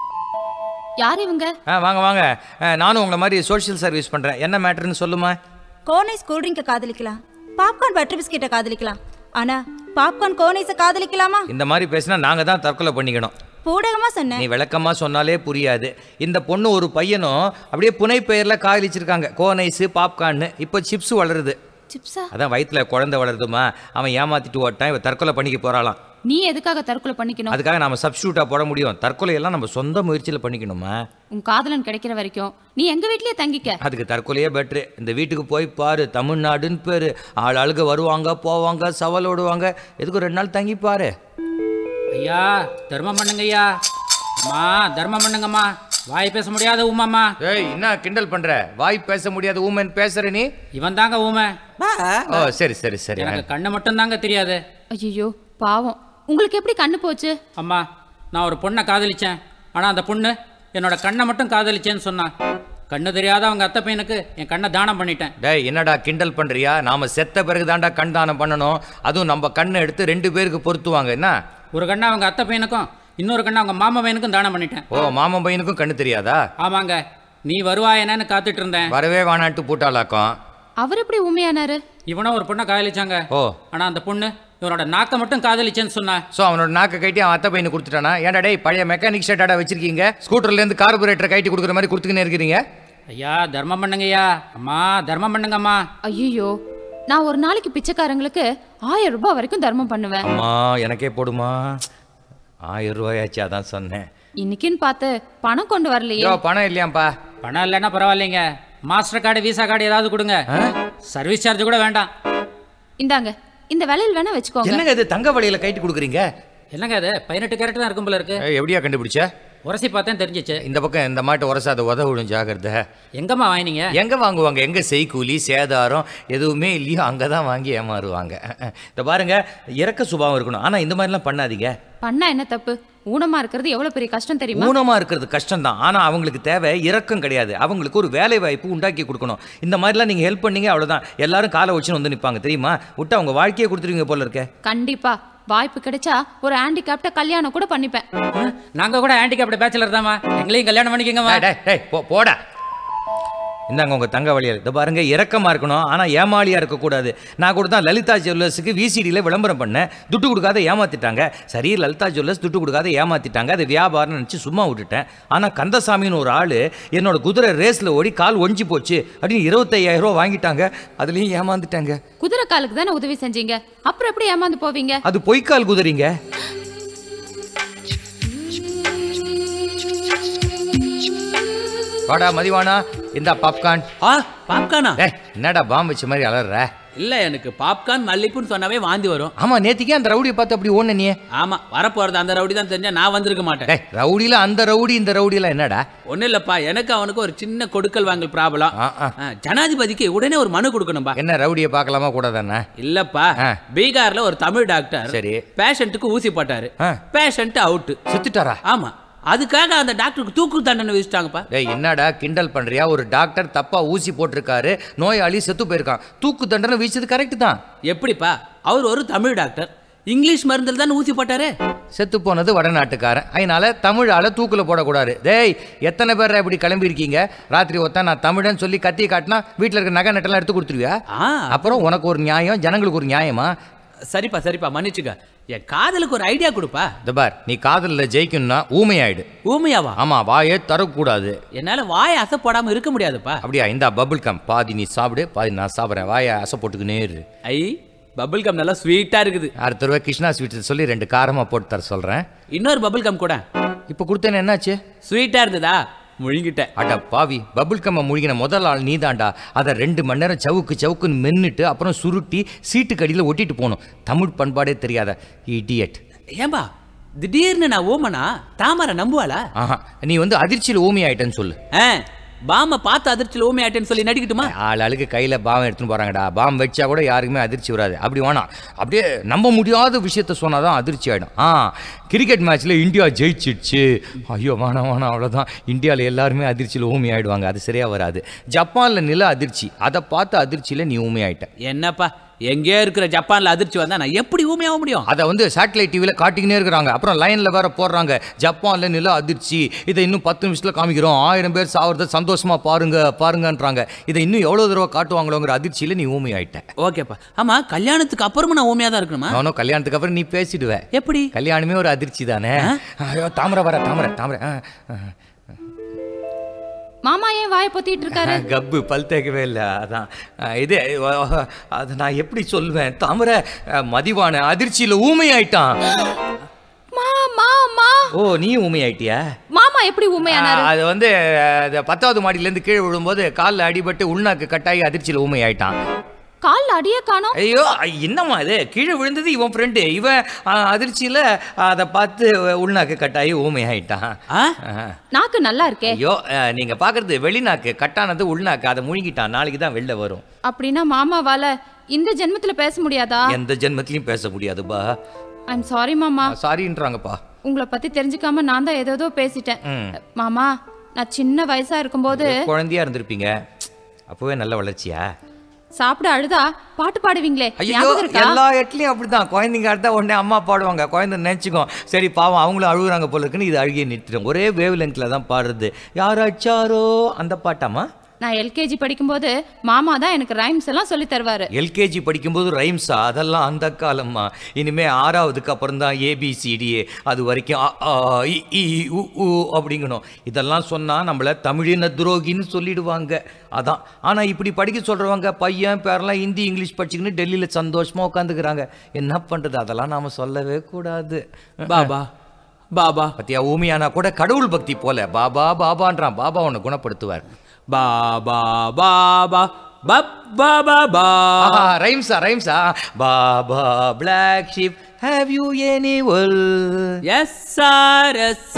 யார் இவங்க ஆ வாங்க வாங்க ஆ, நானும் உங்களை மாதிரி சோஷியல் சர்வீஸ் பண்றேன் என்ன மேட்டர்னு சொல்லுமா கோனைஸ் கூல்ட்ரிங்கை காதலிக்கலாம் பாப்கார்ன் பட்டர் பிஸ்கெட்டை காதலிக்கலாம் ஆனா பாப்கார்ன் கோனைஸை காதலிக்கலாமா இந்த மாதிரி பேசினா நாங்க தான் தற்கொலை பண்ணிக்கணும் பூடகமா சொன்னேன் நீ விளக்கமா சொன்னாலே புரியாது இந்த பொண்ணு ஒரு பையனும் அப்படியே புனை பெயர்ல காதலிச்சிருக்காங்க கோனைஸு பாப்கார்னு இப்போ சிப்ஸ் வளருது சிப்ஸா அதான் வயித்துல குழந்தை வளருதுமா அவன் ஏமாத்திட்டு ஓட்டான் இவ தற்கொலை பண்ணிக்க போறாளாம் நீ எதுக்காக தற்கொலை பண்ணிக்கணும் அதுக்காக நம்ம சப்ஸ்டியூட்டா போட முடியும் தற்கொலை எல்லாம் நம்ம சொந்த முயற்சியில பண்ணிக்கணுமா உன் காதலன் கிடைக்கிற வரைக்கும் நீ எங்க வீட்லயே தங்கிக்க அதுக்கு தற்கொலையே பெட்ரு இந்த வீட்டுக்கு போய் பாரு தமிழ்நாடுன்னு பேரு ஆள் ஆளுக வருவாங்க போவாங்க சவால் ஓடுவாங்க எதுக்கு ரெண்டு நாள் தங்கி பாரு ஐயா தர்மம் பண்ணுங்க ஐயா அம்மா தர்மம் பண்ணுங்கம்மா வாய் பேச முடியாத ஊமாம்மா ஏய் என்ன கிண்டல் பண்ற வாய் பேச முடியாத ஊமன் பேசுற நீ இவன் தாங்க ஊமை ஓ சரி சரி சரி எனக்கு கண்ணு மட்டும் தாங்க தெரியாது ஐயோ பாவம் உங்களுக்கு எப்படி கண்ணு போச்சு அம்மா நான் ஒரு பொண்ணை காதலிச்சேன் ஆனால் அந்த பொண்ணு என்னோட கண்ணை மட்டும் காதலிச்சேன்னு சொன்னான் கண்ணு தெரியாத அவங்க அத்தை பையனுக்கு என் கண்ணை தானம் பண்ணிட்டேன் டேய் என்னடா கிண்டல் பண்றியா நாம செத்த பிறகு தாண்டா கண் தானம் பண்ணணும் அதுவும் நம்ம கண்ணை எடுத்து ரெண்டு பேருக்கு பொருத்துவாங்க என்ன ஒரு கண்ணை அவங்க அத்தை பையனுக்கும் இன்னொரு கண்ணை அவங்க மாமா பையனுக்கும் தானம் பண்ணிட்டேன் ஓ மாமன் பையனுக்கும் கண்ணு தெரியாதா ஆமாங்க நீ வருவாய் என்னன்னு காத்துட்டு இருந்தேன் வரவே வேணான்ட்டு பூட்டாளாக்கும் அவர் எப்படி உண்மையானாரு இவனும் ஒரு பொண்ணை காதலிச்சாங்க ஓ ஆனா அந்த பொண்ணு இவனோட நாக்கை மட்டும் காதலிச்சேன்னு சொன்னா ஸோ அவனோட நாக்கை கட்டி அவன் அத்தை பையனுக்கு கொடுத்துட்டானா ஏன்டா டேய் பழைய மெக்கானிக் ஷர்ட்டாடா வச்சிருக்கீங்க ஸ்கூட்டர்ல இருந்து கார்பரேட்டரை கட்டி கொடுக்குற மாதிரி கொடுத்துக்கினே இருக்கிறீங்க ஐயா தர்மம் பண்ணுங்கய்யா அம்மா தர்மம் பண்ணுங்கம்மா ஐயோ நான் ஒரு நாளைக்கு பிச்சைக்காரங்களுக்கு ஆயிரம் ரூபாய் வரைக்கும் தர்மம் பண்ணுவேன் அம்மா எனக்கே போடுமா ஆயிரம் ரூபாயாச்சு அதான் சொன்னேன் இன்னைக்குன்னு பார்த்து பணம் கொண்டு வரலையே ஐயோ பணம் இல்லையாப்பா பணம் இல்லைன்னா பரவாயில்லைங்க மாஸ்டர் கார்டு விசா கார்டு ஏதாவது கொடுங்க சர்வீஸ் சார்ஜ் கூட வேண்டாம் இந்தாங்க இந்த விலையில் வேணா வச்சுக்கோங்க என்னங்க இது தங்க வழியில கைட்டு கொடுக்குறீங்க என்னங்க அது பதினெட்டு கேரட் தான் இருக்கும் போல இருக்கு ஏய், எப்படியா கண்டுபிடிச்ச உரசி பார்த்தேன் தெரிஞ்சிச்சு இந்த பக்கம் இந்த மாட்டை உரசாத உதவிடும் ஜாகிரதை எங்கம்மா வாங்கினீங்க எங்க வாங்குவாங்க எங்க செய்கூலி சேதாரம் எதுவுமே இல்லையோ அங்கே தான் வாங்கி ஏமாறுவாங்க இந்த பாருங்க இறக்க சுபாவம் இருக்கணும் ஆனா இந்த மாதிரிலாம் பண்ணாதீங்க பண்ணா என்ன தப்பு ஊனமா இருக்கிறது எவ்வளவு பெரிய கஷ்டம் தெரியுமா ஊனமா இருக்கிறது கஷ்டம் தான் ஆனா அவங்களுக்கு தேவை இரக்கம் கிடையாது அவங்களுக்கு ஒரு வேலை வாய்ப்பு உண்டாக்கி கொடுக்கணும் இந்த மாதிரிலாம் நீங்க ஹெல்ப் பண்ணீங்க அவ்வளவுதான் எல்லாரும் காலை வச்சுன்னு வந்து நிப்பாங்க தெரியுமா விட்டு அவங்க வாழ்க்கையை கொடுத்துருவீங்க போல இருக்க கண்டிப்பா வாய்ப்பு கிடைச்சா ஒரு ஹேண்டிகேப்ட கல்யாணம் கூட பண்ணிப்பேன் நாங்க கூட ஹேண்டிகேப்ட் பேச்சுலர் தாம்மா எங்களையும் கல்யாணம் பண்ணிக்கோங்கம்மா டேய், டேய், போ போடா இந்தாங்க உங்க தங்க வழியல் இதை பாருங்க இரக்கமா இருக்கணும் ஆனா ஏமாளியா இருக்கக்கூடாது நான் கூட தான் லலிதா ஜுவல்லர்ஸுக்கு விசிடியில் விளம்பரம் பண்ணேன் துட்டு கொடுக்காத ஏமாத்திட்டாங்க சரி லலிதா ஜுவல்லர்ஸ் துட்டு கொடுக்காத ஏமாத்திட்டாங்க அது வியாபாரம் நினச்சி சும்மா விட்டுட்டேன் ஆனா கந்தசாமின்னு ஒரு ஆளு என்னோட குதிரை ரேஸ்ல ஓடி கால் ஒஞ்சி போச்சு அப்படின்னு இருபத்தையாயிரம் ரூபா வாங்கிட்டாங்க அதுலயும் ஏமாந்துட்டாங்க குதிரை காலுக்கு தானே உதவி செஞ்சீங்க அப்புறம் எப்படி ஏமாந்து போவீங்க அது பொய்க்கால் குதிரைங்க வாடா மதிவானா இந்த பாப்கார்ன் ஆ பாப்கார்னா என்னடா பாம்பு வச்ச மாதிரி அலற இல்ல எனக்கு பாப்கார்ன் மல்லிப்புன்னு சொன்னாவே வாந்தி வரும் ஆமா நேத்திக்கே அந்த ரவுடியை பார்த்து அப்படி ஓடுன நீ ஆமா வரப்போறது அந்த ரவுடி தான் தெரிஞ்சா நான் வந்திருக்க மாட்டேன் டேய் ரவுடியில அந்த ரவுடி இந்த ரவுடியில என்னடா ஒன்றும் இல்லப்பா எனக்கு அவனுக்கு ஒரு சின்ன கொடுக்கல் வாங்கல் ப்ராப்ளம் ஜனாதிபதிக்கு உடனே ஒரு மனு கொடுக்கணும்பா என்ன ரவுடியை பார்க்கலாமா கூடாதானே இல்லப்பா பீகார்ல ஒரு தமிழ் டாக்டர் சரி பேஷண்ட்டுக்கு ஊசி போட்டாரு பேஷண்ட் அவுட் செத்துட்டாரா ஆமா அதுக்காக அந்த டாக்டருக்கு தூக்கு தண்டனை விதிச்சிட்டாங்கப்பா டேய் என்னடா கிண்டல் பண்றியா ஒரு டாக்டர் தப்பா ஊசி போட்டிருக்காரு நோயாளி செத்து போயிருக்கான் தூக்கு தண்டனை வீச்சது கரெக்ட் தான் எப்படிப்பா அவர் ஒரு தமிழ் டாக்டர் இங்கிலீஷ் மருந்தில் தானே ஊசி போட்டாரு செத்து போனது வடநாட்டுக்காரன் அதனால தமிழ் ஆளை தூக்குல போடக்கூடாது டேய் எத்தனை பேர் இப்படி கிளம்பி இருக்கீங்க ராத்திரி ஒருத்தன் நான் தமிழன் சொல்லி கத்தி காட்டினா வீட்டில் இருக்க நகை நட்டெல்லாம் எடுத்து கொடுத்துருவியா அப்புறம் உனக்கு ஒரு நியாயம் ஜனங்களுக்கு ஒரு நியாயமா சரிப்பா சரிப்பா மன்னிச்சுக்க என் காதலுக்கு ஒரு ஐடியா கொடுப்பா இந்த பார் நீ காதலில் ஜெயிக்கணும்னா ஊமையாயிடு ஊமையாவா ஆமா வாயே தரக்கூடாது என்னால வாயை அசை போடாம இருக்க முடியாதுப்பா அப்படியா இந்த பபுள் கம் பாதி நீ சாப்பிடு பாதி நான் சாப்பிட்றேன் வாயை அசை போட்டுக்கினே இரு ஐ பபிள் கம் நல்லா ஸ்வீட்டா இருக்குது அடுத்த தடவை கிருஷ்ணா ஸ்வீட்ஸ் சொல்லி ரெண்டு காரமா போட்டு தர சொல்றேன் இன்னொரு பபிள் கம் கூட இப்போ கொடுத்தேன்னு என்னாச்சு ஸ்வீட்டா இருந்ததா முழுங்கிட்டேன் அட பாவி பபுள் கம்மை முழுகின முதல் ஆள் நீதாண்டா அதை ரெண்டு மணி நேரம் சவுக்கு சவுக்குன்னு மென்னுட்டு அப்புறம் சுருட்டி சீட்டுக்கு அடியில் ஒட்டிட்டு போகணும் தமிழ் பண்பாடே தெரியாத இடியட் ஏன்பா திடீர்னு நான் ஓமனா தாமரை நம்புவாளா ஆஹா நீ வந்து அதிர்ச்சியில் ஊமி ஆயிட்டேன்னு சொல்லு ஆ பாம பார்த்து அதிர்ச்சியில் ஊமி ஆயிட்டேன்னு சொல்லி நடிக்கட்டுமா ஆள் ஆளுக்கு கையில் பாம் எடுத்துன்னு போகிறாங்கடா பாம் வச்சா கூட யாருக்குமே அதிர்ச்சி வராது அப்படி வேணாம் அப்படியே நம்ப முடியாத விஷயத்த சொன்னால் தான் அதிர்ச்சி ஆகிடும் ஆ கிரிக்கெட் மேட்ச்சில் இந்தியா ஜெயிச்சிடுச்சு ஐயோ வேணாம் வேணாம் அவ்வளோதான் இந்தியாவில் எல்லாருமே அதிர்ச்சியில் ஊமி ஆயிடுவாங்க அது சரியாக வராது ஜப்பானில் நில அதிர்ச்சி அதை பார்த்து அதிர்ச்சியில் நீ ஊமி ஆயிட்ட என்னப்பா எங்கேயோ இருக்கிற ஜப்பான்ல அதிர்ச்சி வந்தா நான் எப்படி ஊமையாக முடியும் அதை வந்து சேட்டலைட் டிவியில் காட்டிக்கினே இருக்கிறாங்க அப்புறம் லைனில் வேற போடுறாங்க ஜப்பானில் நில அதிர்ச்சி இதை இன்னும் பத்து நிமிஷத்தில் காமிக்கிறோம் ஆயிரம் பேர் சாவறத சந்தோஷமா பாருங்க பாருங்கன்றாங்க இதை இன்னும் எவ்வளோ தடவை காட்டுவாங்களோங்கிற அதிர்ச்சியில் நீ ஊமி ஆயிட்ட ஓகேப்பா ஆமா கல்யாணத்துக்கு அப்புறமும் நான் ஊமையாக தான் இருக்கணுமா நானும் கல்யாணத்துக்கு அப்புறம் நீ பேசிடுவ எப்படி கல்யாணமே ஒரு அதிர்ச்சி தானே ஐயோ தாமரை வர தாமரை தாமரை ஆ, ஆ. மாமா ஏன் வாயை பொத்திட்டு இருக்காரு கப்பு பல் தேக்கவே இல்லை அதான் ஆ, இது அ, அது நான் எப்படி சொல்வேன் தாமரை அ, மதிவான அதிர்ச்சியில் ஊமை ஆயிட்டான் மா மா மா ஓ நீ ஊமை ஆயிட்டியா மாமா எப்படி ஊமையானாரு அது வந்து அது பத்தாவது மாடியிலேருந்து கீழே விழும்போது காலில் அடிபட்டு உள்நாக்கு கட்டாயி அதிர்ச்சியில் ஊமை ஆயிட்டான் கால்ல அடியே காணோம் ஐயோ என்னம்மா இது கீழே விழுந்தது இவன் ஃப்ரெண்டு இவன் ஆ, அதிர்ச்சியில அதை பார்த்து உள்நாக்கு கட்டாயி ஊமை ஆயிட்டான் ஆ. நாக்கு நல்லா இருக்கே ஐயோ ஆ, நீங்க பாக்குறது வெளிநாக்கு கட்டானது உள்நாக்கு அதை முழுங்கிட்டான் நாளைக்கு தான் வெளில வரும் அப்படின்னா மாமாவால இந்த ஜென்மத்துல பேச முடியாதா எந்த ஜென்மத்திலையும் பேச முடியாதுப்பா ஐம் சாரி மாமா சாரின்றாங்கப்பா உங்களை பத்தி தெரிஞ்சுக்காம நான் தான் ஏதேதோ பேசிட்டேன் ம். மாமா நான் சின்ன வயசா இருக்கும்போது குழந்தையா இருந்திருப்பீங்க அப்பவே நல்ல வளர்ச்சியா சாப்பிட அழுதா பாட்டு பாடுவீங்களே ஐயோ ஞாபகம் இருக்கா எல்லா இடத்துலயும் அப்படிதான் குழந்தைங்க அடுத்தா உடனே அம்மா பாடுவாங்க குழந்தை நினைச்சுக்கும் சரி பாவம் அவங்களும் அழுகுறாங்க போல இருக்குன்னு இது அழுகிய நிறுத்திடும் ஒரே வேவ் லெங்க்ல தான் பாடுறது யார் அச்சாரோ அந்த பாட்டாமா நான் எல்கேஜி படிக்கும்போது மாமா தான் எனக்கு ரைம்ஸ் எல்லாம் சொல்லி தருவாரு எல்கேஜி படிக்கும்போது ரைம்ஸா அதெல்லாம் அந்த காலம்மா இனிமே ஆறாவதுக்கு அப்புறம் தான் ஏபிசிடிஏ அது வரைக்கும் அ, ஆ, இ, ஈ, உ, ஊ அப்படிங்கணும் இதெல்லாம் சொன்னா நம்மள தமிழின துரோகின்னு சொல்லிடுவாங்க அதான் ஆனா இப்படி படிக்க சொல்றவங்க பையன் பேரெல்லாம் ஹிந்தி இங்கிலீஷ் படிச்சுக்கின்னு டெல்லியில சந்தோஷமா உட்காந்துக்கிறாங்க என்ன பண்றது அதெல்லாம் நாம சொல்லவே கூடாது பாபா பாபா பத்தியா ஊமியானா கூட கடவுள் பக்தி போல பாபா பாபான்றான் பாபா உன்னை குணப்படுத்துவார் பாபா பாபா பப்பா பாபா ரைம்ஸா ரைம்ஸா baa black sheep have you any wool yes sir yes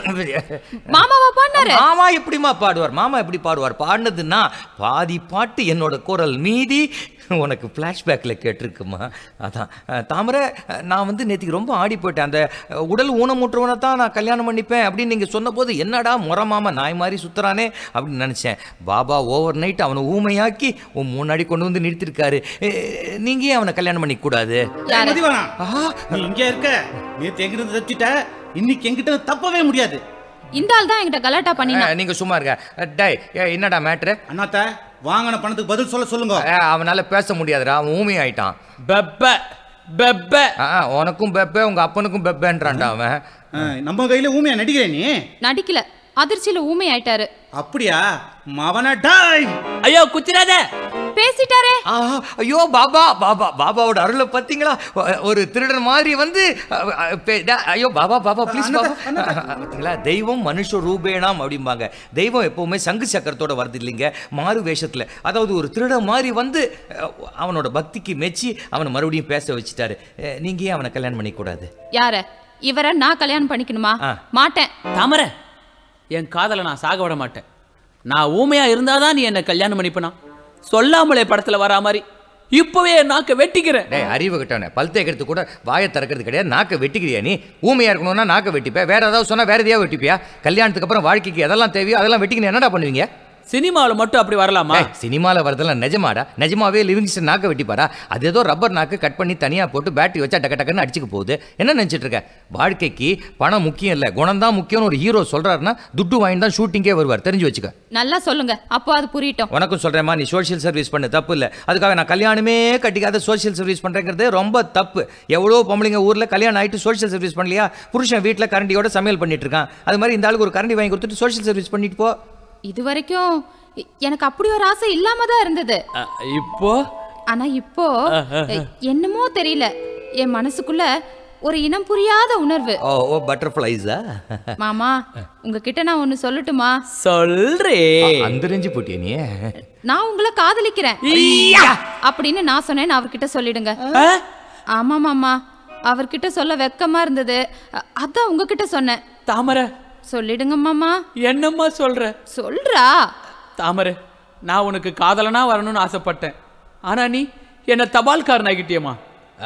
மாமாவா பாடினாரு மாமா எப்படிமா பாடுவார் மாமா எப்படி பாடுவார் பாடினதுன்னா பாதி பாட்டு என்னோட குரல் மீதி உனக்கு ஃப்ளாஷ்பேக்கில் கேட்டிருக்குமா அதான் அஹ், தாமரை அஹ், நான் வந்து நேற்றுக்கு ரொம்ப ஆடி போயிட்டேன் அந்த அஹ், உடல் ஊனமுற்றவனை தான் நான் கல்யாணம் பண்ணிப்பேன் அப்படின்னு நீங்கள் சொன்னபோது என்னடா முறை மாமா நாய் மாதிரி சுத்துறானே அப்படின்னு நினச்சேன் பாபா ஓவர் நைட் அவனை ஊமையாக்கி உன் முன்னாடி கொண்டு வந்து நிறுத்திருக்காரு அஹ், நீங்க ஏன் அவனை கல்யாணம் பண்ணிக்க கூடாது மதிவானா நீ இங்க இருக்க நேத்து எங்கிருந்து தப்பிச்சிட்ட இன்னைக்கு எங்கிட்ட தப்பவே முடியாது இந்த ஆள் தான் என்கிட்ட கலாட்டா பண்ணினா அஹ், நீங்க சும்மா இருங்க அஹ், டேய் ஏய், என்னடா மேட்ரு அண்ணாத்த வாங்கின பணத்துக்கு பதில் சொல்ல சொல்லுங்க அவனால பேச முடியாதுடா அவன் ஊமை ஆயிட்டான் பெப்ப பெப்ப உனக்கும் பெப்பே உங்க அப்பனுக்கும் பெப்பேன்றான்டா அவன் நம்ம கையில ஊமையா நடிக்கிற நீ நடிக்கல அதிர்ச்சியில ஊமை ஆயிட்டாரு அப்படியா மவன டாய் ஐயோ குச்சிராத பேசிட்டாரே ஐயோ பாபா பாபா பாபாவோட அருளை பார்த்தீங்களா ஒ- ஒரு திருடன் மாதிரி வந்து அஹ், அஹ், பே- டா- ஐயோ பாபா பாபா ப்ளீஸ் பாபா பார்த்தீங்களா தெய்வம் மனுஷ ரூபேணாம் அப்படிம்பாங்க தெய்வம் எப்பவுமே சங்கு சக்கரத்தோட வருது இல்லைங்க மாறு வேஷத்தில் அதாவது ஒரு திருடன் மாதிரி வந்து அஹ், அவனோட பக்திக்கு மெச்சி அவனை மறுபடியும் பேச வச்சுட்டாரு அஹ், நீங்க ஏன் அவனை கல்யாணம் பண்ணிக்கூடாது யார இவரை நான் கல்யாணம் பண்ணிக்கணுமா ஆ. மாட்டேன் தாமரை என் காதலை நான் சாக விட மாட்டேன் நான் ஊமையா இருந்தாதான் நீ என்ன கல்யாணம் பண்ணிப்பனா சொல்லாமலே படத்துல வரா மாதிரி இப்பவே என் நாக்க வெட்டிக்கிறேன் டேய் அறிவு கிட்டவனே பல் தேய்க்கிறது கூட வாயை திறக்கிறது கிடையாது நாக்கை வெட்டிக்கிறியா நீ ஊமையா இருக்கணும்னா நாக்கை வெட்டிப்ப வேற ஏதாவது சொன்னா வேற எதையாவது வெட்டிப்பியா கல்யாணத்துக்கு அப்புறம் வாழ்க்கைக்கு எதெல்லாம் தேவையோ அதெல்லாம் வெட்டிக்கின்னு என்னடா பண்ணுவீங்க சினிமாவில் மட்டும் அப்படி வரலாமா சினிமாவில் வரதெல்லாம் நிஜமாடா நிஜமாவே லிவிங்ஸ்டன் நாக்கை வெட்டிப்பாரா அது ஏதோ ரப்பர் நாக்கு கட் பண்ணி தனியாக போட்டு பேட்டரி வச்சா டக்கு டக்குன்னு அடிச்சுக்க போகுது என்ன நினச்சிட்டு இருக்க வாழ்க்கைக்கு பணம் முக்கியம் இல்லை குணம் தான் முக்கியம்னு ஒரு ஹீரோ சொல்றாருன்னா துட்டு வாங்கி தான் ஷூட்டிங்கே வருவார் தெரிஞ்சு வச்சுக்க நல்லா சொல்லுங்க அப்போ அது புரியட்டும் உனக்கும் சொல்கிறேம்மா நீ சோஷியல் சர்வீஸ் பண்ணு தப்பு இல்லை அதுக்காக நான் கல்யாணமே கட்டிக்காத சோஷியல் சர்வீஸ் பண்ணுறேங்கிறது ரொம்ப தப்பு எவ்வளோ பொம்பளைங்க ஊரில் கல்யாணம் ஆகிட்டு சோஷியல் சர்வீஸ் பண்ணலையா புருஷன் வீட்டில் கரண்டியோட சமையல் பண்ணிட்டு இருக்கான் அது மாதிரி இந்த ஆளுக்கு ஒரு கரண்டி வாங்கி கொடுத்துட்டு சோஷியல் சர்வீஸ் பண்ணிட்டு போ இது வரைக்கும் எ- எனக்கு அப்படி ஒரு ஆசை இல்லாம தான் இருந்தது அஹ், இப்போ ஆனா இப்போ எ- என்னமோ தெரியல என் மனசுக்குள்ள ஒரு இனம் புரியாத உணர்வு ஓ ஓ பட்டர்ஃப்ளைஸா மாமா உங்ககிட்ட நான் ஒன்னு சொல்லட்டுமா சொல்றே அந்த ரெஞ்சு போட்டியா நீ நான் உங்களை காதலிக்கிறேன் அப்படின்னு நான் சொன்னேன்னு அவர்கிட்ட சொல்லிடுங்க ஆமா மாமா அவர்கிட்ட சொல்ல வெக்கமா இருந்தது அ- அதான் உங்ககிட்ட சொன்னேன் தாமரை சொல்லிடுங்க மாமா என்னம்மா சொல்ற சொல்றா தாமரை நான் உனக்கு காதலனா வரணும்னு ஆசைப்பட்டேன் ஆனா நீ என்ன தபால்காரன் ஆகிட்டியம்மா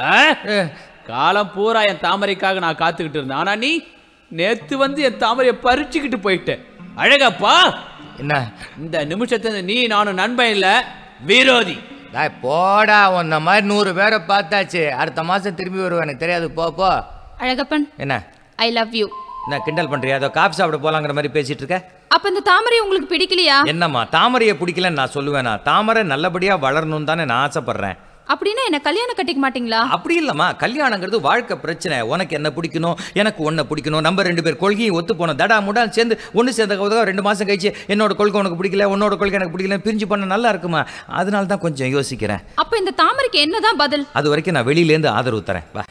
காலம் பூரா என் தாமரைக்காக நான் காத்துக்கிட்டு இருந்தேன் ஆனா நீ நேத்து வந்து என் தாமரையை பறிச்சுக்கிட்டு போயிட்ட அழகப்பா என்ன இந்த நிமிஷத்துல நீ நானும் நண்பன் இல்ல விரோதி டேய் போடா உன்ன மாதிரி நூறு பேரை பார்த்தாச்சு அடுத்த மாசம் திரும்பி வருவேன் எனக்கு தெரியாது போ போ அழகப்பன் என்ன ஐ லவ் யூ என்ன கிண்டல் பண்றியா ஏதோ காஃபி சாப்பிட போலாங்கிற மாதிரி பேசிட்டு இருக்க அப்ப இந்த தாமரை உங்களுக்கு பிடிக்கலையா என்னம்மா தாமரையை பிடிக்கலன்னு நான் சொல்லுவேனா தாமரை நல்லபடியா வளரணும்னு தானே நான் ஆசைப்படுறேன் அப்படின்னா என்ன கல்யாணம் கட்டிக்க மாட்டீங்களா அப்படி இல்லம்மா கல்யாணங்கிறது வாழ்க்கை பிரச்சனை உனக்கு என்ன பிடிக்கணும் எனக்கு ஒன்றை பிடிக்கணும் நம்ம ரெண்டு பேர் கொள்கையும் ஒத்து போனோம் தடா முடா சேர்ந்து ஒன்று சேர்ந்த கவுதா ரெண்டு மாதம் கழிச்சு என்னோட கொள்கை உனக்கு பிடிக்கல உன்னோட கொள்கை எனக்கு பிடிக்கல பிரிஞ்சு பண்ண நல்லா இருக்குமா அதனால தான் கொஞ்சம் யோசிக்கிறேன் அப்ப இந்த தாமரைக்கு என்னதான் பதில் அது வரைக்கும் நான் வெளியிலேருந்து ஆதரவு தரேன் வா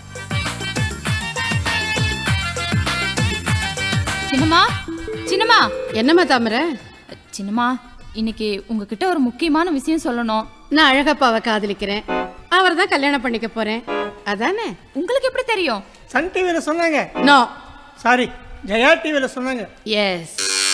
சின்னம்மா சின்னம்மா என்னம்மா தாமரை சின்னம்மா இன்னைக்கு உங்ககிட்ட ஒரு முக்கியமான விஷயம் சொல்லணும் நான் அழகப்பாவை காதலிக்கிறேன் அவர் தான் கல்யாணம் பண்ணிக்க போறேன் அதானே உங்களுக்கு எப்படி தெரியும் சன் டிவியில் சொன்னாங்க நோ சாரி ஜெயா டிவியில் சொன்னாங்க எஸ்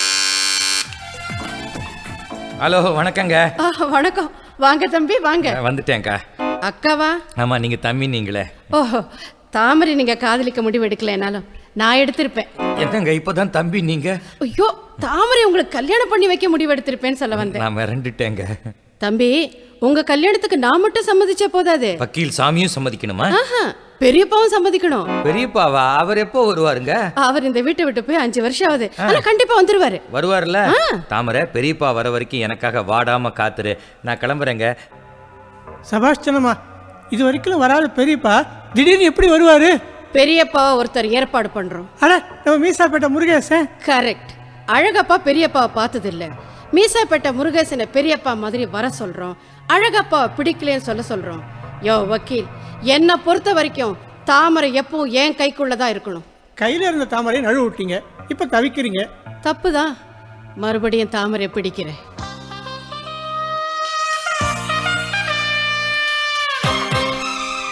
ஹலோ வணக்கங்க வணக்கம் வாங்க தம்பி வாங்க வந்துட்டேன்க்கா அக்காவா ஆமா நீங்க தம்பி நீங்களே ஓஹோ தாமரை நீங்க காதலிக்க முடிவு எடுக்கலைனாலும் நான் எடுத்திருப்பேன் என்னங்க இப்போதான் தம்பி நீங்க ஐயோ தாமரை உங்களுக்கு கல்யாணம் பண்ணி வைக்க முடிவு எடுத்திருப்பேன்னு சொல்ல வந்தேன் நான் மிரண்டுட்டேங்க தம்பி உங்க கல்யாணத்துக்கு நான் மட்டும் சம்மதிச்சா போதாது வக்கீல் சாமியும் சம்மதிக்கணுமா ஆஹா, பெரியப்பாவும் சம்மதிக்கணும் பெரியப்பாவா அவர் எப்போ வருவாருங்க அவர் இந்த வீட்டை விட்டு போய் அஞ்சு வருஷம் ஆகுது ஆனா கண்டிப்பா வந்துருவாரு வருவார்ல தாமரை பெரியப்பா வர வரைக்கும் எனக்காக வாடாம காத்துரு நான் கிளம்புறேங்க சபாஷ்டனமா இது வரைக்கும் வராத பெரியப்பா திடீர்னு எப்படி வருவாரு பெரியப்பாவை ஒருத்தர் ஏற்பாடு பண்றோம் அட நம்ம மீசாப்பேட்டை முருகேசன் கரெக்ட் அழகப்பா பெரியப்பாவை பார்த்தது இல்ல மீசாப்பேட்டை முருகேசனை பெரியப்பா மாதிரி வர சொல்றோம் அழகப்பாவை பிடிக்கலன்னு சொல்ல சொல்றோம் யோ வக்கீல் என்னை பொறுத்த வரைக்கும் தாமரை எப்பவும் என் கைக்குள்ளதான் இருக்கணும் கையில இருந்த தாமரையை நழுவு விட்டீங்க இப்போ தவிக்கிறீங்க தப்புதான் மறுபடியும் தாமரை பிடிக்கிறேன்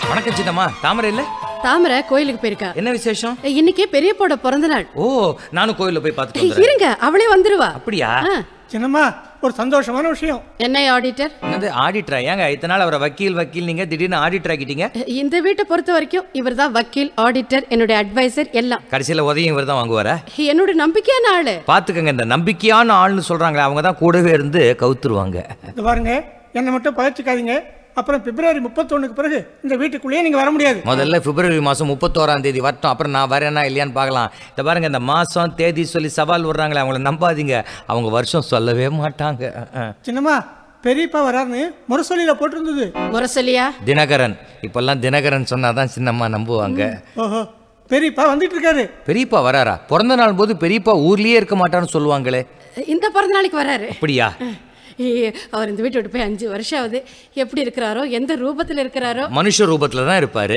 வணக்கம் சின்னம்மா தாமரை இல்ல தாமரை கோயிலுக்கு போயிருக்கா என்ன விசேஷம் இன்னைக்கு பெரியப்போட பிறந்த நாள் ஓ நானும் கோயில்ல போய் பார்த்துட்டு வந்துடுறேன் இருங்க அவளே வந்துருவா அப்படியா சின்னம்மா ஒரு சந்தோஷமான விஷயம் என்ன ஆடிட்டர் என்னது ஆடிட்டரா ஏங்க இத்தனை நாள் அவரை வக்கீல் வக்கீல் நீங்க திடீர்னு ஆடிட்டர் ஆக்கிட்டீங்க இந்த வீட்டை பொறுத்த வரைக்கும் இவர்தான் வக்கீல் ஆடிட்டர் என்னுடைய அட்வைசர் எல்லாம் கடைசியில உதவியும் இவர் தான் வாங்குவாரா என்னோட நம்பிக்கையான ஆளு பாத்துக்கங்க இந்த நம்பிக்கையான ஆள்னு சொல்றாங்களே அவங்க தான் கூடவே இருந்து கவுத்துருவாங்க இது பாருங்க என்னை மட்டும் பகச்சிக்காதீங்க அப்புறம் பிப்ரவரி முப்பத்தொன்னுக்கு பிறகு இந்த வீட்டுக்குள்ளேயே நீங்க வர முடியாது முதல்ல பிப்ரவரி மாதம் முப்பத்தோராம் தேதி வரட்டும் அப்புறம் நான் வரேனா இல்லையான்னு பார்க்கலாம் இந்த பாருங்க இந்த மாதம் தேதி சொல்லி சவால் விடுறாங்களே அவங்கள நம்பாதீங்க அவங்க வருஷம் சொல்லவே மாட்டாங்க அஹ், அஹ். சின்னம்மா பெரியப்பா வராருன்னு முரசொலியில போட்டிருந்தது முரசொலியா தினகரன் இப்பெல்லாம் தினகரன் சொன்னாதான் சின்னம்மா நம்புவாங்க ஓஹோ பெரியப்பா வந்துட்டு இருக்காரு பெரியப்பா வராரா பிறந்த நாள் போது பெரியப்பா ஊர்லயே இருக்க மாட்டான்னு சொல்லுவாங்களே இந்த பிறந்த நாளைக்கு வராரு அப்படியா ஏ, அவர் இந்த வீட்டை விட்டு போய் அஞ்சு வருஷம் ஆகுது எப்படி இருக்கிறாரோ எந்த ரூபத்துல இருக்கிறாரோ மனுஷ ரூபத்துல தான் இருப்பாரு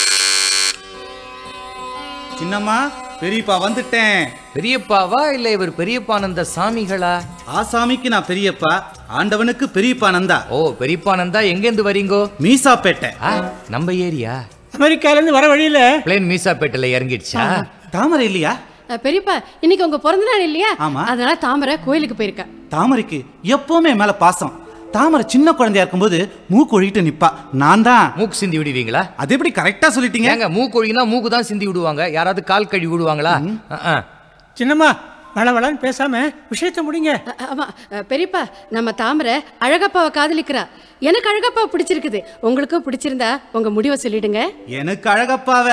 சின்னம்மா பெரியப்பா வந்துட்டேன் பெரியப்பாவா இல்ல இவர் பெரியப்பானந்த சாமிகளா ஆசாமிக்கு நான் பெரியப்பா ஆண்டவனுக்கு பெரியப்பானந்தா ஓ பெரியப்பானந்தா எங்கேருந்து வரீங்கோ மீசாப்பேட்டை நம்ம ஏரியா அமெரிக்கால இருந்து வர வழியில பிளேன் மீசாப்பேட்டையில இறங்கிடுச்சா தாமரை இல்லையா அஹ், பெரியப்பா இன்னைக்கு உங்க பிறந்த நாள் இல்லையா ஆமா. அதனால தாமரை கோயிலுக்கு போயிருக்கா தாமரைக்கு எப்பவுமே என் மேல பாசம் தாமரை சின்ன குழந்தையா இருக்கும்போது மூக்கு ஒழிக்கிட்டு நிப்பா நான் தான் மூக்கு சிந்தி விடுவீங்களா அது எப்படி கரெக்டா சொல்லிட்டீங்க ஏங்க மூக்கு ஒழினா மூக்கு தான் சிந்தி விடுவாங்க யாராவது கால் கழுவி விடுவாங்களா அஹ், அஹ். சின்னம்மா வளவளன்னு பேசாம விஷயத்த முடிங்க அ- ஆமா அஹ், பெரியப்பா நம்ம தாமரை அழகப்பாவை காதலிக்கிறா எனக்கு அழகப்பாவை பிடிச்சிருக்குது உங்களுக்கும் பிடிச்சிருந்தா உங்க முடிவை சொல்லிடுங்க எனக்கு அழகப்பாவ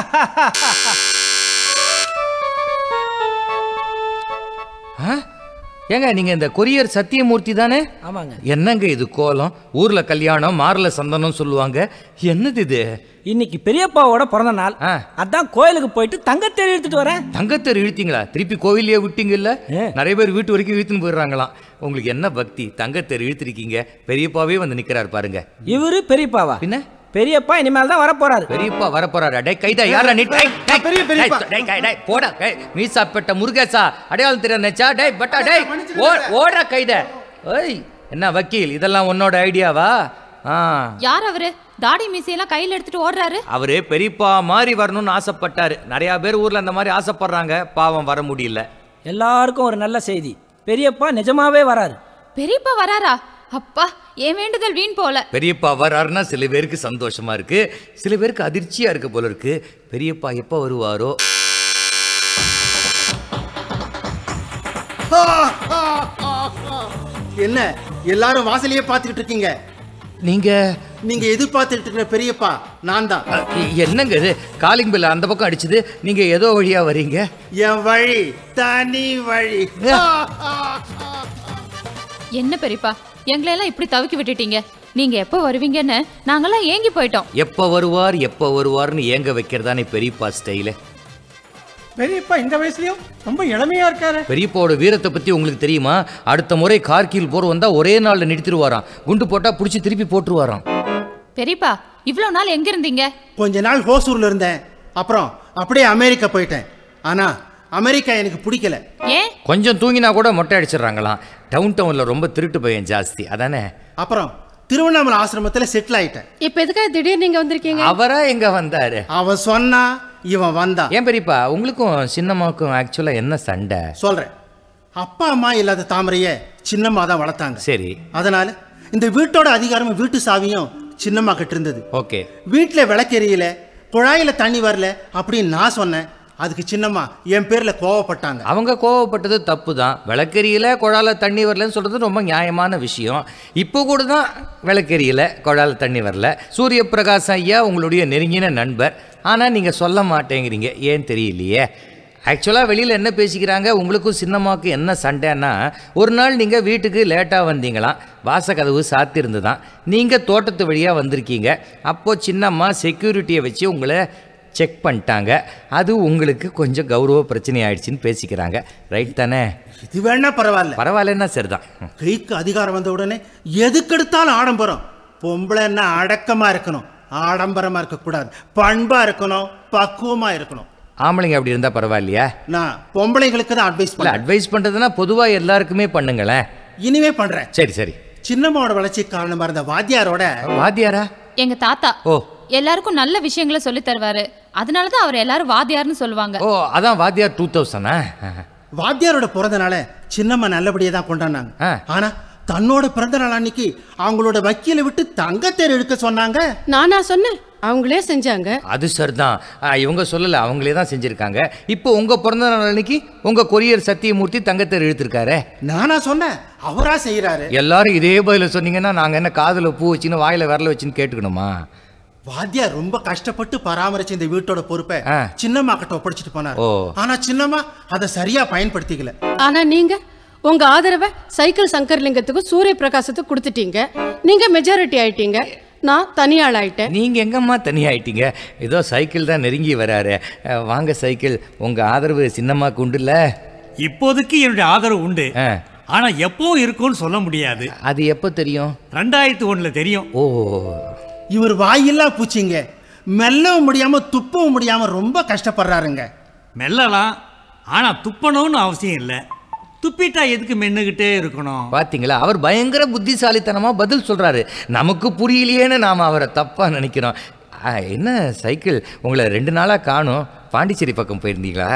ஆ? ஏங்க நீங்க இந்த கொரியர் சத்தியமூர்த்தி தானே ஆமாங்க என்னங்க இது கோலம் ஊர்ல கல்யாணம் மார்ல சந்தனம் சொல்லுவாங்க என்னது இது இன்னைக்கு பெரியப்பாவோட பிறந்த நாள் அதான் கோயிலுக்கு போயிட்டு தங்கத்தேர் எடுத்துட்டு வரேன் தங்கத்தர் இழுத்தீங்களா திருப்பி கோவிலே விட்டீங்கல்ல நிறைய பேர் வீட்டு வரைக்கும் இழுத்துன்னு போயிடுறாங்களாம் உங்களுக்கு என்ன பக்தி தங்கத்தர் இழுத்திருக்கீங்க பெரியப்பாவே வந்து நிக்கிறார் பாருங்க இவரு பெரியப்பாவா பின்ன பெரியப்பா இனிமேல் தான் வரப்போறாரு பெரியப்பா வர போறாரு டேய் கைதா யாரா நீ டேய், டேய், பெரிய பெரியப்பா. டேய், டேய், டேய், போடா டேய், மீசாப்பேட்ட முருகேசா அடையாளம் தெரியாது நெச்சா டேய் பட்டா டேய் ஓ- ஓடுறா கைத ஏய் என்ன வக்கீல் இதெல்லாம் உன்னோட ஐடியாவா ஆ யார் அவரு தாடி மீசையெல்லாம் கையில எடுத்துட்டு ஓடுறாரு அவரு பெரியப்பா மாதிரி வரணும்னு ஆசைப்பட்டாரு நிறைய பேர் ஊர்ல அந்த மாதிரி ஆசைப்படுறாங்க பாவம் வர முடியல எல்லாருக்கும் ஒரு நல்ல செய்தி பெரியப்பா நிஜமாவே வராரு பெரியப்பா வராரா அப்பா என் வேண்டுதல் வீண் போல பெரியப்பா வராருன்னா சில பேருக்கு சந்தோஷமா இருக்கு சில பேருக்கு அதிர்ச்சியா இருக்கு போல இருக்கு பெரியப்பா எப்ப வருவாரோ என்ன எல்லாரும் வாசலையே பார்த்துக்கிட்டு இருக்கீங்க நீங்க நீங்க எதிர்பார்த்துட்டு இருக்கிற பெரியப்பா நான் தான் என்னங்க இது காலிங் பில் அந்த பக்கம் அடிச்சது நீங்க ஏதோ வழியா வரீங்க என் வழி தனி வழி என்ன பெரியப்பா எங்களை எல்லாம் இப்படி தவிக்கி விட்டுட்டீங்க நீங்க எப்போ வருவீங்கன்னு நாங்கெல்லாம் ஏங்கி போயிட்டோம் எப்ப வருவார் எப்ப வருவார்னு ஏங்க வைக்கிறதானே பெரியப்பா ஸ்டைல பெரியப்பா இந்த வயசுலயும் ரொம்ப இளமையா இருக்காரு பெரியப்பாவோட வீரத்தை பத்தி உங்களுக்கு தெரியுமா அடுத்த முறை கார்கில் போர் வந்தா ஒரே நாள்ல நிறுத்திடுவாராம் குண்டு போட்டா புடிச்சு திருப்பி போட்டுருவாராம் பெரியப்பா இவ்வளவு நாள் எங்க இருந்தீங்க கொஞ்ச நாள் ஹோசூர்ல இருந்தேன் அப்புறம் அப்படியே அமெரிக்கா போயிட்டேன் ஆனா அமெரிக்கா எனக்கு பிடிக்கல ஏன் கொஞ்சம் தூங்கினா கூட மொட்டை அடிச்சிடுறாங்களாம் டவுன் டவுன்ல ரொம்ப திருட்டு பையன் ஜாஸ்தி அதானே அப்புறம் திருவண்ணாமலை ஆசிரமத்துல செட்டில் ஆயிட்டேன் இப்ப எதுக்காக திடீர்னு நீங்க வந்திருக்கீங்க அவரா எங்க வந்தாரு அவன் சொன்னா இவன் வந்தான் ஏன் பெரியப்பா உங்களுக்கும் சின்னம்மாவுக்கும் ஆக்சுவலா என்ன சண்டை சொல்றேன் அப்பா அம்மா இல்லாத தாமரைய சின்னம்மா தான் வளர்த்தாங்க சரி அதனால இந்த வீட்டோட அதிகாரமும் வீட்டு சாவியும் சின்னம்மா கிட்ட இருந்தது ஓகே வீட்டில் விளக்கெரியல குழாயில தண்ணி வரல அப்படின்னு நான் சொன்னேன் அதுக்கு சின்னம்மா என் பேர்ல கோவப்பட்டாங்க அவங்க கோவப்பட்டது தப்பு தான் விளக்கெரியல குழால தண்ணி வரலன்னு சொல்றது ரொம்ப நியாயமான விஷயம் இப்போ கூட தான் விளக்கெரியல குழால தண்ணி வரல சூரிய பிரகாஷ் ஐயா உங்களுடைய நெருங்கின நண்பர் ஆனால் நீங்கள் சொல்ல மாட்டேங்கிறீங்க ஏன் தெரியலையே ஆக்சுவலாக வெளியில் என்ன பேசிக்கிறாங்க உங்களுக்கும் சின்னம்மாவுக்கும் என்ன சண்டைன்னா ஒரு நாள் நீங்கள் வீட்டுக்கு லேட்டாக வந்தீங்களாம் வாசக்கதவு சாத்திருந்து தான் நீங்கள் தோட்டத்து வழியாக வந்திருக்கீங்க அப்போது சின்னம்மா செக்யூரிட்டியை வச்சு உங்களை செக் பண்ணிட்டாங்க அது உங்களுக்கு கொஞ்சம் கௌரவ பிரச்சனை ஆயிடுச்சுன்னு பேசிக்கிறாங்க ரைட் தானே இது வேணா பரவாயில்ல பரவாயில்லன்னா சரிதான் கைக்கு அதிகாரம் வந்த உடனே எதுக்கெடுத்தாலும் ஆடம்பரம் பொம்பளைன்னா அடக்கமா இருக்கணும் ஆடம்பரமா இருக்கக்கூடாது பண்பா இருக்கணும் பக்குவமா இருக்கணும் ஆம்பளைங்க அப்படி இருந்தால் பரவாயில்லையா நான் பொம்பளைங்களுக்கு தான் அட்வைஸ் இல்லை பண்ணேன் அட்வைஸ் பண்ணுறதுன்னா பொதுவாக எல்லாருக்குமே பண்ணுங்களேன் இனிமே பண்றேன் சரி சரி சின்னம்மாவோட வளர்ச்சி காரணமா இருந்த வாத்தியாரோட வாத்தியாரா எங்க தாத்தா ஓ எல்லாருக்கும் நல்ல விஷயங்களை சொல்லி தருவாரு அதனால தான் அவர் எல்லாரும் வாத்தியார்னு சொல்லுவாங்க ஓ அதான் வாத்தியார் டூ தௌசண்டா வாத்தியாரோட பிறந்த நாளை சின்னம்மா நல்லபடியாக தான் கொண்டாடினாங்க ஆனா தன்னோட பிறந்த நாள் அன்னைக்கு அவங்களோட வக்கீலை விட்டு தங்கத்தேர் எடுக்க சொன்னாங்க நானா சொன்னேன் அவங்களே செஞ்சாங்க அது சரிதான் ஆ, இவங்க சொல்லல அவங்களே தான் செஞ்சிருக்காங்க இப்போ உங்க பிறந்த நாள் அன்னைக்கு உங்க கொரியர் சத்தியமூர்த்தி தங்கத்தேர் இழுத்துருக்காரே நானா சொன்னேன் அவரா செய்யறாரு எல்லாரும் இதே பதில சொன்னீங்கன்னா நாங்க என்ன காதுல பூ வச்சுன்னு வாயில விரல வச்சுன்னு கேட்டுக்கணுமா வாத்தியார் ரொம்ப கஷ்டப்பட்டு பராமரிச்ச இந்த வீட்டோட பொறுப்பை ஆ. சின்னம்மா கிட்ட ஒப்படைச்சிட்டு போனார் ஓ. ஆனா சின்னம்மா அதை சரியா பயன்படுத்திக்கல ஆனா நீங்க உங்க ஆதரவை சைக்கிள் சங்கர்லிங்கத்துக்கும் சூரிய பிரகாசத்துக்கும் கொடுத்துட்டீங்க நீங்க மெஜாரிட்டி ஆயிட்டீங்க நான் தனியாள் ஆயிட்டேன் நீங்க எங்கம்மா தனியாயிட்டீங்க ஏதோ சைக்கிள் தான் நெருங்கி வராரு அஹ், வாங்க சைக்கிள் உங்க ஆதரவு சின்னம்மாக்கு உண்டுல்ல இப்போதைக்கு என்னுடைய ஆதரவு உண்டு ஆனா எப்பவும் இருக்கும்னு சொல்ல முடியாது அது எப்போ தெரியும் ரெண்டாயிரத்தி ஒண்ணுல தெரியும் ஓ இவர் வாயில்லா பூச்சிங்க மெல்லவும் முடியாம துப்பவும் முடியாம ரொம்ப கஷ்டப்படுறாருங்க மெல்லலாம் ஆனா துப்பணும்னு அவசியம் இல்லை துப்பிட்டா எதுக்கு மென்னுகிட்டே இருக்கணும் பாத்தீங்களா அவர் பயங்கர புத்திசாலித்தனமா பதில் சொல்றாரு நமக்கு புரியலையேன்னு நாம அவரை தப்பா நினைக்கிறோம் ஆ, என்ன சைக்கிள் உங்களை ரெண்டு நாளா காணும் பாண்டிச்சேரி பக்கம் போயிருந்தீங்களா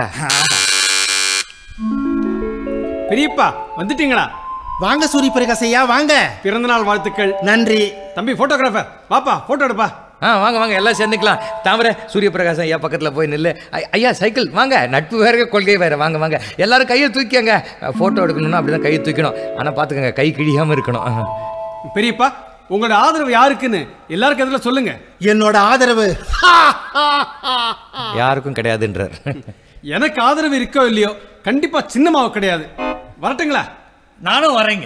பெரியப்பா வந்துட்டீங்களா வாங்க சூரிய பிரகாசையா வாங்க பிறந்தநாள் வாழ்த்துக்கள் நன்றி தம்பி போட்டோகிராஃபர் வாப்பா போட்டோ எடுப்பா ஆ வாங்க வாங்க எல்லாம் சேர்ந்துக்கலாம் தாமரை சூரிய பிரகாசம் ஐயா பக்கத்தில் போய் நில்லு ஐ- ஐயா சைக்கிள் வாங்க நட்பு வேற கொள்கை வேற வாங்க வாங்க எல்லாரும் கையை தூக்கிங்க ஃபோட்டோ எடுக்கணும்னா அப்படிதான் கையை தூக்கணும் ஆனால் பார்த்துக்கங்க கை கிழியாமல் இருக்கணும் பெரியப்பா உங்களோட ஆதரவு யாருக்குன்னு எல்லாருக்கும் எதில் சொல்லுங்க என்னோட ஆதரவு யாருக்கும் கிடையாதுன்றார் எனக்கு ஆதரவு இருக்கோ இல்லையோ கண்டிப்பா சின்னமாவு கிடையாது வரட்டுங்களா நானும் வரேங்க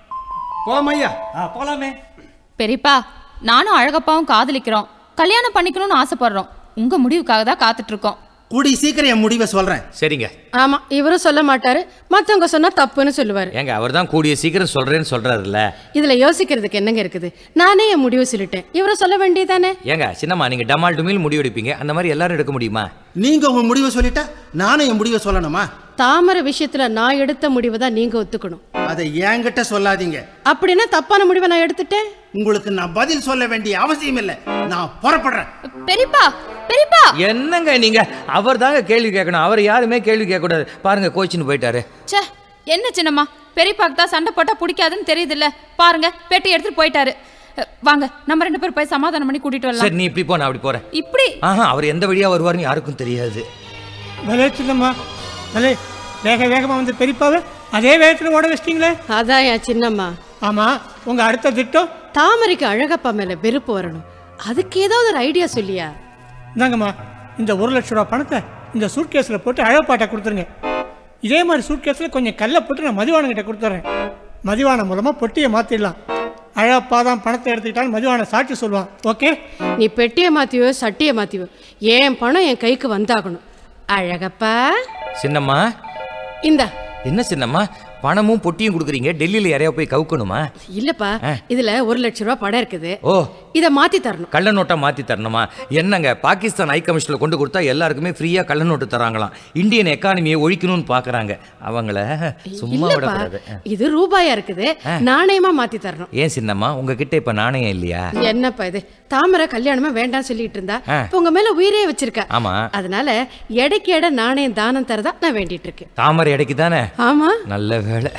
போலாமா ஐயா போலாமே பெரியப்பா நானும் அழகப்பாவும் காதலிக்கிறோம் கல்யாணம் பண்ணிக்கணும்னு ஆசைப்படுறோம் உங்க முடிவுக்காக தான் காத்துட்டு இருக்கோம் கூடி சீக்கிரம் என் முடிவை சொல்றேன் சரிங்க ஆமா இவரும் சொல்ல மாட்டாரு மத்தவங்க சொன்னா தப்புன்னு சொல்லுவாரு ஏங்க அவர் தான் கூடிய சீக்கிரம் சொல்கிறேன்னு சொல்கிறாருல்ல இதுல யோசிக்கிறதுக்கு என்னங்க இருக்குது நானே என் முடிவு சொல்லிட்டேன் இவரும் சொல்ல வேண்டியதானே ஏங்க சின்னம்மா நீங்கள் டமால் டுமில் முடிவு எடுப்பீங்க அந்த மாதிரி எல்லாரும் எடுக்க முடியுமா நீங்க உங்க முடிவை சொல்லிட்டா நானும் என் முடிவை சொல்லணுமா தாமரை விஷயத்துல நான் எடுத்த முடிவை தான் நீங்க ஒத்துக்கணும் அதை என்கிட்ட சொல்லாதீங்க அப்படின்னா தப்பான முடிவை நான் எடுத்துட்டேன் உங்களுக்கு நான் பதில் சொல்ல வேண்டிய அவசியம் இல்லை நான் புறப்படுறேன் பெரியப்பா பெரியப்பா என்னங்க நீங்க அவர் தாங்க கேள்வி கேட்கணும் அவர் யாருமே கேள்வி கேட்கக்கூடாது பாருங்க கோச்சின்னு போயிட்டாரு ச்சே என்ன சின்னம்மா பெரியப்பாக்கு தான் சண்டை போட்டா பிடிக்காதுன்னு தெரியுதுல்ல பாருங்க பெட்டி எடுத்துட்டு போயிட்டாரு அஹ், வாங்க நம்ம ரெண்டு பேரும் போய் சமாதானம் பண்ணி கூட்டிட்டு சரி வரலாம் நீ இப்படி போ நான் அப்படி போறேன் இப்படி ஆஹா அவர் எந்த வழியா வருவாருன்னு யாருக்கும் தெரியாது பலே சின்னம்மா பலே வேக வேகமாக வந்து பெரியப்பாவை அதே வேகத்தில் ஓட வச்சிட்டீங்களே அதான் என் சின்னம்மா ஆமா உங்க அடுத்த திட்டம் தாமரைக்கு அழகப்பா மேல வெறுப்பு வரணும் அதுக்கு ஏதாவது ஒரு ஐடியா சொல்லியா இந்தாங்கம்மா இந்த ஒரு லட்ச ரூபா பணத்தை இந்த சூட்கேஸில் போட்டு அழகப்பாட்டை கொடுத்துருங்க இதே மாதிரி சூட்கேஸில் கொஞ்சம் கல்லை போட்டு நான் மதிவானங்கிட்ட கொடுத்துட்றேன் மதிவானம் மூலமாக பொட்டியை மாற்றிடலாம் அழகப்பா தான் பணத்தை எடுத்துக்கிட்டாலும் மதிவான சாட்சி சொல்லுவான் ஓகே நீ பெட்டியை மாத்தியோ சட்டியை மாத்தியோ என் பணம் என் கைக்கு வந்தாகணும் அழகப்பா சின்னம்மா இந்தா என்ன சின்னம்மா பணமும் பொட்டியும் கொடுக்குறீங்க டெல்லியில யாரையா போய் கவுக்கணுமா இல்லப்பா ஆ. இதுல ஒரு லட்ச ரூபா படம் இருக்குது ஓ இத மாத்தி தரணும் கள்ள நோட்டா மாத்தி தரணுமா என்னங்க பாகிஸ்தான் ஹை கமிஷன்ல கொண்டு கொடுத்தா எல்லாருக்குமே ஃப்ரீயா கள்ள நோட்டு தராங்களாம் இந்தியன் எக்கானமியை ஒழிக்கணும்னு பாக்குறாங்க அவங்கள சும்மா இல்லப்பா விடக்கூடாது இது ரூபாயா இருக்குது ஆ. நாணயமா மாத்தி தரணும் ஏன் சின்னம்மா உங்ககிட்ட இப்ப நாணயம் இல்லையா என்னப்பா இது தாமரை கல்யாணமா வேண்டாம் சொல்லிட்டு இருந்தா ஆ. இப்ப உங்க மேல உயிரே வச்சிருக்கா ஆமா அதனால எடைக்கு எடை நாணயம் தானம் தரதா நான் வேண்டிட்டு இருக்கேன் தாமரை இடைக்கு தானே ஆமா நல்ல வேலை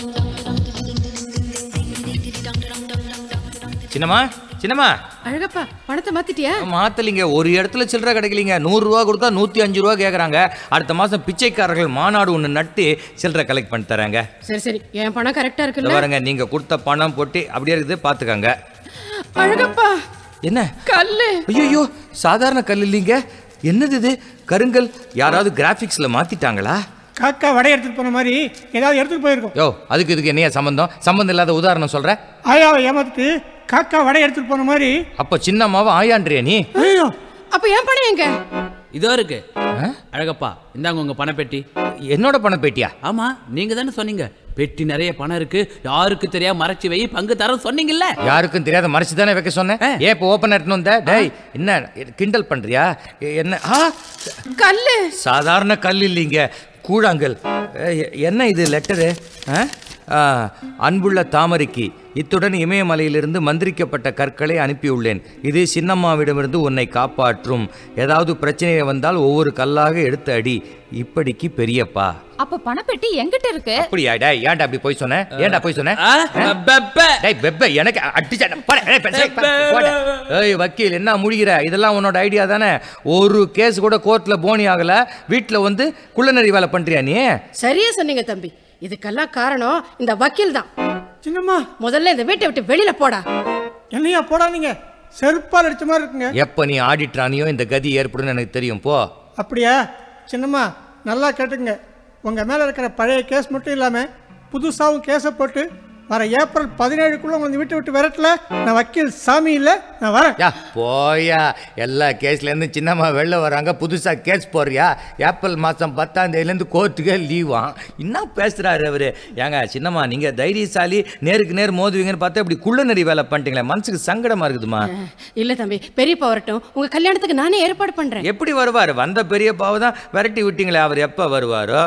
சின்னம்மா சின்னம்மா அழகப்பா பணத்தை மாத்திட்டியா மாத்தலிங்க ஒரு இடத்துல சில்லற கிடைக்கலிங்க நூறு ரூபா கொடுத்தா நூத்தி அஞ்சு ரூபா கேக்குறாங்க அடுத்த மாசம் பிச்சைக்காரர்கள் மாநாடு ஒன்று நட்டு சில்லற கலெக்ட் பண்ணி தராங்க சரி சரி என் பணம் கரெக்டா இந்த இருக்குல்ல பாருங்க நீங்க கொடுத்த பணம் பொட்டி அப்படியே இருக்குது பாத்துக்கங்க அழகப்பா என்ன கல்லு ஐயோ சாதாரண கல் இல்லைங்க என்னது இது கருங்கல் யாராவது கிராபிக்ஸ்ல மாத்திட்டாங்களா காக்கா வடை எடுத்துட்டு போன மாதிரி ஏதாவது எடுத்துட்டு போயிருக்கோம் யோ அதுக்கு இதுக்கு என்னையா சம்பந்தம் சம்பந்தம் இல்லாத உதாரணம் சொல்ற ஆயாவை ஏமாத்துட்டு காக்கா வடை எடுத்துட்டு போன மாதிரி அப்ப சின்னம்மாவை ஆயான்றியா நீ ஐயோ அப்ப என் பணம் எங்க இதோ இருக்கு அழகப்பா இந்தாங்க உங்க பணப்பெட்டி என்னோட பணப்பெட்டியா ஆமா நீங்க தானே சொன்னீங்க பெட்டி நிறைய பணம் இருக்கு யாருக்கு தெரியாம மறைச்சு வை பங்கு தர சொன்னீங்கல்ல யாருக்கும் தெரியாத மறைச்சு தானே வைக்க சொன்னேன் ஏன் இப்போ ஓப்பன் எடுத்துன்னு வந்த டேய் என்ன கிண்டல் பண்றியா எ- என்ன ஆ கல்லு சாதாரண கல் இல்லைங்க கூழாங்கல் எ- என்ன இது லெட்டரு ஆ, அன்புள்ள தாமரைக்கு இத்துடன் இமயமலையிலிருந்து மந்திரிக்கப்பட்ட கற்களை அனுப்பியுள்ளேன் இது சின்னம்மாவிடமிருந்து உன்னை காப்பாற்றும் ஏதாவது பிரச்சனை வந்தால் ஒவ்வொரு கல்லாக எடுத்து அடி இப்படிக்கு பெரியப்பா அப்ப பணப்பெட்டி எங்கிட்ட இருக்கு அப்படியா டேய் ஏன்டா அப்படி போய் சொன்ன ஏன்டா போய் சொன்ன ஆ, பெப்ப. டேய் பெப்ப எனக்கு அடிச்சா போடா, ஏய், பெ- சே, போ- போடா. ஏய் வக்கீல் என்ன முடிகிற இதெல்லாம் உன்னோட ஐடியா தானே ஒரு கேஸ் கூட கோர்ட்ல போனி ஆகல வீட்ல வந்து குள்ளநரி வேலை பண்றியா நீ சரியா சொன்னீங்க தம்பி இதுக்கெல்லாம் காரணம் இந்த வக்கீல் தான் சின்னம்மா முதல்ல இந்த வீட்டை விட்டு வெளியில போடா என்னையா போடாதீங்க செருப்பால் அடிச்ச மாதிரி இருக்குங்க எப்ப நீ ஆடிட்ரானியோ இந்த கதி ஏற்படும் எனக்கு தெரியும் போ அப்படியா சின்னம்மா நல்லா கேட்டுங்க உங்கள் மேலே இருக்கிற பழைய கேஸ் மட்டும் இல்லாமல் புதுசாகவும் கேஸை போட்டு வர ஏப்ரல் பதினேழுக்குள்ளே உங்களை வீட்டை விட்டு விரட்டல நான் வக்கீல் சாமி இல்லை நான் வரேன் யா போயா எல்லா கேஸ்லேருந்து சின்னம்மா வெளில வராங்க புதுசாக கேஸ் போடுறியா ஏப்ரல் மாதம் பத்தாம் தேதியிலேருந்து கோர்ட்டுக்கே லீவாம் என்ன பேசுகிறாரு அவரு ஏங்க சின்னம்மா நீங்கள் தைரியசாலி நேருக்கு நேர் மோதுவீங்கன்னு பார்த்தா இப்படி குள்ளநரி வேலை பண்ணிட்டீங்களே மனசுக்கு சங்கடமாக இருக்குதுமா இல்ல தம்பி பெரியப்பா வரட்டும் உங்க கல்யாணத்துக்கு நானே ஏற்பாடு பண்றேன் எப்படி வருவார் வந்த பெரிய பாவை தான் விரட்டி விட்டீங்களே அவர் எப்போ வருவாரோ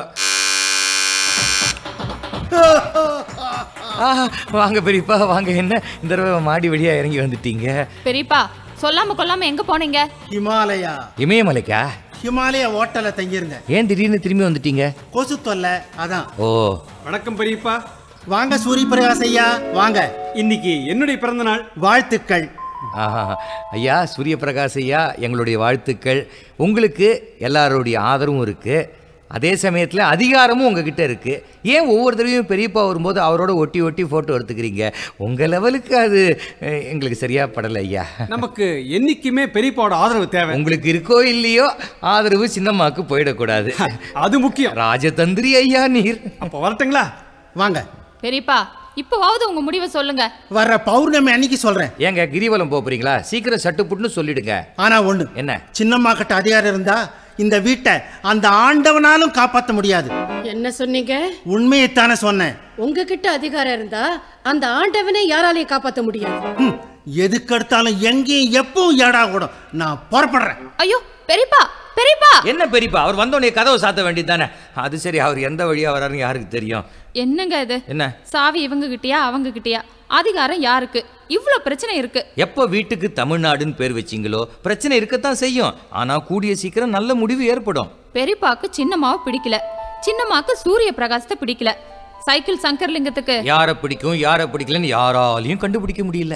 ஆ, வாங்க பெரியப்பா வாங்க என்ன இந்த தடவை மாடி வழியா இறங்கி வந்துட்டீங்க பெரியப்பா சொல்லாம கொல்லாம எங்க போனீங்க ஹிமாலயா இமயமலைக்கா ஹிமாலயா ஹோட்டல்ல தங்கியிருந்தேன் ஏன் திடீர்னு திரும்பி வந்துட்டீங்க கொசு தொல்லை அதான் ஓ வணக்கம் பெரியப்பா வாங்க சூரிய பிரகாஷ் ஐயா வாங்க இன்னைக்கு என்னுடைய பிறந்த நாள் வாழ்த்துக்கள் ஆஹா. ஐயா சூரிய பிரகாஷ் ஐயா எங்களுடைய வாழ்த்துக்கள் உங்களுக்கு எல்லாருடைய ஆதரவும் இருக்கு அதே சமயத்தில் அதிகாரமும் உங்ககிட்ட இருக்கு ஏன் ஒவ்வொரு தடவையும் பெரியப்பா வரும்போது அவரோட ஒட்டி ஒட்டி ஃபோட்டோ எடுத்துக்கிறீங்க உங்கள் லெவலுக்கு அது அஹ், எங்களுக்கு சரியா படலை ஐயா நமக்கு என்னைக்குமே பெரியப்பாவோட ஆதரவு தேவை உங்களுக்கு இருக்கோ இல்லையோ ஆதரவு சின்னம்மாக்கு போயிடக்கூடாது அது முக்கியம் ராஜதந்திரி ஐயா நீர் அப்போ வரட்டுங்களா வாங்க பெரியப்பா இப்போவாவது உங்க முடிவை சொல்லுங்க வர்ற பௌர்ணமி அன்னைக்கு சொல்றேன் ஏங்க கிரிவலம் போப் போறீங்களா சீக்கிரம் சட்டுப்புட்டுன்னு சொல்லிடுங்க ஆனா ஒண்ணு என்ன சின்னம்மா கிட்ட அதிகாரம் இருந்தா இந்த வீட்டை அந்த ஆண்டவனாலும் காப்பாற்ற முடியாது என்ன சொன்னீங்க உண்மையைத்தானே சொன்னேன் உங்ககிட்ட அதிகாரம் இருந்தா அந்த ஆண்டவனே யாராலையும் காப்பாத்த முடியாது ம், எதுக்கெடுத்தாலும் எங்கேயும் எப்பவும் ஏடா கூடும் நான் புறப்படுறேன் ஐயோ பெரியப்பா பெரியப்பா என்ன பெரியப்பா அவர் வந்தோடனே கதவை சாத்த வேண்டியது தானே அது சரி அவர் எந்த வழியா வராருன்னு யாருக்கு தெரியும் என்னங்க இது என்ன சாவி இவங்க கிட்டயா அவங்க கிட்டயா அதிகாரம் யாருக்கு இவ்ளோ பிரச்சனை இருக்கு எப்போ வீட்டுக்கு தமிழ்நாடுன்னு பேர் வச்சிங்களோ பிரச்சனை இருக்கத்தான் செய்யும் ஆனா கூடிய சீக்கிரம் நல்ல முடிவு ஏற்படும் பெரியப்பாக்கு சின்னம்மாவை பிடிக்கல சின்னம்மாக்கு சூரிய பிரகாசத்தை பிடிக்கல சைக்கிள் சங்கர்லிங்கத்துக்கு யாரை பிடிக்கும் யாரை பிடிக்கலன்னு யாராலையும் கண்டுபிடிக்க முடியல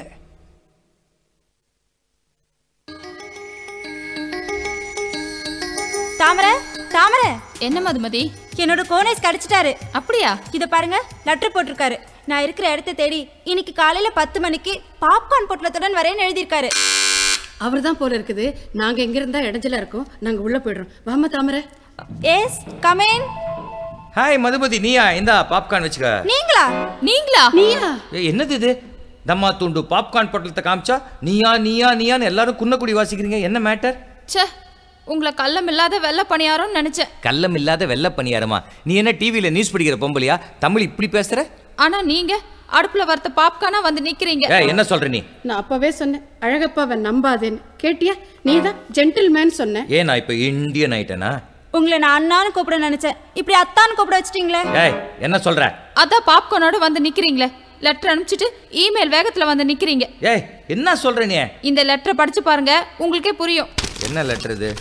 தாமரை தாமரை என்ன மதுமதி என்னோட கோனேஸ் கிடைச்சிட்டாரு அப்படியா இத பாருங்க லெட்டர் போட்டிருக்காரு நான் இருக்கிற இடத்த தேடி இன்னைக்கு காலையில பத்து மணிக்கு பாப்கார்ன் பொட்டலத்துடன் வரேன்னு எழுதியிருக்காரு அவர் தான் போல இருக்குது நாங்க எங்க இருந்தா இடைஞ்சலா இருக்கோம் நாங்க உள்ள போயிடுறோம் வாமா Thamarai yes come on hi Madhumathi நீயா இந்தா பாப்கார்ன் வச்சுக்க நீங்களா நீங்களா நீயா ஏய், என்னது இது தம்மா துண்டு பாப்கார்ன் பொட்டலத்தை காமிச்சா நீயா நீயா நீயான்னு எல்லாரும் குன்னக்குடி வாசிக்கிறீங்க என்ன மேட்டர் ச்சே உங்களை கள்ளம் இல்லாத வெள்ளை பணியாரம்னு நினைச்சேன் கள்ளம் இல்லாத வெள்ளை பணியாரமா நீ என்ன டிவியில நியூஸ் படிக்கிற பொம்பளையா தமிழ் இப்படி பேசுற ஆனா நீங்க அடுப்புல வறுத்த பாப்கார்னா வந்து நிக்கிறீங்க ஏய், என்ன சொல்ற நீ நான் அப்பவே சொன்னேன் அழகப்பாவை நம்பாதேன்னு கேட்டியா நீதான் ஜென்டில்மேன் சொன்ன ஏன் நான் இப்ப இந்தியன் ஆயிட்டேனா உங்களை நான் அண்ணான்னு கூப்பிட நினைச்சேன் இப்படி அத்தான்னு கூப்பிட வச்சிட்டீங்களே ஏய் என்ன சொல்ற அதான் பாப்கார்னோட வந்து நிக்கிறீங்களே லெட்டர் அனுப்பிச்சிட்டு இமெயில் வேகத்துல வந்து நிக்கிறீங்க ஏய் என்ன சொல்ற நீ இந்த லெட்டரை படிச்சு பாருங்க உங்களுக்கே புரியும் என்ன லெட்டர் இது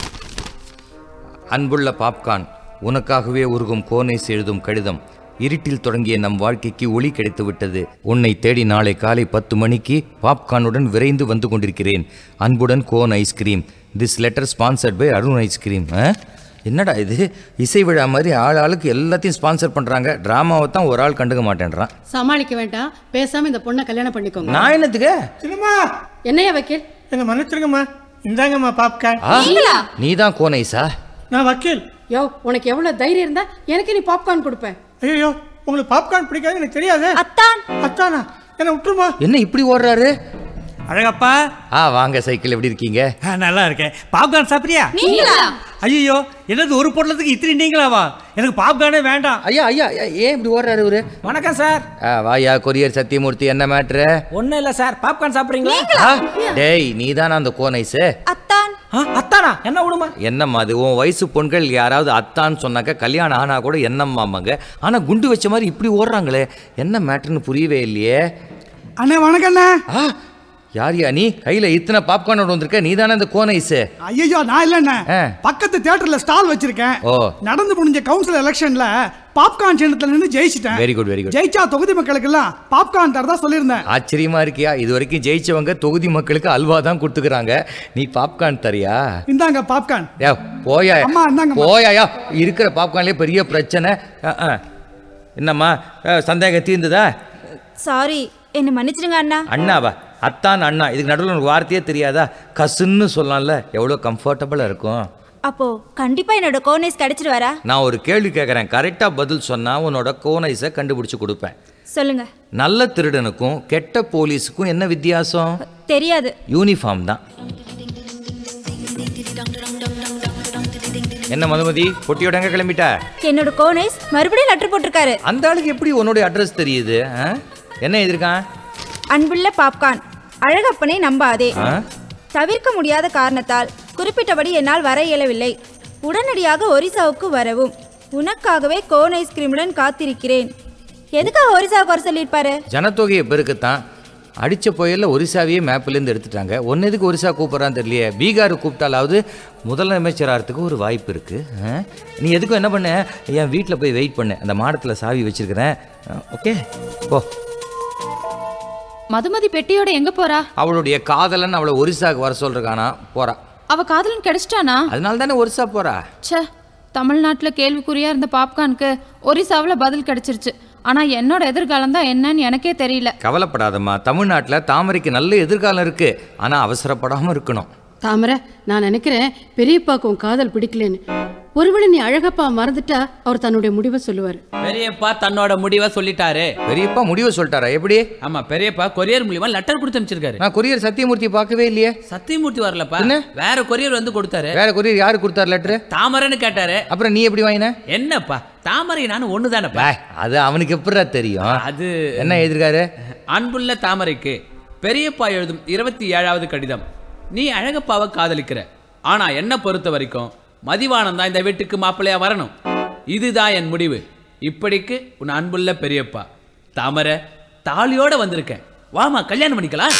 அன்புள்ள பாப்கார்ன் உனக்காகவே உருகும் கோனேஸ் எழுதும் கடிதம் இருட்டில் தொடங்கிய நம் வாழ்க்கைக்கு ஒளி கிடைத்து விட்டது உன்னை தேடி நாளை காலை பத்து மணிக்கு பாப்கார்னுடன் விரைந்து வந்து கொண்டிருக்கிறேன் அன்புடன் cone ice cream this letter sponsored by Arun ice cream என்னடா இது இசை விழா மாதிரி ஆள் ஆளுக்கு எல்லாத்தையும் ஸ்பான்சர் பண்ணுறாங்க ட்ராமாவை தான் ஒரு ஆள் கண்டுக்க மாட்டேன்றான் சமாளிக்க வேண்டாம் பேசாம இந்த பொண்ணை கல்யாணம் பண்ணிக்கோங்க நான் என்னத்துக்கு சின்னம்மா என்னையா வக்கீல் என்னை மன்னிச்சிருங்கம்மா இந்தாங்கம்மா பாப்கார்ன் ஆ நீ தான் கோனைஸா நான் வக்கீல் யோ உனக்கு எவ்வளவு தைரியம் இருந்தா எனக்கு நீ பாப்கார்ன் கொடுப்பேன் ஐயோ உங்களுக்கு பாப்கார்ன் பிடிக்காது எனக்கு தெரியாது அத்தான் அத்தானா என்ன விட்டுருமா என்ன இப்படி ஓடுறாரு அழகப்பா ஆ வாங்க சைக்கிள் எப்படி இருக்கீங்க ஆ, நல்லா இருக்கேன் பாப்கார்ன் சாப்பிட்றியா நீங்களா ஐயோ என்னது ஒரு பொட்டலத்துக்கு இத்தனை நீங்களாவா எனக்கு பாப்கார்னே வேண்டாம் ஐயா ஐயா ஐயா, ஏன் இப்படி ஓடுறாரு இவரு வணக்கம் சார் ஆ, வாயா கொரியர் சத்தியமூர்த்தி என்ன மேட்ரு ஒன்றும் இல்லை சார் பாப்கார்ன் சாப்பிட்றீங்களா டேய் நீ தானே அந்த கோனைஸு அத்தான் அத்தானா என்ன விடுமா என்னம்மா அது உன் வயசு பொண்கள் யாராவது அத்தான்னு சொன்னாக்க கல்யாணம் ஆனா கூட என்னம்மாமாங்க ஆனா குண்டு வச்ச மாதிரி இப்படி ஓடுறாங்களே என்ன மேட்டர்னு புரியவே இல்லையே அண்ணே வணக்கம் அண்ணே ஆ யார் யா நீ கையில இத்தனை பாப்கார்னோட வந்திருக்க நீ தானே இந்த கோன் ஐஸு ஐயோ நான் இல்லைண்ணே ஆ. பக்கத்து தியேட்டர்ல ஸ்டால் வச்சிருக்கேன் ஓ நடந்து முடிஞ்ச கவுன்சில் எலெக்ஷன்ல பாப்கார்ன் சின்னத்துல நின்று ஜெயிச்சிட்டேன் வெரி குட் வெரி குட் ஜெயிச்சா தொகுதி மக்களுக்கெல்லாம் பாப்கார்ன் தரதா சொல்லியிருந்தேன் ஆச்சரியமா இருக்கியா இது வரைக்கும் ஜெயிச்சவங்க தொகுதி மக்களுக்கு அல்வா தான் கொடுத்துக்கிறாங்க நீ பாப்கார்ன் தரியா இந்தாங்க பாப்கார்ன் ஏ போயா அம்மா, இந்தாங்கம்மா. போயாயா இருக்கிற பாப்கார்ன்லயே பெரிய பிரச்சனை அஹ், அஹ். என்னம்மா அஹ், சந்தேகம் தீர்ந்துதா சாரி என்னை மன்னிச்சிடுங்க அண்ணா அண்ணாவா அத்தான் அண்ணா இதுக்கு நடுவில் உனக்கு வார்த்தையே தெரியாதா கசுன்னு சொல்லலாம்ல எவ்வளோ கம்ஃபர்டபுளாக இருக்கும் அப்போ கண்டிப்பா என்னோட கோனேஸ் கிடைச்சிட்டு வரா நான் ஒரு கேள்வி கேட்குறேன் கரெக்டாக பதில் சொன்னால் உன்னோட கோனைஸை கண்டுபிடிச்சு கொடுப்பேன் சொல்லுங்க நல்ல திருடனுக்கும் கெட்ட போலீஸுக்கும் என்ன வித்தியாசம் தெரியாது யூனிஃபார்ம் தான் என்ன மதுமதி பொட்டியோட எங்க கிளம்பிட்ட என்னோட கோனேஸ் மறுபடியும் லெட்டர் போட்டிருக்காரு அந்த ஆளுக்கு எப்படி உன்னோட அட்ரஸ் தெரியுது ஆ? என்ன எதிர்க்கான் அன்புள்ள பாப்கார்ன் அழகப்பனை நம்பாதே ஆ? தவிர்க்க முடியாத காரணத்தால் குறிப்பிட்டபடி என்னால் வர இயலவில்லை உடனடியாக ஒரிசாவுக்கு வரவும் உனக்காகவே கோன் ஐஸ்கிரீமுடன் காத்திருக்கிறேன் எதுக்காக ஒரிசாவுக்கு வர சொல்லியிருப்பாரு ஜனத்தொகையை பெருக்கத்தான் அடித்த புயல்ல ஒரிசாவையே மேப்லேருந்து எடுத்துட்டாங்க ஒன்று எதுக்கு ஒரிசா கூப்பிட்றான்னு தெரியலையே பீகார் கூப்பிட்டாலாவது முதலமைச்சராகிறதுக்கு ஒரு வாய்ப்பு இருக்குது நீ எதுக்கும் என்ன பண்ண என் வீட்டில் போய் வெயிட் பண்ணு அந்த மாடத்தில் சாவி வச்சிருக்கிறேன் ஓகே போ மதுமதி பெட்டியோட எங்க போறா அவளுடைய காதலன் அவளை ஒரிசாவுக்கு வர சொல்றானா போறா அவ காதலன் கிடைச்சிட்டானா அதனால தானே ஒரிசா போறா ச்சே தமிழ்நாட்டில் கேள்விக்குறியா இருந்த பாப்கார்னுக்கு ஒரிசாவில் பதில் கிடைச்சிருச்சு ஆனா என்னோட எதிர்காலம் தான் என்னன்னு எனக்கே தெரியல கவலைப்படாதம்மா தமிழ்நாட்டில் தாமரைக்கு நல்ல எதிர்காலம் இருக்கு ஆனால் அவசரப்படாமல் இருக்கணும் தாமரை நான் நினைக்கிறேன் பெரியப்பாக்கு உன் காதல் பிடிக்கலன்னு ஒருவேளை நீ அழகப்பா மறந்துட்டா அவர் தன்னுடைய முடிவை சொல்லுவார் பெரியப்பா தன்னோட முடிவை சொல்லிட்டாரு பெரியப்பா முடிவை சொல்லிட்டாரா எப்படி ஆமா பெரியப்பா கொரியர் மூலியமா லெட்டர் கொடுத்து அனுப்பிச்சிருக்காரு நான் கொரியர் சத்தியமூர்த்தியை பார்க்கவே இல்லையே சத்தியமூர்த்தி வரலப்பா வேற கொரியர் வந்து கொடுத்தாரு வேற கொரியர் யாரு கொடுத்தாரு லெட்டரு தாமரைன்னு கேட்டாரு அப்புறம் நீ எப்படி வாங்கின என்னப்பா தாமரை நானும் ஒண்ணுதானப்பா அது அவனுக்கு எப்படிடா தெரியும் அது என்ன எழுதிருக்காரு அன்புள்ள தாமரைக்கு பெரியப்பா எழுதும் இருபத்தி ஏழாவது கடிதம் நீ அழகப்பாவை காதலிக்கிற ஆனா என்ன பொறுத்த வரைக்கும் மதிவானம் தான் இந்த வீட்டுக்கு மாப்பிள்ளையா வரணும் இதுதான் என் முடிவு இப்படிக்கு உன் அன்புள்ள பெரியப்பா தாமரை தாலியோட வந்திருக்கேன் வாமா கல்யாணம் பண்ணிக்கலாம்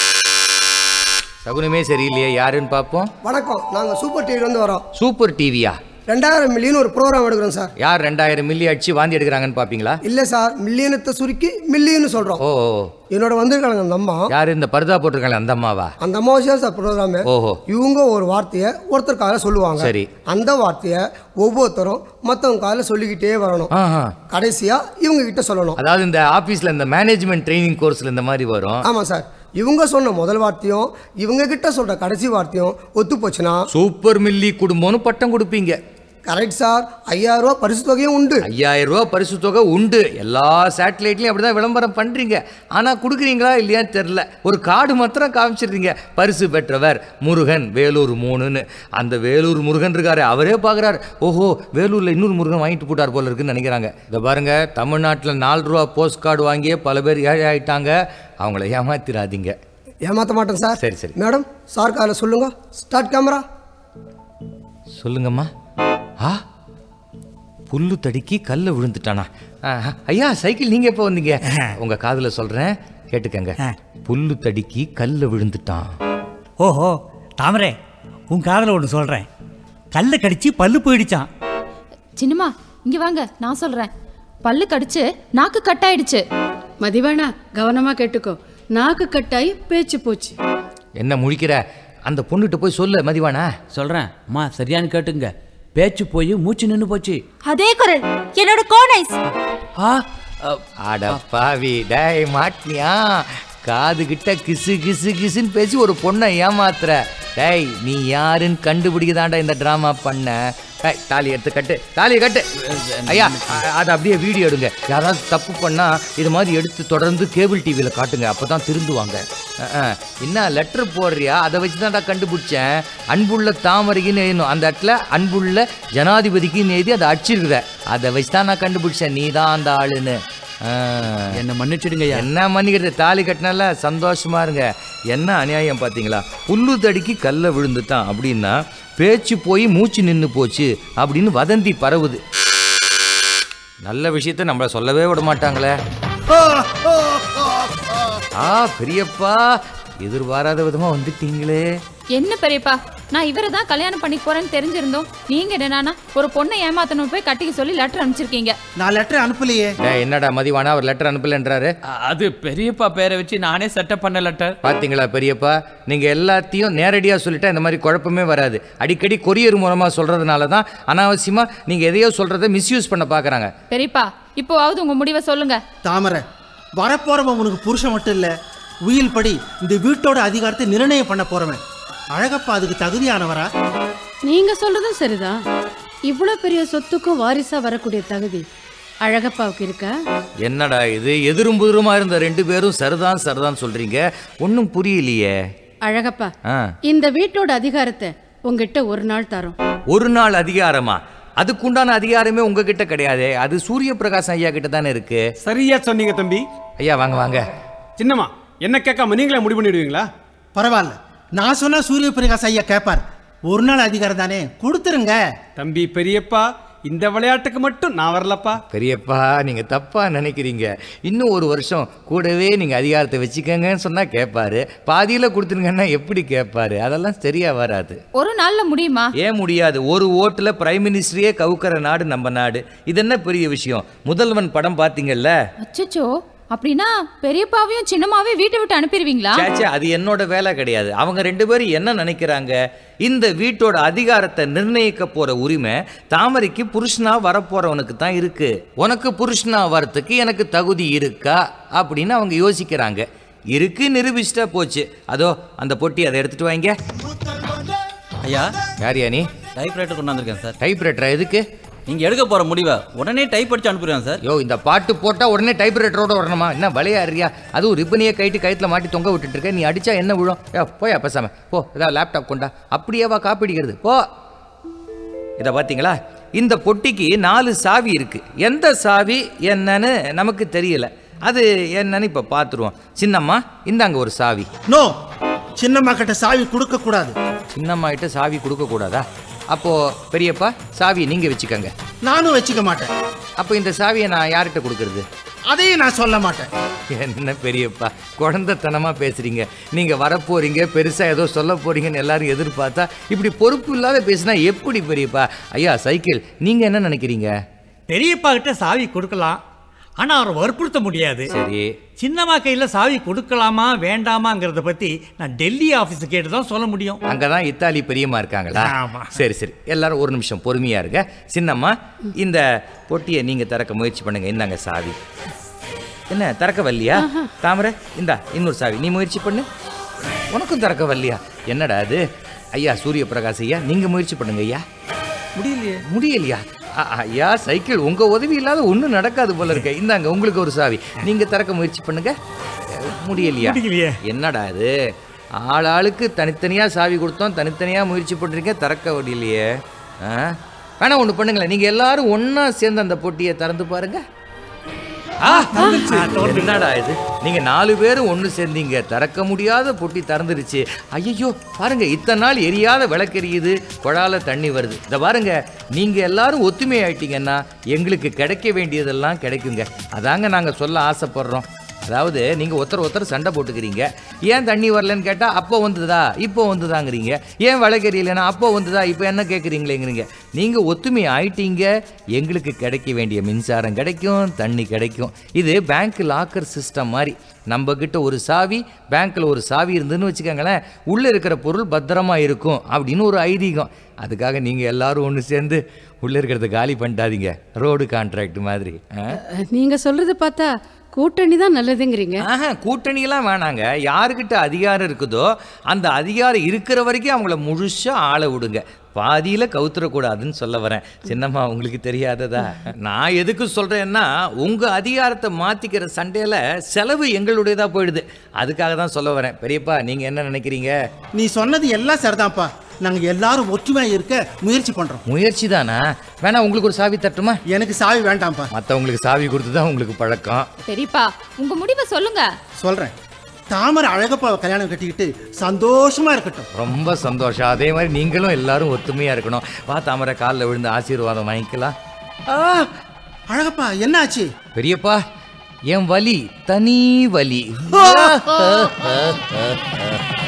சகுனமே சரியில்லையே யாருன்னு பார்ப்போம் வணக்கம் நாங்கள் சூப்பர் டிவிலேருந்து வரோம் சூப்பர் டிவியா ரெண்டாயிரம் மில்லியன் ஒரு ப்ரோக்ராம் எடுக்கிறோம் சார் யார் ரெண்டாயிரம் மில்லி அடிச்சு வாந்தி எடுக்கிறாங்கன்னு பார்ப்பீங்களா இல்லை சார் மில்லியனத்தை சுருக்கி மில்லியன் சொல்கிறோம் ஓ என்னோட வந்திருக்காங்க அந்த அம்மா யார் இந்த பர்தா போட்டிருக்காங்க அந்த அம்மாவா அந்த அம்மாவாசியா சார் ப்ரோக்ராம் ஓஹோ இவங்க ஒரு வார்த்தையை ஒருத்தருக்காக சொல்லுவாங்க சரி. அந்த வார்த்தையை ஒவ்வொருத்தரும் மற்றவங்க கால சொல்லிக்கிட்டே வரணும் ஆஹா. கடைசியா இவங்க கிட்ட சொல்லணும் அதாவது இந்த ஆபீஸ்ல இந்த மேனேஜ்மெண்ட் ட்ரைனிங் கோர்ஸ்ல இந்த மாதிரி வரும் ஆமாம் சார் இவங்க சொன்ன முதல் வார்த்தையும் இவங்க கிட்ட சொல்ற கடைசி வார்த்தையும் ஒத்து போச்சுன்னா சூப்பர் மில்லி குடும்பம்னு பட்டம் கொடுப்பீங்க கரெக்ட் சார் ஐயாயிரம் ரூபாய் பரிசு தொகையும் உண்டு ஐயாயிரம் ரூபா பரிசு தொகை உண்டு எல்லா சேட்டலைட்லையும் அப்படிதான் விளம்பரம் பண்றீங்க ஆனா கொடுக்குறீங்களா இல்லையான்னு தெரில ஒரு கார்டு மாத்திரம் காமிச்சிடுறீங்க பரிசு பெற்றவர் முருகன் வேலூர் மூணுன்னு அந்த வேலூர் முருகன் இருக்காரு அவரே பார்க்குறாரு ஓஹோ வேலூர்ல இன்னொரு முருகன் வாங்கிட்டு போட்டார் போல இருக்குன்னு நினைக்கிறாங்க இதை பாருங்க தமிழ்நாட்டில் நாலு ரூபா போஸ்ட் கார்டு வாங்கியே பல பேர் ஏழை ஆயிட்டாங்க அவங்கள ஏமாத்திராதீங்க ஏமாற்ற மாட்டேன் சார் சரி சரி மேடம் சார் காலை சொல்லுங்க ஸ்டார்ட் கேமரா சொல்லுங்கம்மா ஆ புல்லு தடுக்கி கல்ல விழுந்துட்டானா ஆ, ஐயா சைக்கிள் நீங்க எப்போ வந்தீங்க உங்க காதுல சொல்றேன் கேட்டுக்கங்க புல்லு தடுக்கி கல்ல விழுந்துட்டான் ஓஹோ தாமரே உன் காதில் ஒன்று சொல்கிறேன் கல்லை கடிச்சு பல்லு போயிடுச்சான் சின்னம்மா இங்க வாங்க நான் சொல்றேன் பல்லு கடிச்சு நாக்கு கட்டாயிடுச்சு மதிவானா கவனமா கேட்டுக்கோ நாக்கு கட்டாயி பேச்சு போச்சு என்ன முழிக்கிற அந்த பொண்ணுகிட்ட போய் சொல்லு மதிவானா சொல்றேன் அம்மா சரியான்னு கேட்டுங்க பேச்சு போய் மூச்சு நின்னு போச்சு அதே குரல் என்னோட கோனைஸ் அட பாவி டேய் மாட்டினியா காது கிட்ட கிசு கிசு கிசுன்னு பேசி ஒரு பொண்ணை ஏமாத்துற டேய் நீ யாருன்னு கண்டுபிடிக்க தாண்டா இந்த டிராமா பண்ண டேய், தாலி எடுத்து கட்டு தாலியை கட்டு ஐயா அ- அதை அப்படியே வீடியோ எடுங்க யாராவது தப்பு பண்ணா இது மாதிரி எடுத்து தொடர்ந்து கேபிள் டிவியில் காட்டுங்க அப்பதான் திருந்துவாங்க அஹ், அஹ். என்ன லெட்டர் போடுறியா அதை வச்சு தான்டா கண்டுபிடிச்சேன் அன்புள்ள தாமரைக்குன்னு எழுதணும் அந்த இடத்துல அன்புள்ள ஜனாதிபதிக்குன்னு எழுதி அதை அடிச்சிருக்கிற அதை வச்சு தான் நான் கண்டுபிடிச்சேன் நீ தான் அந்த ஆளுன்னு என்ன மன்னிச்சிடுங்கய்யா என்ன மன்னிக்கிறது தாலி கட்டினால சந்தோஷமா இருங்க என்ன அநியாயம் பார்த்தீங்களா புல்லு தடிக்கு கல்ல விழுந்துட்டான் அப்படின்னா பேச்சு போய் மூச்சு நின்று போச்சு அப்படின்னு வதந்தி பரவுது நல்ல விஷயத்த நம்மள சொல்லவே விட மாட்டாங்களே ஆ பெரியப்பா எதிர்பாராத விதமா வந்துட்டீங்களே என்ன பெரியப்பா நான் இவரை தான் கல்யாணம் பண்ணி போறேன்னு தெரிஞ்சிருந்தோம் நீங்க என்னன்னா ஒரு பொண்ணை ஏமாத்தணும் போய் கட்டிக்க சொல்லி லெட்டர் அனுப்பிச்சிருக்கீங்க நான் லெட்டர் அனுப்பலையே டேய், என்னடா மதிவானா ஒரு லெட்டர் அனுப்பலன்றாரு அது பெரியப்பா பேரை வச்சு நானே செட்டப் பண்ண லெட்டர் பாத்தீங்களா பெரியப்பா நீங்க எல்லாத்தையும் நேரடியா சொல்லிட்டா இந்த மாதிரி குழப்பமே வராது அடிக்கடி கொரியர் மூலமா சொல்றதுனால தான் அனாவசியமா நீங்க எதையோ சொல்றதை மிஸ்யூஸ் பண்ண பாக்குறாங்க பெரியப்பா இப்போவாவது உங்க முடிவை சொல்லுங்க தாமரை வரப்போறவன் உனக்கு புருஷன் மட்டும் இல்ல உயில் படி இந்த வீட்டோட அதிகாரத்தை நிர்ணயம் பண்ண போறவன் அழகப்பா அதுக்கு தகுதியானவரா நீங்க சொல்றதும் சரிதான் இவ்வளோ பெரிய சொத்துக்கும் வாரிசா வரக்கூடிய தகுதி அழகப்பாவுக்கு இருக்கா என்னடா இது எதிரும் புதிருமா இருந்த ரெண்டு பேரும் சரிதான் சரிதான் சொல்றீங்க ஒன்றும் புரியலையே அழகப்பா ஆ இந்த வீட்டோட அதிகாரத்தை உங்ககிட்ட ஒரு நாள் தரோம் ஒரு நாள் அதிகாரமா அதுக்குண்டான அதிகாரமே உங்ககிட்ட கிடையாதே அது சூரிய பிரகாசம் ஐயா கிட்ட தானே இருக்கு சரியா சொன்னீங்க தம்பி ஐயா வாங்க வாங்க சின்னம்மா என்ன கேட்காம நீங்களே முடிவு பண்ணிடுவீங்களா பரவாயில்ல நான் சொன்னா சூரிய பிரகாஷ் ஐயா கேட்பார் ஒரு நாள் அதிகாரம் தானே கொடுத்துருங்க தம்பி பெரியப்பா இந்த விளையாட்டுக்கு மட்டும் நான் வரலப்பா பெரியப்பா நீங்க தப்பா நினைக்கிறீங்க இன்னும் ஒரு வருஷம் கூடவே நீங்க அதிகாரத்தை வச்சுக்கங்கன்னு சொன்னா கேட்பாரு பாதியில கொடுத்துருங்கன்னா எப்படி கேட்பாரு அதெல்லாம் சரியா வராது ஒரு நாள்ல முடியுமா ஏன் முடியாது ஒரு ஓட்டுல பிரைம் மினிஸ்டரையே கவுக்கிற நாடு நம்ம நாடு இது என்ன பெரிய விஷயம் முதல்வன் படம் பாத்தீங்கல்ல அச்சச்சோ அப்படின்னா பெரியப்பாவையும் சின்னம்மாவையும் வீட்டை விட்டு அனுப்பிடுவீங்களா சேச்சே அது என்னோட வேலை கிடையாது அவங்க ரெண்டு பேரும் என்ன நினைக்கிறாங்க இந்த வீட்டோட அதிகாரத்தை நிர்ணயிக்க போற உரிமை தாமரைக்கு புருஷனா வரப்போறவனுக்கு தான் இருக்கு உனக்கு புருஷனா வரத்துக்கு எனக்கு தகுதி இருக்கா அப்படின்னு அவங்க யோசிக்கிறாங்க இருக்கு நிரூபிச்சிட்டா போச்சு அதோ அந்த பொட்டி அதை எடுத்துட்டு வாங்க ஐயா யாரியா நீ டைப்ரைட்டர் கொண்டு வந்திருக்கேன் சார் டைப்ரைட்டரா எதுக்கு நீங்க எடுக்க போற முடிவை உடனே டைப் அடிச்சு அனுப்பிடுவேன் சார் யோ இந்த பாட்டு போட்டா உடனே டைப்ரைட்டரோட வரணுமா என்ன விளையாடுறியா அதுவும் ரிப்பனியை கைட்டு கயிற்றுல மாட்டி தொங்க விட்டுட்டு இருக்க நீ அடிச்சா என்ன விழும் ஏ போயா பேசாம போ ஏதாவது லேப்டாப் கொண்டா அப்படியேவா காப்பி அடிக்கிறது போ இதை பார்த்தீங்களா இந்த பொட்டிக்கு நாலு சாவி இருக்கு எந்த சாவி என்னன்னு நமக்கு தெரியல அது என்னன்னு இப்போ பார்த்துருவோம் சின்னம்மா இந்தாங்க ஒரு சாவி நோ சின்னம்மா கிட்ட சாவி கொடுக்க கூடாது சின்னம்மா கிட்ட சாவி கொடுக்க கூடாதா அப்போ பெரியப்பா சாவியை நீங்க வச்சுக்கோங்க நானும் வச்சுக்க மாட்டேன் அப்போ இந்த சாவியை நான் யார்கிட்ட கொடுக்கறது அதையும் நான் சொல்ல மாட்டேன் என்ன பெரியப்பா குழந்தைத்தனமா பேசுறீங்க நீங்க வரப்போறீங்க பெருசா ஏதோ சொல்ல போறீங்கன்னு எல்லாரும் எதிர்பார்த்தா இப்படி பொறுப்பு இல்லாத பேசினா எப்படி பெரியப்பா ஐயா சைக்கிள் நீங்க என்ன நினைக்கிறீங்க பெரியப்பா கிட்ட சாவி கொடுக்கலாம் ஆனா அவரை வற்புறுத்த முடியாது சரி சின்னம்மா கையில சாவி கொடுக்கலாமா வேண்டாமாங்கிறத பத்தி நான் டெல்லி ஆபீஸ் கேட்டு தான் சொல்ல முடியும் அங்கதான் இத்தாலி பெரியம்மா இருக்காங்களா ஆமா. சரி சரி எல்லாரும் ஒரு நிமிஷம் பொறுமையா இருங்க சின்னம்மா இந்த பொட்டியை நீங்க திறக்க முயற்சி பண்ணுங்க இந்தாங்க சாவி என்ன திறக்க வரலையா தாமரை இந்தா இன்னொரு சாவி நீ முயற்சி பண்ணு உனக்கும் திறக்க வரலையா என்னடா அது ஐயா சூரிய பிரகாஷ் ஐயா நீங்க முயற்சி பண்ணுங்க ஐயா முடியலையே முடியலையா அ- ஐயா சைக்கிள் உங்க உதவி இல்லாத ஒண்ணும் நடக்காது போல இருக்க இந்தாங்க உங்களுக்கு ஒரு சாவி நீங்க திறக்க முயற்சி பண்ணுங்க அஹ், முடியலையா முடியலையே. என்னடா இது ஆள் ஆளுக்கு தனித்தனியா சாவி கொடுத்தோம் தனித்தனியா முயற்சி பண்றீங்க திறக்க முடியலையே ஆ? வேணா ஒண்ணு பண்ணுங்களேன் நீங்க எல்லாரும் ஒண்ணா சேர்ந்து அந்த பொட்டியை திறந்து பாருங்க ஆ, என்னடா இது நீங்க நாலு பேரும் ஒண்ணு சேர்ந்தீங்க திறக்க முடியாத பொட்டி திறந்துருச்சு ஐயோ பாருங்க இத்தனை நாள் எரியாத விளக்கெரியுது குழால தண்ணி வருது இத பாருங்க நீங்க எல்லாரும் ஒத்துமை ஆயிட்டீங்கன்னா எங்களுக்கு கிடைக்க வேண்டியதெல்லாம் கிடைக்குங்க அதாங்க நாங்க சொல்ல ஆசைப்படுறோம் அதாவது நீங்க ஒருத்தர் ஒருத்தர் சண்டை போட்டுக்கிறீங்க ஏன் தண்ணி வரலன்னு கேட்டா அப்போ வந்ததா இப்போ வந்ததாங்கிறீங்க ஏன் விளக்கெரியலன்னா அப்போ வந்ததா இப்போ என்ன கேட்குறீங்களேங்கிறீங்க நீங்க ஒத்துமை ஆயிட்டீங்க எங்களுக்கு கிடைக்க வேண்டிய மின்சாரம் கிடைக்கும் தண்ணி கிடைக்கும் இது பேங்க் லாக்கர் சிஸ்டம் மாதிரி நம்ம கிட்ட ஒரு சாவி பேங்க்ல ஒரு சாவி இருந்துன்னு வச்சுக்கோங்களேன் உள்ள இருக்கிற பொருள் பத்திரமா இருக்கும் அப்படின்னு ஒரு ஐதீகம் அதுக்காக நீங்க எல்லாரும் ஒன்று சேர்ந்து உள்ள இருக்கிறத காலி பண்ணிட்டாதீங்க ரோடு கான்ட்ராக்ட் மாதிரி ஆ? நீங்க சொல்றது பார்த்தா கூட்டணி தான் நல்லதுங்கிறீங்க ஆஹா கூட்டணியெல்லாம் வேணாங்க யாருக்கிட்ட அதிகாரம் இருக்குதோ அந்த அதிகாரம் இருக்கிற வரைக்கும் அவங்கள முழுசா ஆள விடுங்க பாதியில கவுத்துறக்கூடாதுன்னு சொல்ல வரேன் சின்னம்மா உங்களுக்கு தெரியாததா நான் எதுக்கு சொல்றேன்னா உங்க அதிகாரத்தை மாத்திக்கிற சண்டையில செலவு எங்களுடையதா போயிடுது அதுக்காக தான் சொல்ல வரேன் பெரியப்பா நீங்க என்ன நினைக்கிறீங்க நீ சொன்னது எல்லாம் சரிதான்ப்பா நாங்க எல்லாரும் ஒற்றுமையா இருக்க முயற்சி பண்றோம் முயற்சி தானா வேணா உங்களுக்கு ஒரு சாவி தட்டுமா எனக்கு சாவி வேண்டாம்ப்பா மற்றவங்களுக்கு சாவி கொடுத்து தான் உங்களுக்கு பழக்கம் பெரியப்பா உங்க முடிவை சொல்லுங்க சொல்றேன் தாமரை அழகப்பாவை கல்யாணம் கட்டிக்கிட்டு சந்தோஷமா இருக்கட்டும் ரொம்ப சந்தோஷம் அதே மாதிரி நீங்களும் எல்லாரும் ஒத்துமையா இருக்கணும் வா தாமரை காலில் விழுந்து ஆசீர்வாதம் வாங்கிக்கலாம் ஆ, அழகப்பா என்னாச்சு பெரியப்பா என் வலி தனி வலி